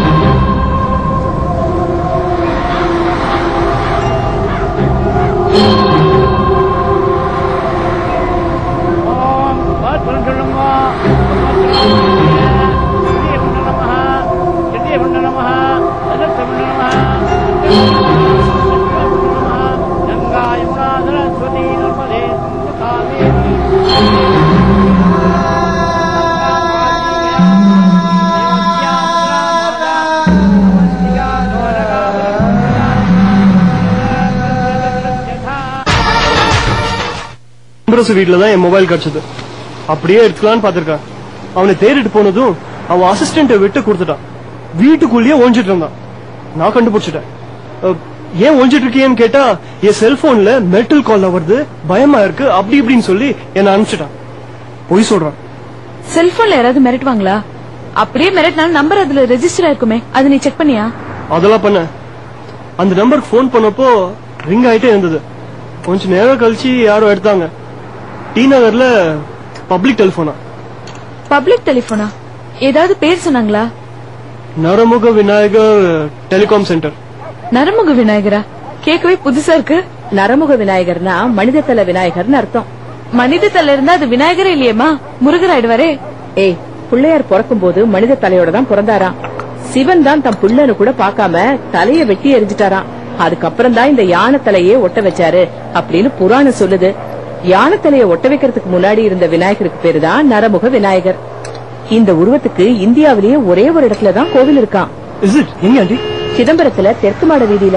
அம்பரசு வீட்ல தான் என் மொபைல் கிடைச்சது அப்படியே எடுத்துக்கலாம்னு பாத்திருக்கேன் அவனை தேடிட்டு போனதும் அவன் அசிஸ்டன்ட விட்டு கொடுத்துட்டான் வீட்டுக்குள்ளேயே ஒழிஞ்சிட்டு இருந்தான் நான் கண்டுபிடிச்சிட்டேன் அஹ், ஏன் ஒழிஞ்சிட்டு இருக்கியேன்னு கேட்டா என் செல்போன்ல மெட்டல் கால்ல வருது பயமா இருக்கு அப்படி இப்படின்னு சொல்லி என்ன அனுப்பிச்சிட்டான் பொய் சொல்றான் செல்போன்ல யாராவது மிரட்டுவாங்களா அப்படியே மிரட்டினாலும் நம்பர் அதுல ரெஜிஸ்டர் ஆயிருக்குமே அது நீ செக் பண்ணியா அதெல்லாம் பண்ண அந்த நம்பருக்கு ஃபோன் பண்ணப்போ ரிங் ஆயிட்டே இருந்தது கொஞ்ச நேரம் கழிச்சு யாரோ எடுத்தாங்க டி நகர்ல பப்ளிக் டெலிபோனா பப்ளிக் டெலிபோனா ஏதாவது பேர் சொன்னாங்களா நரமுக விநாயகர் டெலிகாம் சென்டர் நரமுக விநாயகரா கேட்கவே புதுசா இருக்கு நரமுக விநாயகர்னா மனித தல விநாயகர்னு அர்த்தம் மனித தலை இருந்தா அது விநாயகரே இல்லையேமா முருகர் ஆயிடுவாரே ஏய் பிள்ளையார் பிறக்கும் போது மனித தலையோட தான் பிறந்தாராம் சிவன் தான் தன் பிள்ளைன்னு கூட பார்க்காம தலைய வெட்டி எரிஞ்சிட்டாராம் அதுக்கப்புறம் தான் இந்த யானை தலையே ஒட்ட வச்சாரு அப்படின்னு புராணம் சொல்லுது யானை தலைய ஒட்ட வைக்கிறதுக்கு முன்னாடி இருந்த விநாயகருக்கு பேரு தான் நரமுக விநாயகர் இந்த உருவத்துக்கு இந்தியாவிலேயே ஒரே ஒரு இடத்துல தான் கோவில் இருக்கான் இஸ் இட் எங்க ஆண்டி சிதம்பரத்துல தெற்கு மாட வீதியில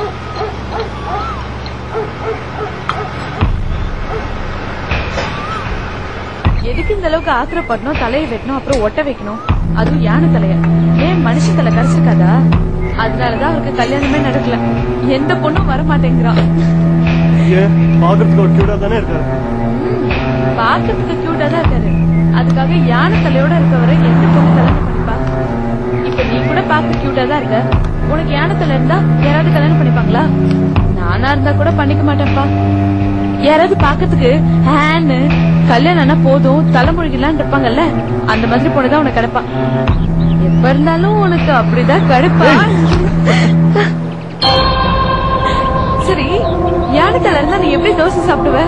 எதுக்கு இந்த அளவுக்கு ஆத்திரப்படணும் தலையை வெட்டணும் அப்புறம் ஒட்ட வைக்கணும் அதுவும் யானை தலைய ஏன் மனுஷ தலை கரைச்சிருக்காதா அதனாலதான் அவருக்கு கல்யாணமே நடக்கல எந்த பொண்ணும் வர மாட்டேங்கிறான் ஏன் பாக்குறதுக்கு ஒரு கியூட்டா தானே இருக்காரு பாக்கிறதுக்கு கியூட்டா தான் இருக்காரு அதுக்காக யானை தலையோட இருக்கவரை எந்த பொண்ணு கல்யாணம் பண்ணிப்பா இப்ப நீ கூட பாக்க கியூட்டா தான் இருக்க உனக்கு யானை தலை இருந்தா யாராவது கல்யாணம் பண்ணிப்பாங்களா நானா இருந்தா கூட பண்ணிக்க மாட்டேன்ப்பா யாராவது பாக்கிறதுக்கு ஹேன்னு கல்யாணம் ஆனா போதும் தலைமொழிகளான் இருப்பாங்கல்ல அந்த மாதிரி பொண்ணுதான் உனக்கு கிடைப்பா எப்ப இருந்தாலும் உனக்கு அப்படிதான் கிடைப்பா சரி யானை தலை இருந்தா நீ எப்படி தோசை சாப்பிடுவ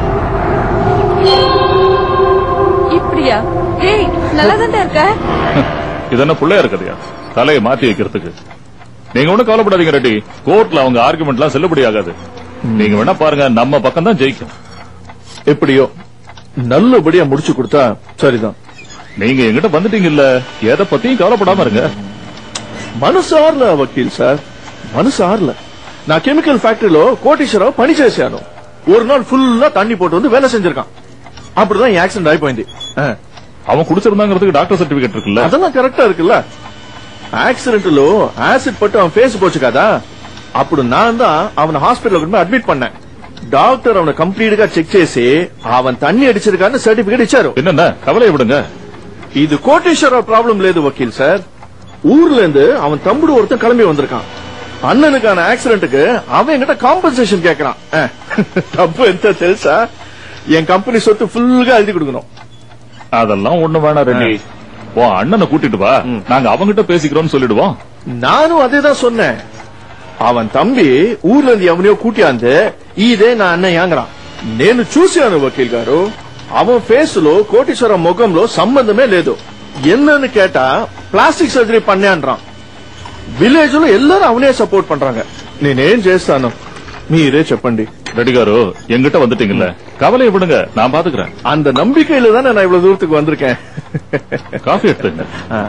இப்படியா ஏய் நல்லா இருக்க இது என்ன பிள்ளையா இருக்கதையா தலையை மாத்தி வைக்கிறதுக்கு நீங்க ஒண்ணும் கவலைப்படாதீங்க ரெட்டி கோர்ட்ல அவங்க ஆர்குமெண்ட்லாம் செல்லுபடி ஆகாது நீங்க வேணா பாருங்க நம்ம பக்கம் தான் ஜெயிக்கும் எப்படியோ நல்லபடியா முடிச்சு கொடுத்தா சரிதான் நீங்க எங்கிட்ட வந்துட்டீங்க இல்ல எதை பத்தியும் கவலைப்படாம இருங்க మనసు ఆర్ల వకీల్ సార్ మనసు ఆర్ల నా కెమికల్ ఫ్యాక్టరీలో కోటేశ్వరరావు పని చేశాను ஒரு நாள் ஃபுல்லா தண்ணி போட்டு வந்து வேலை செஞ்சிருக்கான் அப்படிதான் என் ஆக்சிடென்ட் ஆகி போయింది அவன் குடிச்சிருந்தாங்கிறதுக்கு டாக்டர் சர்டிபிகேட் இருக்குல்ல அதெல்லாம் కరెక్టా இருக்குல்ல యాక్సిడెంట్ లో యాసిడ్ పట్టు அவன் ఫేస్ పోச்சு కదా అప్పుడు நான் தான் அவனை హాస్పిటల్ கொண்டு అడ్మిట్ பண்ணேன் డాక్టర్ அவனை కంప్లీట్ గా చెక్ చేసి அவன் தண்ணி அடிச்சிருக்கான்னு సర్టిఫికేట్ ఇచ్చారు என்னென்ன கவலையை விடுங்க இது கோட்டேஸ்வரா ப்ராப்ளம் లేదు வக்கீல் சார் ஊர்ல இருந்து அவன் தம்புடு ஒருத்தன் கிளம்பி வந்திருக்கான் அண்ணனுக்கான ஆக்சிடென்ட்டுக்கு அவன் என்கிட்ட காம்பன்சேஷன் கேக்குறான் அஹ், தப்பு ఎంత తెలుసా என் கம்பெனி சொத்து ஃபுல்லா எழுதி கொடுக்கணும் அதெல்லாம் ஒண்ணு வேணாம் ரெட்டி உன் அண்ணனை கூட்டிட்டு வா நாங்க அவங்கிட்ட பேசிக்கிறோம்னு சொல்லிடுவோம் நானும் அதே தான் சொன்னேன் அவன் தம்பி ఊర్లో నుంచి ఎవరియో కూట్యాంది ఇదే నా అన్నయ్యాంగరాన్ నేను చూశాను వకీల్ గారు அவன் ఫేస్ లో కోటేశ్వర ముఖంలో సంబంధమే లేదు என்னன்னு கேட்டா ప్లాస్టిక్ సర్జరీ பண்ணான்றான் విలేజ్ లో ఎల్లరూ అవనే సపోర్ట్ పண்றாங்க నేనేం చేస్తాను మీరే చెప్పండి ரெட்டி காரு எங்கிட்ட வந்துட்டீங்கல்ல கவலையை விடுங்க நான் பாத்துக்கிறேன் அந்த நம்பிக்கையில தானே நான் இவ்வளவு தூரத்துக்கு வந்திருக்கேன் காஃபி எடுத்துங்க ஆ.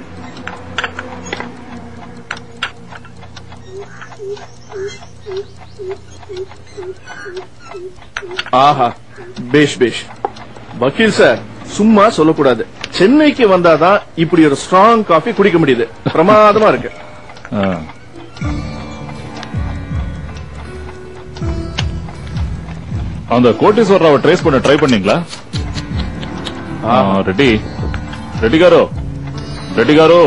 ஆஹா பேஷ் பேஷ் வக்கீல் சார் சும்மா சொல்லக்கூடாது சென்னைக்கு வந்தாதான் இப்படி ஒரு ஸ்ட்ராங் காஃபி குடிக்க முடியுது பிரமாதமா இருக்கு ஆ. அந்த கோட்டீஸ்வரராவை ட்ரேஸ் பண்ண ட்ரை பண்ணீங்களா ఆ, రెడ్డి రెడ్డి గారు రెడ్డి గారు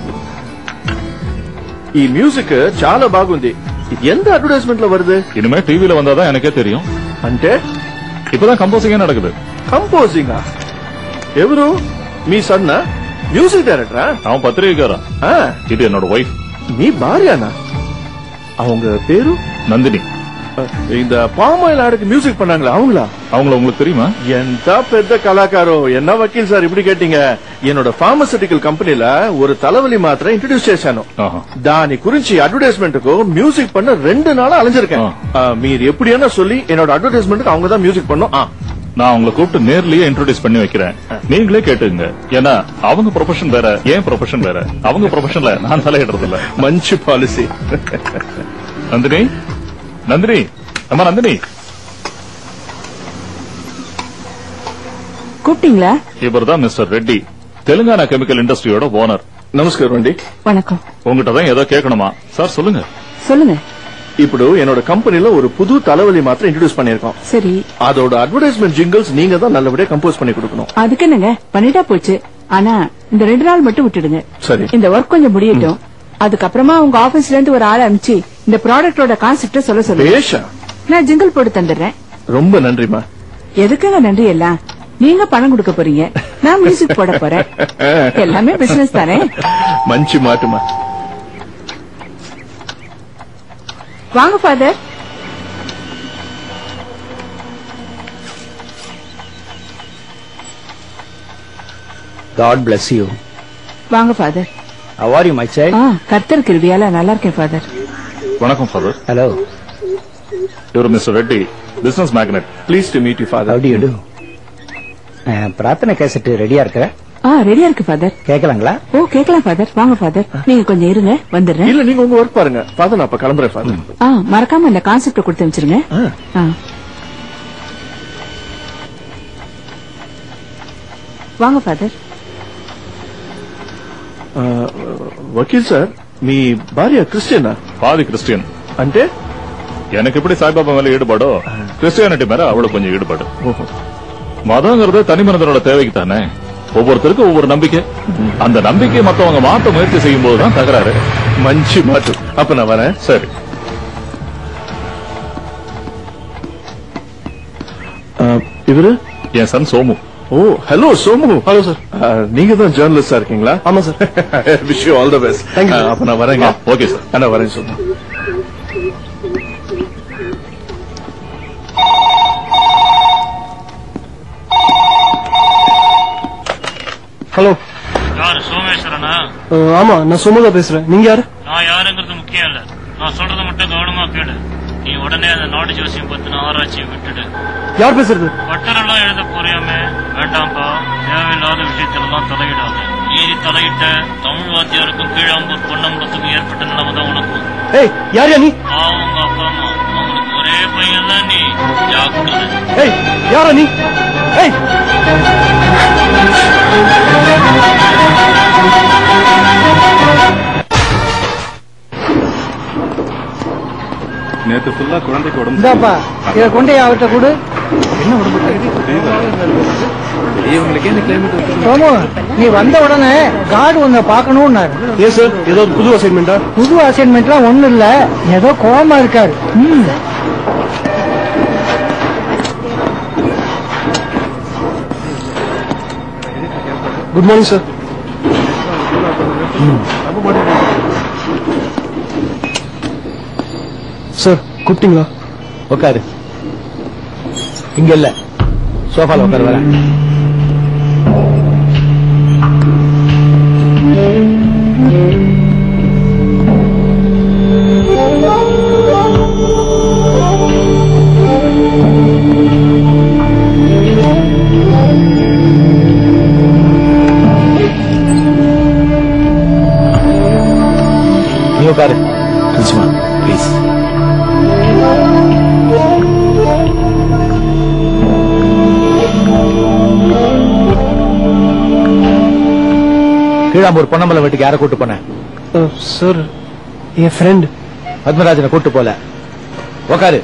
ఈ మ్యూజిక్ చాలా బాగుంది ఇది ఎంత అడ్వర్టైజ్మెంట్ లో வருது இனிமே டிவில வந்தாதான் எனக்கே தெரியும் అంటే இப்பதான் கம்போசிங்கே நடக்குது కంపోజింగా ఎవరు మీ సన్న మ్యూజిక్ డైరెక్టరా அவன் பத்திரிகைக்காரன் இது என்னோட ஒய்ஃப் మీ భార్యనా அவங்க பேரு நந்தினி இந்த பாமாயில் ஆடுக்கு மியூசிக் பண்ணாங்களா அவங்களா அவங்கள உங்களுக்கு தெரியுமா ఎంత పెద్ద కళాకారం என்ன వకీల్ సార్ ఇప్పుడు கேட்டீங்க என்னோட ఫార్మసిటికల్ కంపెనీல ஒரு தலைவலி மாத்திரை இன்ட்ரடியூஸ் చేశాను దాని గురించి అడ్వర్టైజ్మెంట్ కు మ్యూజిక్ பண்ண ரெண்டு நாளா அலைஞ்சிருக்கேன் ஆ, మీరు எப்படியான சொல்லி என்னோட அட்வர்டைஸ்மெண்ட்டுக்கு அவங்க தான் மியூசிக் பண்ணும் ஆ. நான் உங்களை கூப்பிட்டு நேர்லயே இன்ட்ரோடியூஸ் பண்ணி வைக்கிறேன் நீங்களே கேட்டுங்க ஏன்னா அவங்க ப்ரொஃபஷன் வேற ஏன் ப்ரொஃபஷன் வேற அவங்க ப்ரொஃபஷன்ல நான் தலையிடுறது இல்ல మంచి పాలసీ நந்தினி நந்தினி அம்மா நந்தினி கூப்பிட்டீங்களா இவர் தான் மிஸ்டர் ரெட்டி தெலுங்கானா கெமிக்கல் இண்டஸ்ட்ரியோட ஓனர் நமஸ்காரம் అండి வணக்கம் உங்ககிட்ட தான் ஏதோ கேட்கணுமா சார் சொல்லுங்க சொல்லுங்க ఇప్పుడు என்னோட கம்பெனில ஒரு புது தலைவலி மாத்திரை இன்ட்ரடியூஸ் பண்ணிருக்கோம் சரி அதோட அட்வர்டைஸ்மெண்ட் ஜிங்கிள்ஸ் நீங்க தான் நல்லபடியா கம்போஸ் பண்ணி கொடுக்கணும் அதுக்கு என்னங்க பண்ணிட்டா போச்சு ஆனா இந்த ரெண்டு நாள் மட்டும் விட்டுடுங்க சரி இந்த ஒர்க் கொஞ்சம் முடியட்டும் அதுக்கப்புறமா உங்க ஆபீஸ்ல இருந்து ஒரு ஆள் அனுப்பிச்சு இந்த ப்ராடக்டோட கான்செப்ட சொல்ல சொல்லுங்க பேஷா நான் ஜிங்கிள் போட்டு தந்துடுறேன் ரொம்ப நன்றிமா எதுக்குங்க நன்றி எல்லாம் நீங்க பணம் கொடுக்க போறீங்க நான் மியூசிக் போட போறேன் எல்லாமே பிசினஸ் தானே మంచి మాటమా வாங்க ஃபாதர் காட் பிளஸ் யூ வாங்க father How are you, my child? ஆ கர்த்தர் கிருவியால நல்லா இருக்கேன் ஃபாதர் வணக்கம் ஃபாதர் ஹலோ இவர் mister Reddy business magnet please to meet you How do you do? அஹ், பிரார்த்தனை கேசட் ரெடியா இருக்கிற ஆ ரெடியா இருக்கு ஃபாதர் கேட்கலாங்களா ஓ கேக்கலாம் ஃபாதர் வாங்க ஃபாதர் நீங்க கொஞ்சம் இருங்க வந்துடுறேன் இல்ல நீங்க உங்க ஒர்க் பாருங்க ஃபாதர் நான் அப்ப கிளம்புறேன் ஃபாதர் ஆ மறக்காம இந்த கான்செப்ட கொடுத்து அனுப்பிச்சிருங்க ஆ. வாங்க ஃபாதர் వకీల్ సార్ మీ భార్య క్రిస్టియనా பாதி கிறிஸ்டியன் అంటే எனக்கு எப்படி சாய்பாபா மேல ஈடுபாடோ கிறிஸ்டியானிட்டி மேல அவளுக்கு கொஞ்சம் ஈடுபாடு மதங்கிறது தனி மனிதனோட தேவைக்கு தானே ஒவ்வொருத்தருக்கும் ஒவ்வொரு நம்பிக்கை அந்த நம்பிக்கையை மத்தவங்க மாத்த முயற்சி செய்யும் போதுதான் தகராறு మంచి మాట அப்ப நான் வரேன் சரி இவரு என் சன் சோமு ஓ ஹலோ சோமு ஹலோ சார் நீங்க தான் ஜேர்னலிஸ்டா இருக்கீங்களா ஆமா sir wish you all the best Thank you. அப்ப நான் வரேங்க ஓகே சார் நான் வரேன் சோமு ஹலோ யாரு சோமேஸ்வரனா ஆமா நான் சுமதா பேசுறேன் நீங்க யாரு நான் யாருங்கிறது முக்கியம் இல்ல நான் சொல்றத மட்டும் கவனமா கேளு நீ உடனே அந்த நாடு ஜோசியம் பத்தின ஆராய்ச்சியை விட்டுடு யார் பேசுறது பட்டரெல்லாம் எழுத போறியாமே வேண்டாம்ப்பா தேவையில்லாத விஷயத்திலெல்லாம் தலையிடாத நீதி தலையிட்ட தமிழ் வாத்தியாருக்கும் கீழாம்பூர் பொன்னம்பலத்துக்கும் ஏற்பட்ட நிலைமை தான் உனக்கும் ஏய் யார் யா நீ பாவம் உங்க அப்பா அம்மா அவங்களுக்கு ஒரே பையன் தான் நீ ஜாக்கிரதை ஏய் யாரா நீ ஏய் நேத்து ஃபுல்லா குழந்தைக்கு உடம்பு இந்தாப்பா இதை கொண்டு போய் அவர்கிட்ட கொடு இவங்களுக்கு இந்த கிளைமேட் சோமு நீ வந்த உடனே கார்டு உன்னை பார்க்கணும்னாரு ஏன் சார் ஏதோ புது அசைன்மெண்டா புது அசைன்மெண்ட்லாம் ஒண்ணும் இல்ல ஏதோ கோவமா இருக்காரு ம். குட் மார்னிங் சார் சார் கூப்பிட்டீங்களா உட்காரு இங்க இல்ல சோஃபால உட்காரு வரேன் நீ உட்காரு ப்ளீஸ் கீழாம்பூர் பொன்னம்பலம் வீட்டுக்கு யாரை கூட்டு போனேன் சார் என் ஃப்ரெண்ட் பத்மராஜனை கூட்டு போல உக்காரு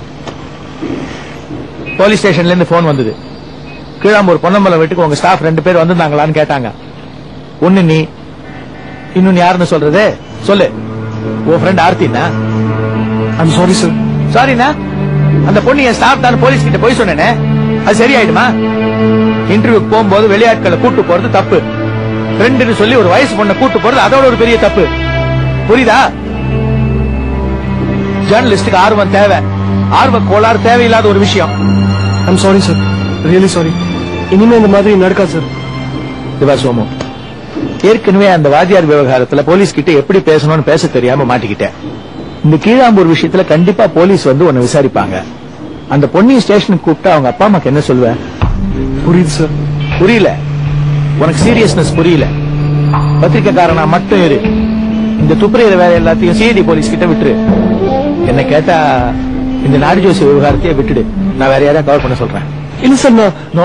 போலீஸ் ஸ்டேஷன்ல இருந்து போன் வந்தது கீழாம்பூர் பொன்னம்பலம் வீட்டுக்கு உங்க ஸ்டாஃப் ரெண்டு பேர் வந்திருந்தாங்களான்னு கேட்டாங்க ஒண்ணு நீ இன்னொன்னு யாருன்னு சொல்றது சொல்லு உன் ஃப்ரெண்ட் ஆர்த்தினா ஐம் சாரி சார் சாரிண்ணா அந்த பொண்ணு என் ஸ்டாஃப் தான் போலீஸ் கிட்ட போய் சொன்னேனே அது சரியாயிடுமா இன்டர்வியூக்கு போகும்போது வெளியாட்களை கூட்டு போறது தப்பு ஃப்ரெண்டுன்னு சொல்லி ஒரு வயசு பொண்ணை கூட்டு போறது அதோட ஒரு பெரிய தப்பு புரியுதா ஜேர்னலிஸ்டுக்கு ஆர்வம் தேவை ஆர்வ கோளாறு தேவையில்லாத ஒரு விஷயம் I'm sorry sir really sorry இனிமே இந்த மாதிரி நடக்காது சார் சிவா சோமு ஏற்கனவே அந்த வாத்தியார் விவகாரத்துல போலீஸ் கிட்ட எப்படி பேசணும்னு பேச தெரியாம மாட்டிக்கிட்டேன் இந்த கீழாம்பூர் விஷயத்துல கண்டிப்பா போலீஸ் வந்து உன்னை விசாரிப்பாங்க அந்த பொன்னி ஸ்டேஷனுக்கு கூப்பிட்டு அவங்க அப்பா அம்மாக்கு என்ன சொல்லுவ புரியுது சார் புரியல உனக்கு சீரியஸ்னஸ் புரியல பத்திரிக்கைக்காரனா மட்டும் இரு இந்த துப்புரையிற வேலை எல்லாத்தையும் சிஐடி போலீஸ் கிட்ட விட்டுரு என்ன கேட்டா இந்த நாடு ஜோசி விவகாரத்தையே விட்டுடு நான் வேற யாரையா கவர் பண்ண சொல்றேன் இல்ல சார் நான் no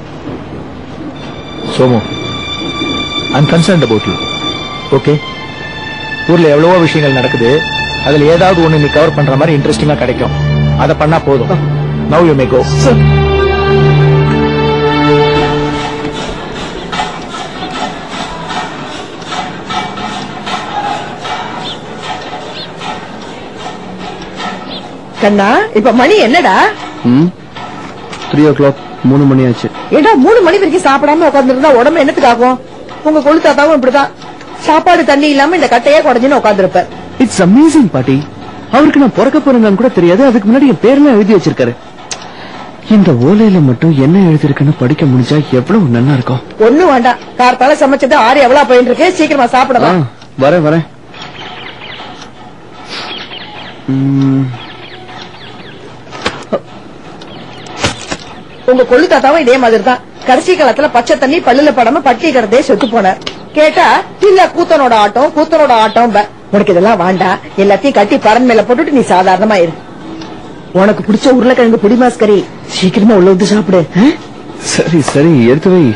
Somu I'm concerned about you okay ஊர்ல எவ்வளவோ விஷயங்கள் நடக்குது அதுல ஏதாவது ஒண்ணு நீ கவர் பண்ற மாதிரி இன்ட்ரெஸ்டிங்கா கிடைக்கும் அதை பண்ணா போதும் நவ் யூ மே கோ கண்ணா இப்ப மணி என்னடா த்ரீ ஓ கிளாக் மூணு மணி ஆச்சு ஏடா மூணு மணி வரைக்கும் சாப்பிடாம உட்காந்துருந்தா உடம்பு என்னத்துக்கு ஆகும் உங்க கொழுத்தாத்தாவும் இப்படிதான் சாப்பாடு தண்ணி இல்லாம இந்த கட்டையே குடஞ்சுன்னு உட்காந்துருப்ப இட்ஸ் அமேசிங் பாட்டி அவருக்கு நான் பிறக்க போறேன்னு கூட தெரியாது அதுக்கு முன்னாடி என் பேர்லாம் எழுதி வச்சிருக்காரு இந்த ஓலையில மட்டும் என்ன எழுதிருக்குன்னு படிக்க முடிஞ்சா எவ்வளவு நல்லா இருக்கும் ஒண்ணு வேண்டாம் கார்த்தால சமைச்சது ஆறு எவ்வளவு போயிட்டு இருக்கு சீக்கிரமா சாப்பிடலாம் வரேன் வரேன் ம், உங்க கொள்ளு தாத்தாவும் இதே மாதிரி தான் கடைசி காலத்துல பச்சை தண்ணி பல்லுல படாம பட்டி கிடந்தே செத்து போனார் கேட்டா இல்ல கூத்தனோட ஆட்டம் கூத்தனோட ஆட்டம் உனக்கு இதெல்லாம் வேண்டாம் எல்லாத்தையும் கட்டி பரன் மேல போட்டுட்டு நீ சாதாரணமா இரு உனக்கு பிடிச்ச உருளைக்கிழங்கு புடி மாஸ்கரி சீக்கிரமா உள்ள வந்து சாப்பிடு ஆ? சரி சரி எடுத்து வை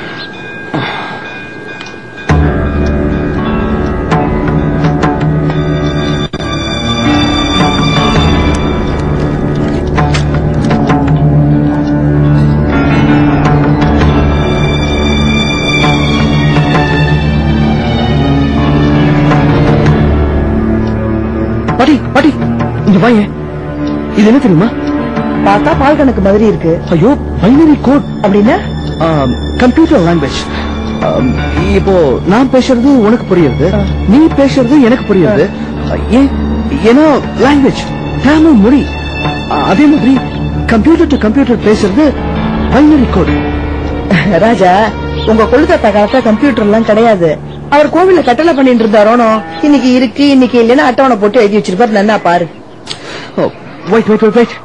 பாட்டி பாட்டி இங்க வாங்க இது என்ன தெரியுமா பார்த்தா பால் கணக்கு மாதிரி இருக்கு ஐயோ பைனரி கோட் அப்படின்னா கம்ப்யூட்டர் லாங்குவேஜ் இப்போ நான் பேசுறது உனக்கு புரியுது நீ பேசுறது எனக்கு புரியுது ஏன் ஏன்னா லாங்குவேஜ் தமிழ் மொழி அஹ், அதே மாதிரி கம்ப்யூட்டர் டு கம்ப்யூட்டர் பேசுறது பைனரி கோட் ராஜா உங்க கொழுத்தாத்தா காலத்துல கம்ப்யூட்டர் எல்லாம் கிடையாது அவர் கோவில்ல கட்டளை பண்ணிட்டு இருந்தாரோனோ இன்னைக்கு இருக்கு இன்னைக்கு இல்லைன்னா அட்டவணை போட்டு எழுதி வச்சிருப்பாரு நன்னா பாரு வெயிட் வெயிட் வெயிட் வெயிட்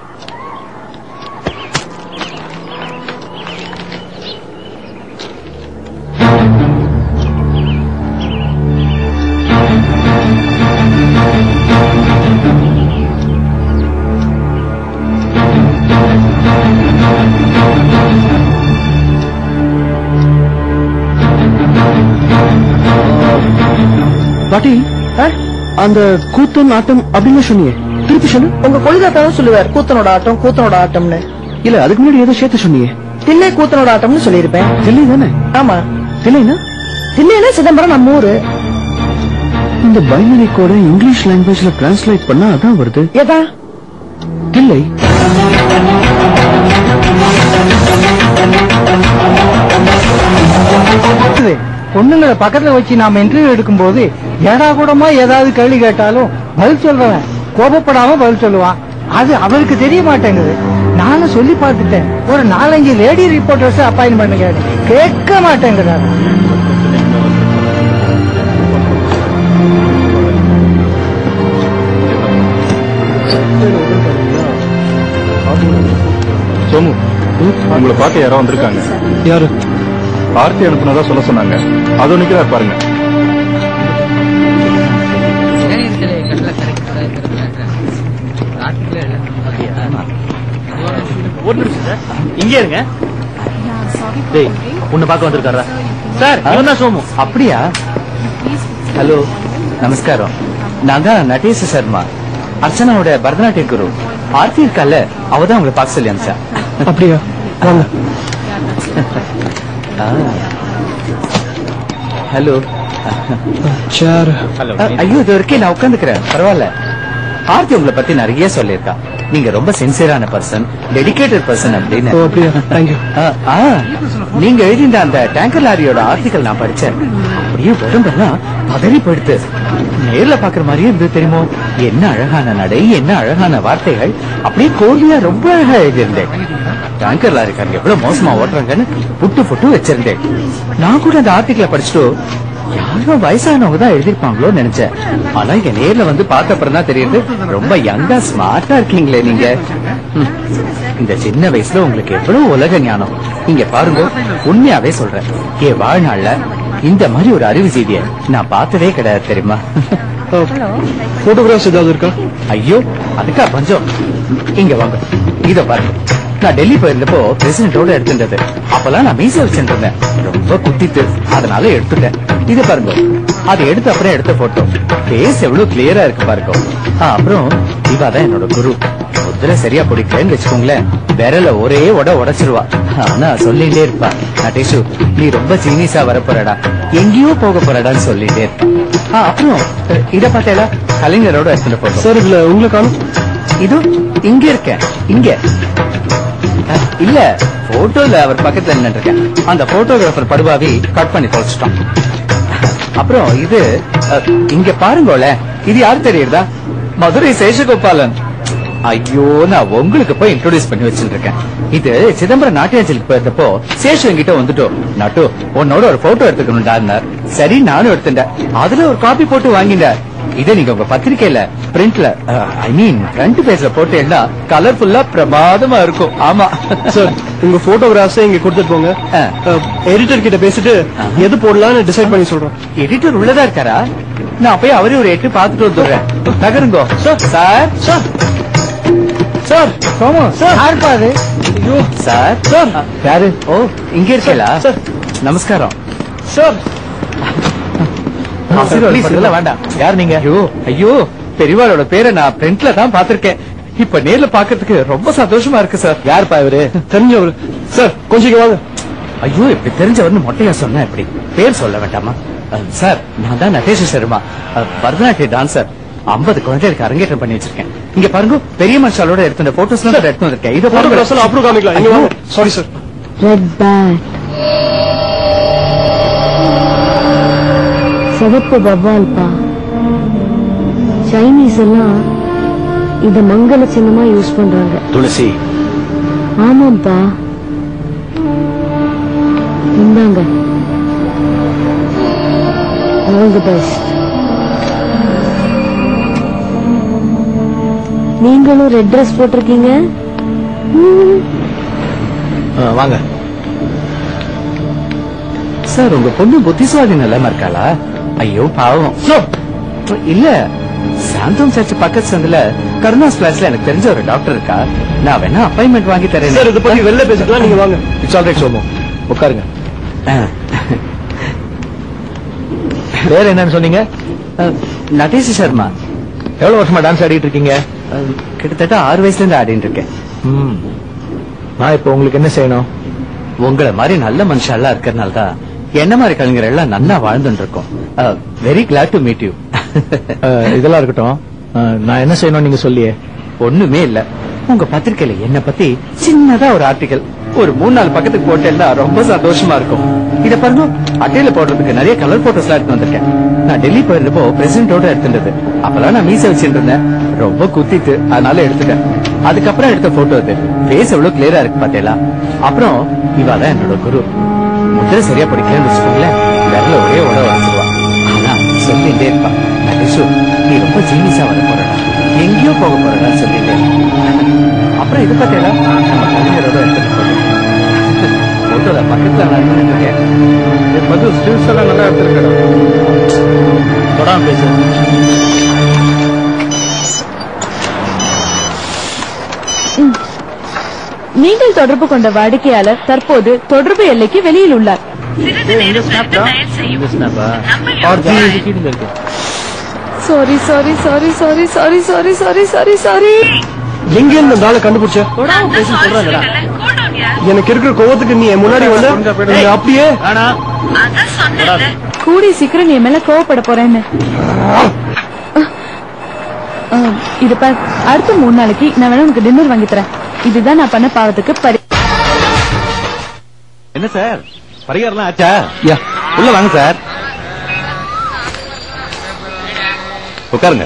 பாட்டி அந்த கூத்தன் ஆட்டம் அப்படின்னு சொன்னீங்க திருப்பி சொல்லு உங்க கொழுதாத்தா தான் சொல்லுவார் கூத்தனோட ஆட்டம் கூத்தனோட ஆட்டம்னு இல்ல அதுக்கு முன்னாடி ஏதோ சேர்த்து சொன்னீங்க தில்லை கூத்தனோட ஆட்டம்னு சொல்லியிருப்பேன் தில்லை தானே ஆமா தில்லைனா தில்லைன்னா சிதம்பரம் நம்ம ஊரு இந்த பைனரி கோட இங்கிலீஷ் லாங்குவேஜ்ல டிரான்ஸ்லேட் பண்ணா அதான் வருது ஏதா தில்லை பொண்ணுங்களை பக்கத்துல வச்சு நாம இன்டர்வியூ எடுக்கும்போது ஏடா கூடமா ஏதாவது கேள்வி கேட்டாலும் பதில் சொல்றவன் கோபப்படாம பதில் சொல்லுவான் அது அவருக்கு தெரிய மாட்டேங்குது நானும் சொல்லி பார்த்துட்டேன் ஒரு நாலஞ்சு லேடி ரிப்போர்ட்டர்ஸ் அப்பாயின் பண்ணுங்க கேட்க மாட்டேங்கிறாரு சோமு உங்களை பார்க்க யாரோ வந்திருக்காங்க யாரு ஆர்த்தி அனுப்புனதா சொல்ல சொன்னாங்க அதோ நிக்கிறார் பாருங்க ஒரு நிமிஷம் சார் இங்கே இருங்க டேய் உன்னை பார்க்க வந்திருக்காரா சார் இவன் தான் சோமு அப்படியா ஹலோ நமஸ்காரம் நான் தான் நடேச சர்மா அர்ச்சனாவோட பரதநாட்டிய குரு ஆர்த்தி இருக்கால அவதான் உங்களை பார்க்க சொல்லி அனுப்பிச்சா அப்படியா வாங்க ஹலோ சேர் ஐயோ இது வரைக்கும் நான் உட்காந்துக்கிறேன் பரவாயில்ல ஆர்த்தி உங்களை பத்தி நிறைய சொல்லியிருக்கா நீங்க ரொம்ப சின்சியரான பர்சன் டெடிகேட்டட் பர்சன் அப்படின்னு ஓ, அப்படியா? Thank you. ஆ, ஆ, நீங்க எழுதின அந்த டேங்கர் லாரியோட ஆர்டிகல் நான் படிச்சேன் அப்படியே உடம்பெல்லாம் பதறி போயிடுத்து நேர்ல பாக்குற மாதிரியே இருந்தது தெரியுமோ என்ன அழகான நடை என்ன அழகான வார்த்தைகள் அப்படியே கோழியா ரொம்ப அழகா எழுதியிருந்தேன் டேங்கர் லாரிக்காரங்க எவ்வளவு மோசமா ஓட்டுறாங்கன்னு புட்டு புட்டு வச்சிருந்தேன் நான் கூட அந்த ஆர்டிக்கலை படிச்சுட்டு யாரோ வயசானவங்க தான் எழுதிருப்பாங்களோ நினைச்சேன் ஆனா இங்க நேர்ல வந்து பார்த்த அப்புறம் தான் தெரியுது ரொம்ப யங்கா ஸ்மார்ட்டா இருக்கீங்களே நீங்க ம். இந்த சின்ன வயசுல உங்களுக்கு எவ்வளவு உலக ஞானம் இங்க பாருங்க உண்மையாவே சொல்றேன் என் வாழ்நாள்ல இந்த மாதிரி ஒரு அறிவு செய்திய நான் பார்த்ததே கிடையாது தெரியுமா போட்டோகிராஃப்ஸ் ஏதாவது இருக்கா ஐயோ அதுக்கா பஞ்சம் இங்க வாங்க இத பாருங்க நான் டெல்லி போயிருந்தப்போ பிரசிடென்டோட எடுத்துட்டது அப்பெல்லாம் நான் மீச வச்சுட்டு இருந்தேன் ரொம்ப குத்திட்டு அதனால எடுத்துட்டேன் இது பாருங்க அது எடுத்த அப்புறம் எடுத்த போட்டோ ஃபேஸ் எவ்வளவு கிளியரா இருக்கு பாருங்க ஆ, அப்புறம் இவா தான் என்னோட குரு முத்திரை சரியா பிடிக்கலன்னு வச்சுக்கோங்களேன் விரல ஒரே உட உடைச்சிருவா ஆனா சொல்லிட்டே இருப்பா நட்டேஷு நீ ரொம்ப சீனியஸா வரப்போறடா எங்கேயோ போக போறடான்னு சொல்லிட்டே இருப்பா ஆ, அப்புறம் அஹ், இத பார்த்தேடா கலைஞரோட எடுத்துட்டு போட்டோம் சார் இதுல உங்களை காணும் இது இங்க இருக்கேன் இங்க அஹ், இல்ல போட்டோல அவர் பக்கத்துல நின்னுட்டு இருக்கேன் அந்த போட்டோகிராஃபர் படுபாவி கட் பண்ணி தொலைச்சிட்டான் அப்புறம் இது அஹ், இங்க பாருங்கோல இது யாரு தெரியுதா மதுரை சேஷகோபாலன் ஐயோ நான் உங்களுக்கு போய் இன்ட்ரோடியூஸ் பண்ணி வச்சுட்டு இருக்கேன் இது சிதம்பரம் நாட்டியாஞ்சலுக்கு போயிருந்தப்போ சேஷு என்கிட்ட வந்துட்டோம் நட்டு உன்னோட ஒரு போட்டோ எடுத்துக்கணும்டான்னார் சரி நானும் எடுத்துட்டேன் அதுல ஒரு காப்பி போட்டு வாங்கிட்டார் இதை நீங்க உங்க பத்திரிக்கையில பிரிண்ட்ல ஐ மீன் ஃப்ரண்ட் பேஜ்ல போட்டேன்னா கலர்ஃபுல்லா பிரமாதமா இருக்கும் ஆமா சார் உங்க போட்டோகிராஃப்ஸை இங்க கொடுத்துட்டு போங்க எடிட்டர் கிட்ட பேசிட்டு எது போடலாம்னு டிசைட் பண்ணி சொல்றோம் எடிட்டர் உள்ளதா இருக்காரா நான் போய் அவரே ஒரு எட்டு பாத்துட்டு வந்துடுறேன் நகருங்கோ sir sir sir sir Somu sir யாருப்பா அது ஐயோ சார் சார் யாரு ஓ இங்க இருக்கீங்களா சார் நமஸ்காரம் சார் Please, இதெல்லாம் வேண்டாம் யார் நீங்க ஐயோ ஐயோ பெரியவாளோட பேரை நான் பிரிண்ட்ல தான் பாத்திருக்கேன் இப்ப நேர்ல பாக்கிறதுக்கு ரொம்ப சந்தோஷமா இருக்கு சார் யாருப்பா இவரு தெரிஞ்சவர் சார் கொஞ்சம் இங்க வாங்க ஐயோ இப்படி தெரிஞ்சவர்னு மொட்டையா சொன்னா எப்படி பேர் சொல்ல வேண்டாமா அஹ், சார் நான் தான் நட்டேஷ் சர்மா அஹ், பரதநாட்டிய டான்சர் ஐம்பது குழந்தைகளுக்கு அரங்கேற்றம் பண்ணி வச்சிருக்கேன் இங்க பாருங்க பெரிய மனுஷாலோட எடுத்த போட்டோஸ் எல்லாம் எடுத்து வந்திருக்கேன் இதை போட்டோகிராஃப்ஸ் எல்லாம் அப்புறம் காமிக்கலாம் இங்க வாங்க சாரி சார் ரெட் பேட் சிவப்பு வவ்வால்பா சைனீஸ் எல்லாம் இத மங்கள சின்னமா யூஸ் பண்றாங்க துளசி ஆமாப்பா இந்தாங்க ஆல் தி பெஸ்ட் நீங்களும் ரெட் Dress போட்டிருக்கீங்க ம். வாங்க சார் உங்க பொண்ணு புத்திசுவாதி நிலைமை இருக்காளா ஐயோ பாவம் இல்ல சாந்தம் சர்ச் பக்கத்து சந்தில கருணாஸ் பிளாஸ்ல எனக்கு தெரிஞ்ச ஒரு டாக்டர் இருக்கா நான் வேணா அப்பாயின்மெண்ட் வாங்கி தரேன் சார் இதை பத்தி வெளில பேசிக்கலாம் நீங்க வாங்க இட்ஸ் ஆல்ரைட் சோமு உட்காருங்க வேற என்னன்னு சொன்னீங்க நட்டேஷ் சர்மா எவ்வளவு வருஷமா டான்ஸ் ஆடிட்டு இருக்கீங்க அஹ், கிட்டத்தட்ட ஆறு வயசுல இருந்து ஆடிட்டு இருக்கேன் ம். நான் இப்ப உங்களுக்கு என்ன செய்யணும் உங்களை மாதிரி நல்ல மனுஷாலாம் இருக்கிறனால தான் என்ன மாதிரி கலைஞர் எல்லாம் நன்னா வாழ்ந்துட்டு இருக்கோம் very glad to meet you அஹ், இதெல்லாம் இருக்கட்டும் அஹ், நான் என்ன செய்யணும் நீங்க சொல்லியே ஒண்ணுமே இல்ல உங்க பத்திரிக்கையில என்ன பத்தி சின்னதா ஒரு ஆர்டிகல் ஒரு மூணு நாலு பக்கத்துக்கு போட்டேன்னா ரொம்ப சந்தோஷமா இருக்கும் இத பாருங்க அட்டையில போடுறதுக்கு நிறைய கலர் போட்டோஸ் எல்லாம் எடுத்து வந்திருக்கேன் நான் டெல்லி போயிருந்தப்போ பிரசிடென்டோட எடுத்துட்டது அப்பெல்லாம் நான் மீச வச்சுட்டு இருந்தேன் ரொம்ப குத்திட்டு அதனால எடுத்துட்டேன் அதுக்கப்புறம் எடுத்த போட்டோ அது ஃபேஸ் எவ்வளவு கிளியரா இருக்கு பாத்தீங்களா அப்புறம் இவா தான் என்னோட குரு முத்திரை சரியா படிக்கலன்னு வச்சுக்கோங்களேன் விரல ஒரே உட வச்சுருவா ஆனா சொல்லிட்டே இருப்பா நடிஷு நீ ரொம்ப ஜீனியஸா வர போறடா எங்கேயோ போக போறடா சொல்லிட்டே இருப்பா. அப்புறம் இது பார்த்தேடா நம்ம கலைஞரோட எடுத்துட்டு போட்டோம் போட்டோல பக்கத்துல நான் நின்னுட்டு இருக்கேன் மது ஸ்டில்ஸ் எல்லாம் நல்லா எடுத்திருக்கேன் தொடாம பேசு நீங்கள் தொடர்பு கொண்ட வாடிக்கையாளர் தற்போது தொடர்பு எல்லைக்கு வெளியில் உள்ளார் sorry sorry sorry sorry sorry sorry sorry sorry sorry எங்க இருந்து இந்த ஆளை கண்டுபிடிச்ச எனக்கு இருக்கிற கோவத்துக்கு நீ என் முன்னாடி வந்து என்னை அப்படியே கூடி சீக்கிரம் நீ என் மேல கோவப்பட போறேன்னு அஹ், இது பார் அடுத்த மூணு நாளைக்கு நான் வேணா உனக்கு டின்னர் வாங்கி தரேன் இதுதான் நான் பண்ண பாவத்துக்கு பரி என்ன சார் பரிகாரம்லாம் ஆச்சா யா உள்ள வாங்க சார் உட்காருங்க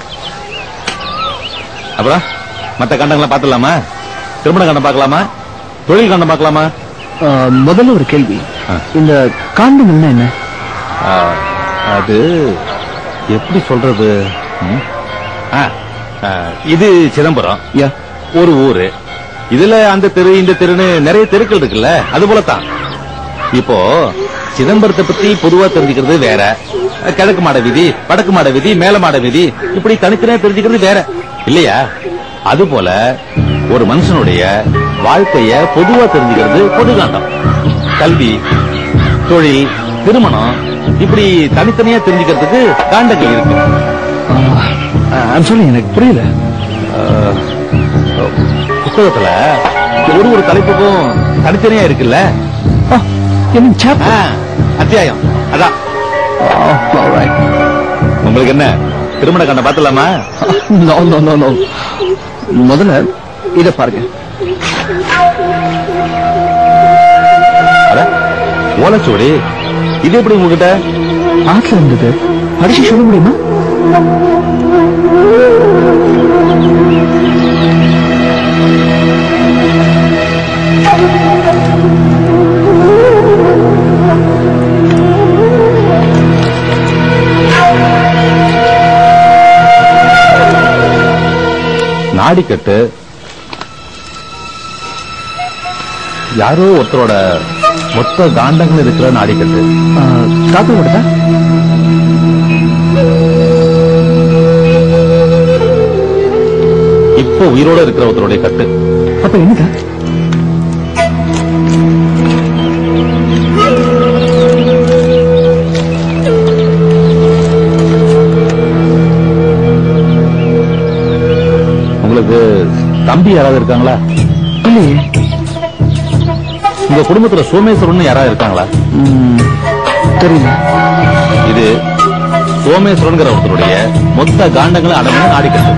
அப்புறம் மத்த கண்டங்களை பாத்துடலாமா திருமண கண்டம் பார்க்கலாமா தொழில் கண்டம் பார்க்கலாமா முதல்ல ஒரு கேள்வி இந்த காண்டம்னா என்ன ஆ, அது எப்படி சொல்றது ம்? ஆ, ஆ, இது சிதம்பரம் ஒரு ஊரு இதுல அந்த தெரு இந்த தெருன்னு நிறைய தெருக்கள் இருக்குல்ல அது போலத்தான் இப்போ சிதம்பரத்தை பத்தி பொதுவா தெரிஞ்சுக்கிறது வேற கிழக்கு மாட வீதி வடக்கு மாட வீதி மேல மாட வீதி இப்படி தனித்தனியா தெரிஞ்சுக்கிறது வேற இல்லையா அது போல ஒரு மனுஷனுடைய வாழ்க்கைய பொதுவா தெரிஞ்சுக்கிறது பொதுகாண்டம் கல்வி தொழில் திருமணம் இப்படி தனித்தனியா தெரிஞ்சுக்கிறதுக்கு காண்டங்கள் இருக்கு ஐம் சொல்லி எனக்கு புரியல அஹ், புத்தகத்துல ஒரு ஒரு தலைப்புக்கும் தனித்தனியா இருக்குல்ல ஆ, அத்தியாயம் அதான் உங்களுக்கு என்ன திருமண கண்டம் பாத்துலாமா நோ நோ நோ நோ முதல்ல இத பாருங்க அட, ஓலைச்சுவடி இது எப்படி உங்ககிட்ட ஆத்துல இருந்தது படிச்சு சொல்ல முடியுமா நாடிக்கட்டு யாரோ ஒருத்தரோட மொத்த காண்டங்கள் இருக்கிற நாடிக்கட்டு தாத்தாவோட இப்போ உயிரோட இருக்கிற ஒருத்தருடைய கட்டு அப்ப என்னக்கா உங்களுக்கு தம்பி யாராவது இருக்காங்களா இல்லையே உங்க குடும்பத்துல சோமேஸ்வரன் யாராவது இருக்காங்களா தெரியல இது சோமேஸ்வரன்கிற ஒருத்தருடைய மொத்த காண்டங்களை அடங்கின நாடிக்கட்டு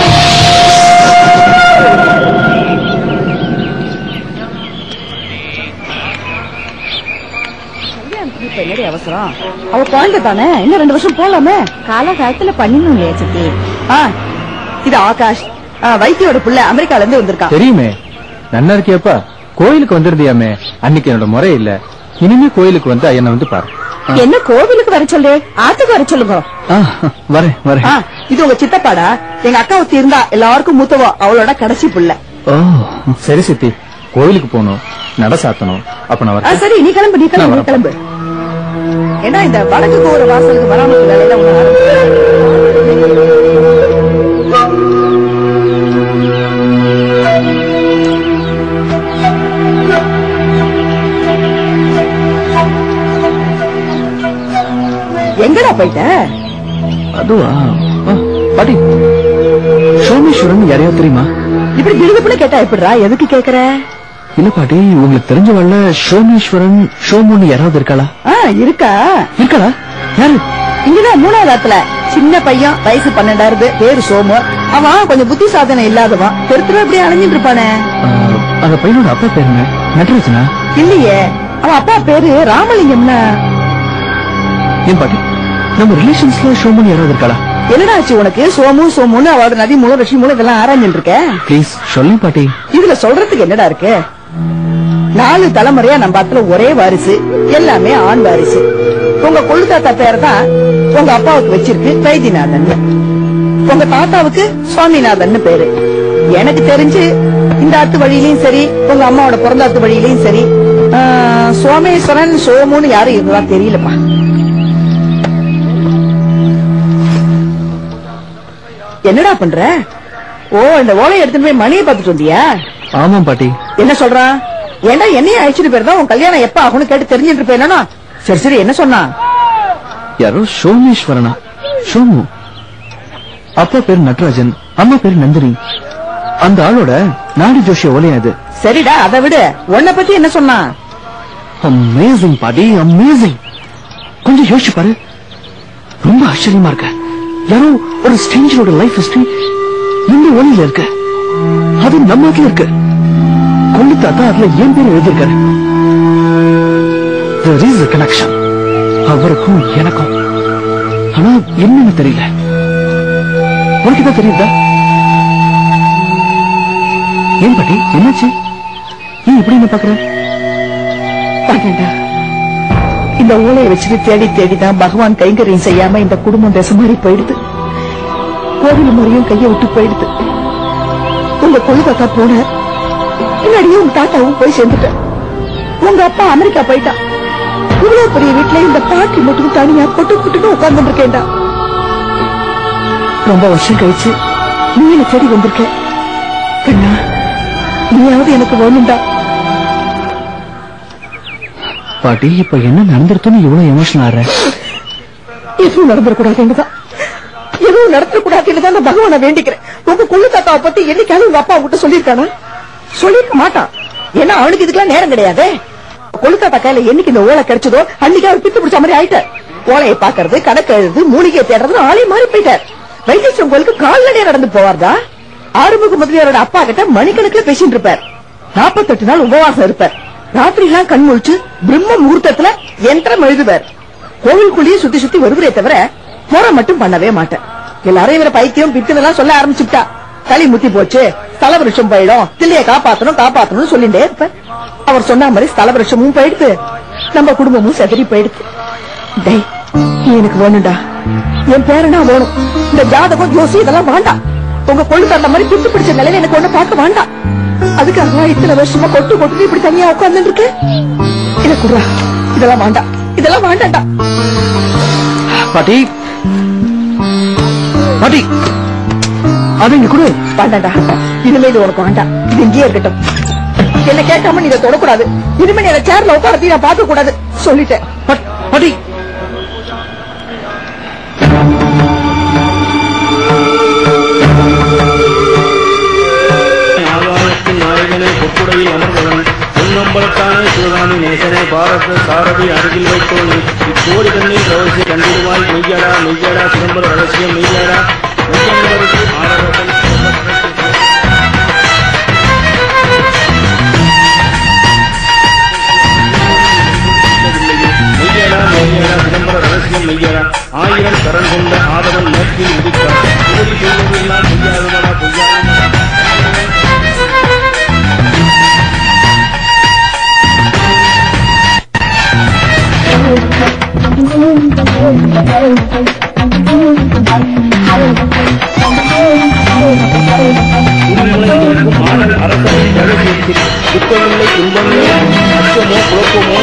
இப்ப என்னடி அவசரம் அவ குழந்தை தானே இன்னும் ரெண்டு வருஷம் போலாமே காலகாலத்துல பண்ணிடணும் இல்லையா சித்தி ஆ இது ஆகாஷ் ஆ, வைத்தியோட புள்ள அமெரிக்கால இருந்து வந்திருக்கான் தெரியுமே நன்னா இருக்கியாப்பா கோயிலுக்கு வந்திருந்தியாமே அன்னைக்கு என்னோட முறை இல்ல இனிமே கோயிலுக்கு வந்து என்ன வந்து பாரு என்ன கோவிலுக்கு வர சொல்லு ஆத்துக்கு வர சொல்லுங்க ஆ, வரேன் வரேன் ஆ, இது உங்க சித்தப்பாடா எங்க அக்கா ஒருத்தி இருந்தா எல்லாருக்கும் மூத்தவோ அவளோட கடைசி புள்ள ஓ சரி சித்தி கோயிலுக்கு போகணும் நட சாத்தணும் அப்ப நான் ஆ, வரேன் சரி நீ கிளம்பு நீ கிளம்பு நீ நான் கிளம்பு ஏன்னா இந்த வடக்கு கோர வாசலுக்கு வராமல் வேலையில உன்னை எங்கடா போயிட்ட அதுவா ஆ, பாட்டி சோமேஸ்வரன் யாரையாவது தெரியுமா இப்படி திடுதுப்புல கேட்டா எப்படிடா எதுக்கு கேக்குற இல்ல பாட்டி உங்களுக்கு தெரிஞ்சவள்ல சோமேஸ்வரன் ஷோமுன்னு யாராவது இருக்காளா ஆ இருக்கா இருக்காளா யாரு இங்கதான் மூணாவது இடத்துல சின்ன பையன் வயசு பன்னெண்டாயிரது பேரு சோமு அவன் கொஞ்சம் புத்தி சாதனை இல்லாதவன் தெருத்துல இப்படி அலைஞ்சிட்டு இருப்பானே ஆ, அந்த பையனோட அப்பா பேர் என்ன நட்ராஜனா இல்லையே அவன் அப்பா பேரு ராமலிங்கம்னா ஏன் பாட்டி நம்ம ரிலேஷன்ஸ்ல ஷோமுன்னு யாராவது இருக்காளா என்னடா ஆச்சு உனக்கு சோமு சோமுன்னு அவளோட நதி மூலம் ரிஷி மூலம் இதெல்லாம் ஆராய்ஞ்சிட்டு இருக்க ப்ளீஸ் சொல்லுங்க பாட்டி இதுல சொல்றதுக்கு என்னடா இருக்கு நாலு தலைமுறையா நம்ம ஆத்துல ஒரே வாரிசு எல்லாமே ஆண் வாரிசு உங்க கொள்ளு தாத்தா பேர் தான் உங்க அப்பாவுக்கு வச்சிருக்கு வைத்தியநாதன் உங்க தாத்தாவுக்கு சுவாமிநாதன் பேரு எனக்கு தெரிஞ்சு இந்த அத்து வழியிலயும் சரி உங்க அம்மாவோட பிறந்த அத்து வழியிலயும் சரி ஆ, சோமேஸ்வரன் சோமுன்னு யாரும் இருந்தா தெரியலப்பா என்னடா பண்ற ஓ இந்த ஓலையை எடுத்துட்டு போய் மணியை பார்த்துட்டு வந்தியா ஆமா பாட்டி என்ன சொல்றான் ஏன்டா என்னையும் அழைச்சிட்டு போயிருந்தா உன் கல்யாணம் எப்ப ஆகும்னு கேட்டு தெரிஞ்சுட்டு இருப்பேனா சரி சரி என்ன சொன்னான் யாரோ சோமேஸ்வரனா சோமு அப்பா பேர் நட்ராஜன் அம்மா பேர் நந்தினி அந்த ஆளோட நாடி ஜோஷிய ஓலையா இது சரிடா அதை விடு உன்னை பத்தி என்ன சொன்னான் அமேசிங் பாட்டி அமேசிங் கொஞ்சம் யோசிச்சு பாரு ரொம்ப ஆச்சரியமா இருக்க யாரோ ஒரு ஸ்ட்ரேஞ்சரோட லைஃப் ஹிஸ்டரி ஓலையில இருக்கு அது நம்ம வீட்டுல இருக்கு கொண்டு தாத்தா அதுல என் பேர் எழுதியிருக்காரு There is a connection. அவருக்கும் எனக்கும் ஆனா என்னன்னு தெரியல உனக்கு தான் தெரியுதா ஏன் பாட்டி என்னாச்சு ஏன் இப்படி என்ன பாக்குற பாக்கண்டா இந்த ஓலையை வச்சுட்டு தேடி தேடி தான் பகவான் கைங்கரியம் செய்யாம இந்த குடும்பம் தசை மாதிரி போயிடுது கோவில் முறையும் கையை விட்டு போயிடுது உங்க கொழு தாத்தா போன பின்னாடியே உங்க தாத்தாவும் போய் சேர்ந்துட்ட உங்க அப்பா அமெரிக்கா போயிட்டான் இவ்வளவு பெரிய வீட்டுல இந்த பாட்டி மட்டும் தனியா பொட்டு புட்டுன்னு உட்கார்ந்து இருக்கேன்டா ரொம்ப வருஷம் கழிச்சு நீ என்ன தேடி வந்திருக்க கண்ணா நீயாவது எனக்கு வேணும்டா பாட்டி இப்ப என்ன நடந்துருத்தோன்னு இவ்வளவு எமோஷனல் ஆடுற எதுவும் நடந்துடக்கூடாதுன்னுதான் எதுவும் நடத்தக்கூடாதுன்னு தான் நான் பகவானை வேண்டிக்கிறேன் உங்க குழு தாத்தாவை பத்தி என்னைக்காவது உங்க அப்பா உங்ககிட்ட சொல்லியிருக்கானா சொல்லியிருக்க மாட்டான் ஏன்னா அவனுக்கு இதுக்கெல்லாம் நேரம் கிடையாது கொழு தாத்தா கையில என்னைக்கு இந்த ஓலை கிடைச்சதோ அன்னைக்கு அவர் பித்து பிடிச்ச மாதிரி ஆயிட்டார் ஓலையை பாக்குறது கணக்கு எழுது மூலிகையை தேடுறது ஆளே மாறி போயிட்டார் வைத்தீஸ்வரன் கோயிலுக்கு கால்நடையா நடந்து போவார்தா ஆறுமுக முதலியாரோட அப்பா கிட்ட மணிக்கணக்கில் பேசிட்டு இருப்பார் நாற்பத்தெட்டு நாள் உபவாசம் இருப்பார் ராத்திரி எல்லாம் கண் முழிச்சு பிரம்ம முகூர்த்தத்துல யந்திரம் எழுதுவார் கோவிலுக்குள்ளேயே சுத்தி சுத்தி வருவரே தவிர முறை மட்டும் பண்ணவே மாட்டேன் எல்லாரும் இவர பைத்தியம் பித்துன்னு எல்லாம் சொல்ல ஆரம்பிச்சுட்டா களி முத்தி போச்சு ஸ்தல விருஷம் போயிடும் தில்லைய காப்பாத்தணும் காப்பாத்தணும்னு சொல்லிட்டே இருப்பேன் அவர் சொன்ன மாதிரி ஸ்தல விருஷமும் போயிடுது நம்ம குடும்பமும் செதறி போயிடுது டேய் நீ எனக்கு வேணும்டா என் பேரனா வேணும் இந்த ஜாதகம் ஜோசி இதெல்லாம் வேண்டாம் உங்க கொள்ளு தந்த மாதிரி பித்து பிடிச்ச நிலையில எனக்கு ஒண்ணு பார்க்க வேண்டாம் அதுக்காக இத்தனை வருஷமா கொட்டு கொட்டு இப்படி தனியா உட்கார்ந்து இருக்கு இத குடுறா இதெல்லாம் வேண்டாம் இதெல்லாம் வேண்டாம்டா பாட்டி பாட்டி அது இங்க கொடு வேண்டாம்டா இனிமே இது உனக்கு வேண்டாம் இது இங்கேயே இருக்கட்டும் என்ன கேட்காம நீ இதை தொடக்கூடாது இனிமே நீ அந்த சேர்ல உட்காரத்தி நான் பார்க்க கூடாது சொல்லிட்டேன் பாட்டி ஆகாயத்தின் நாயகனே பொக்குடையில் அமர்ந்தவன் பொன்னம்பலத்தானே சிவகாமி நேசனே பாரத சாரதி அருகில் வைத்தோன் இக்கோடி கண்ணில் ரகசிய கண்டிடுவாய் மெய்யடா மெய்யடா சிதம்பர ரகசியம் மெய்யடா மெய்யன்பருக்கு ஆரவர்கள் மெய்யடா மெய்யடா சிதம்பர ரகசியம் மெய்யடா ஆயிரம் கரண் கொண்ட ஆதவன் நோக்கில் உதித்தார் உதவி செய்வதெல்லாம் பொய்யாதவனா பொய்யாதவனா துன்பமில்லை துன்பமே அச்சமோ குழப்பமோ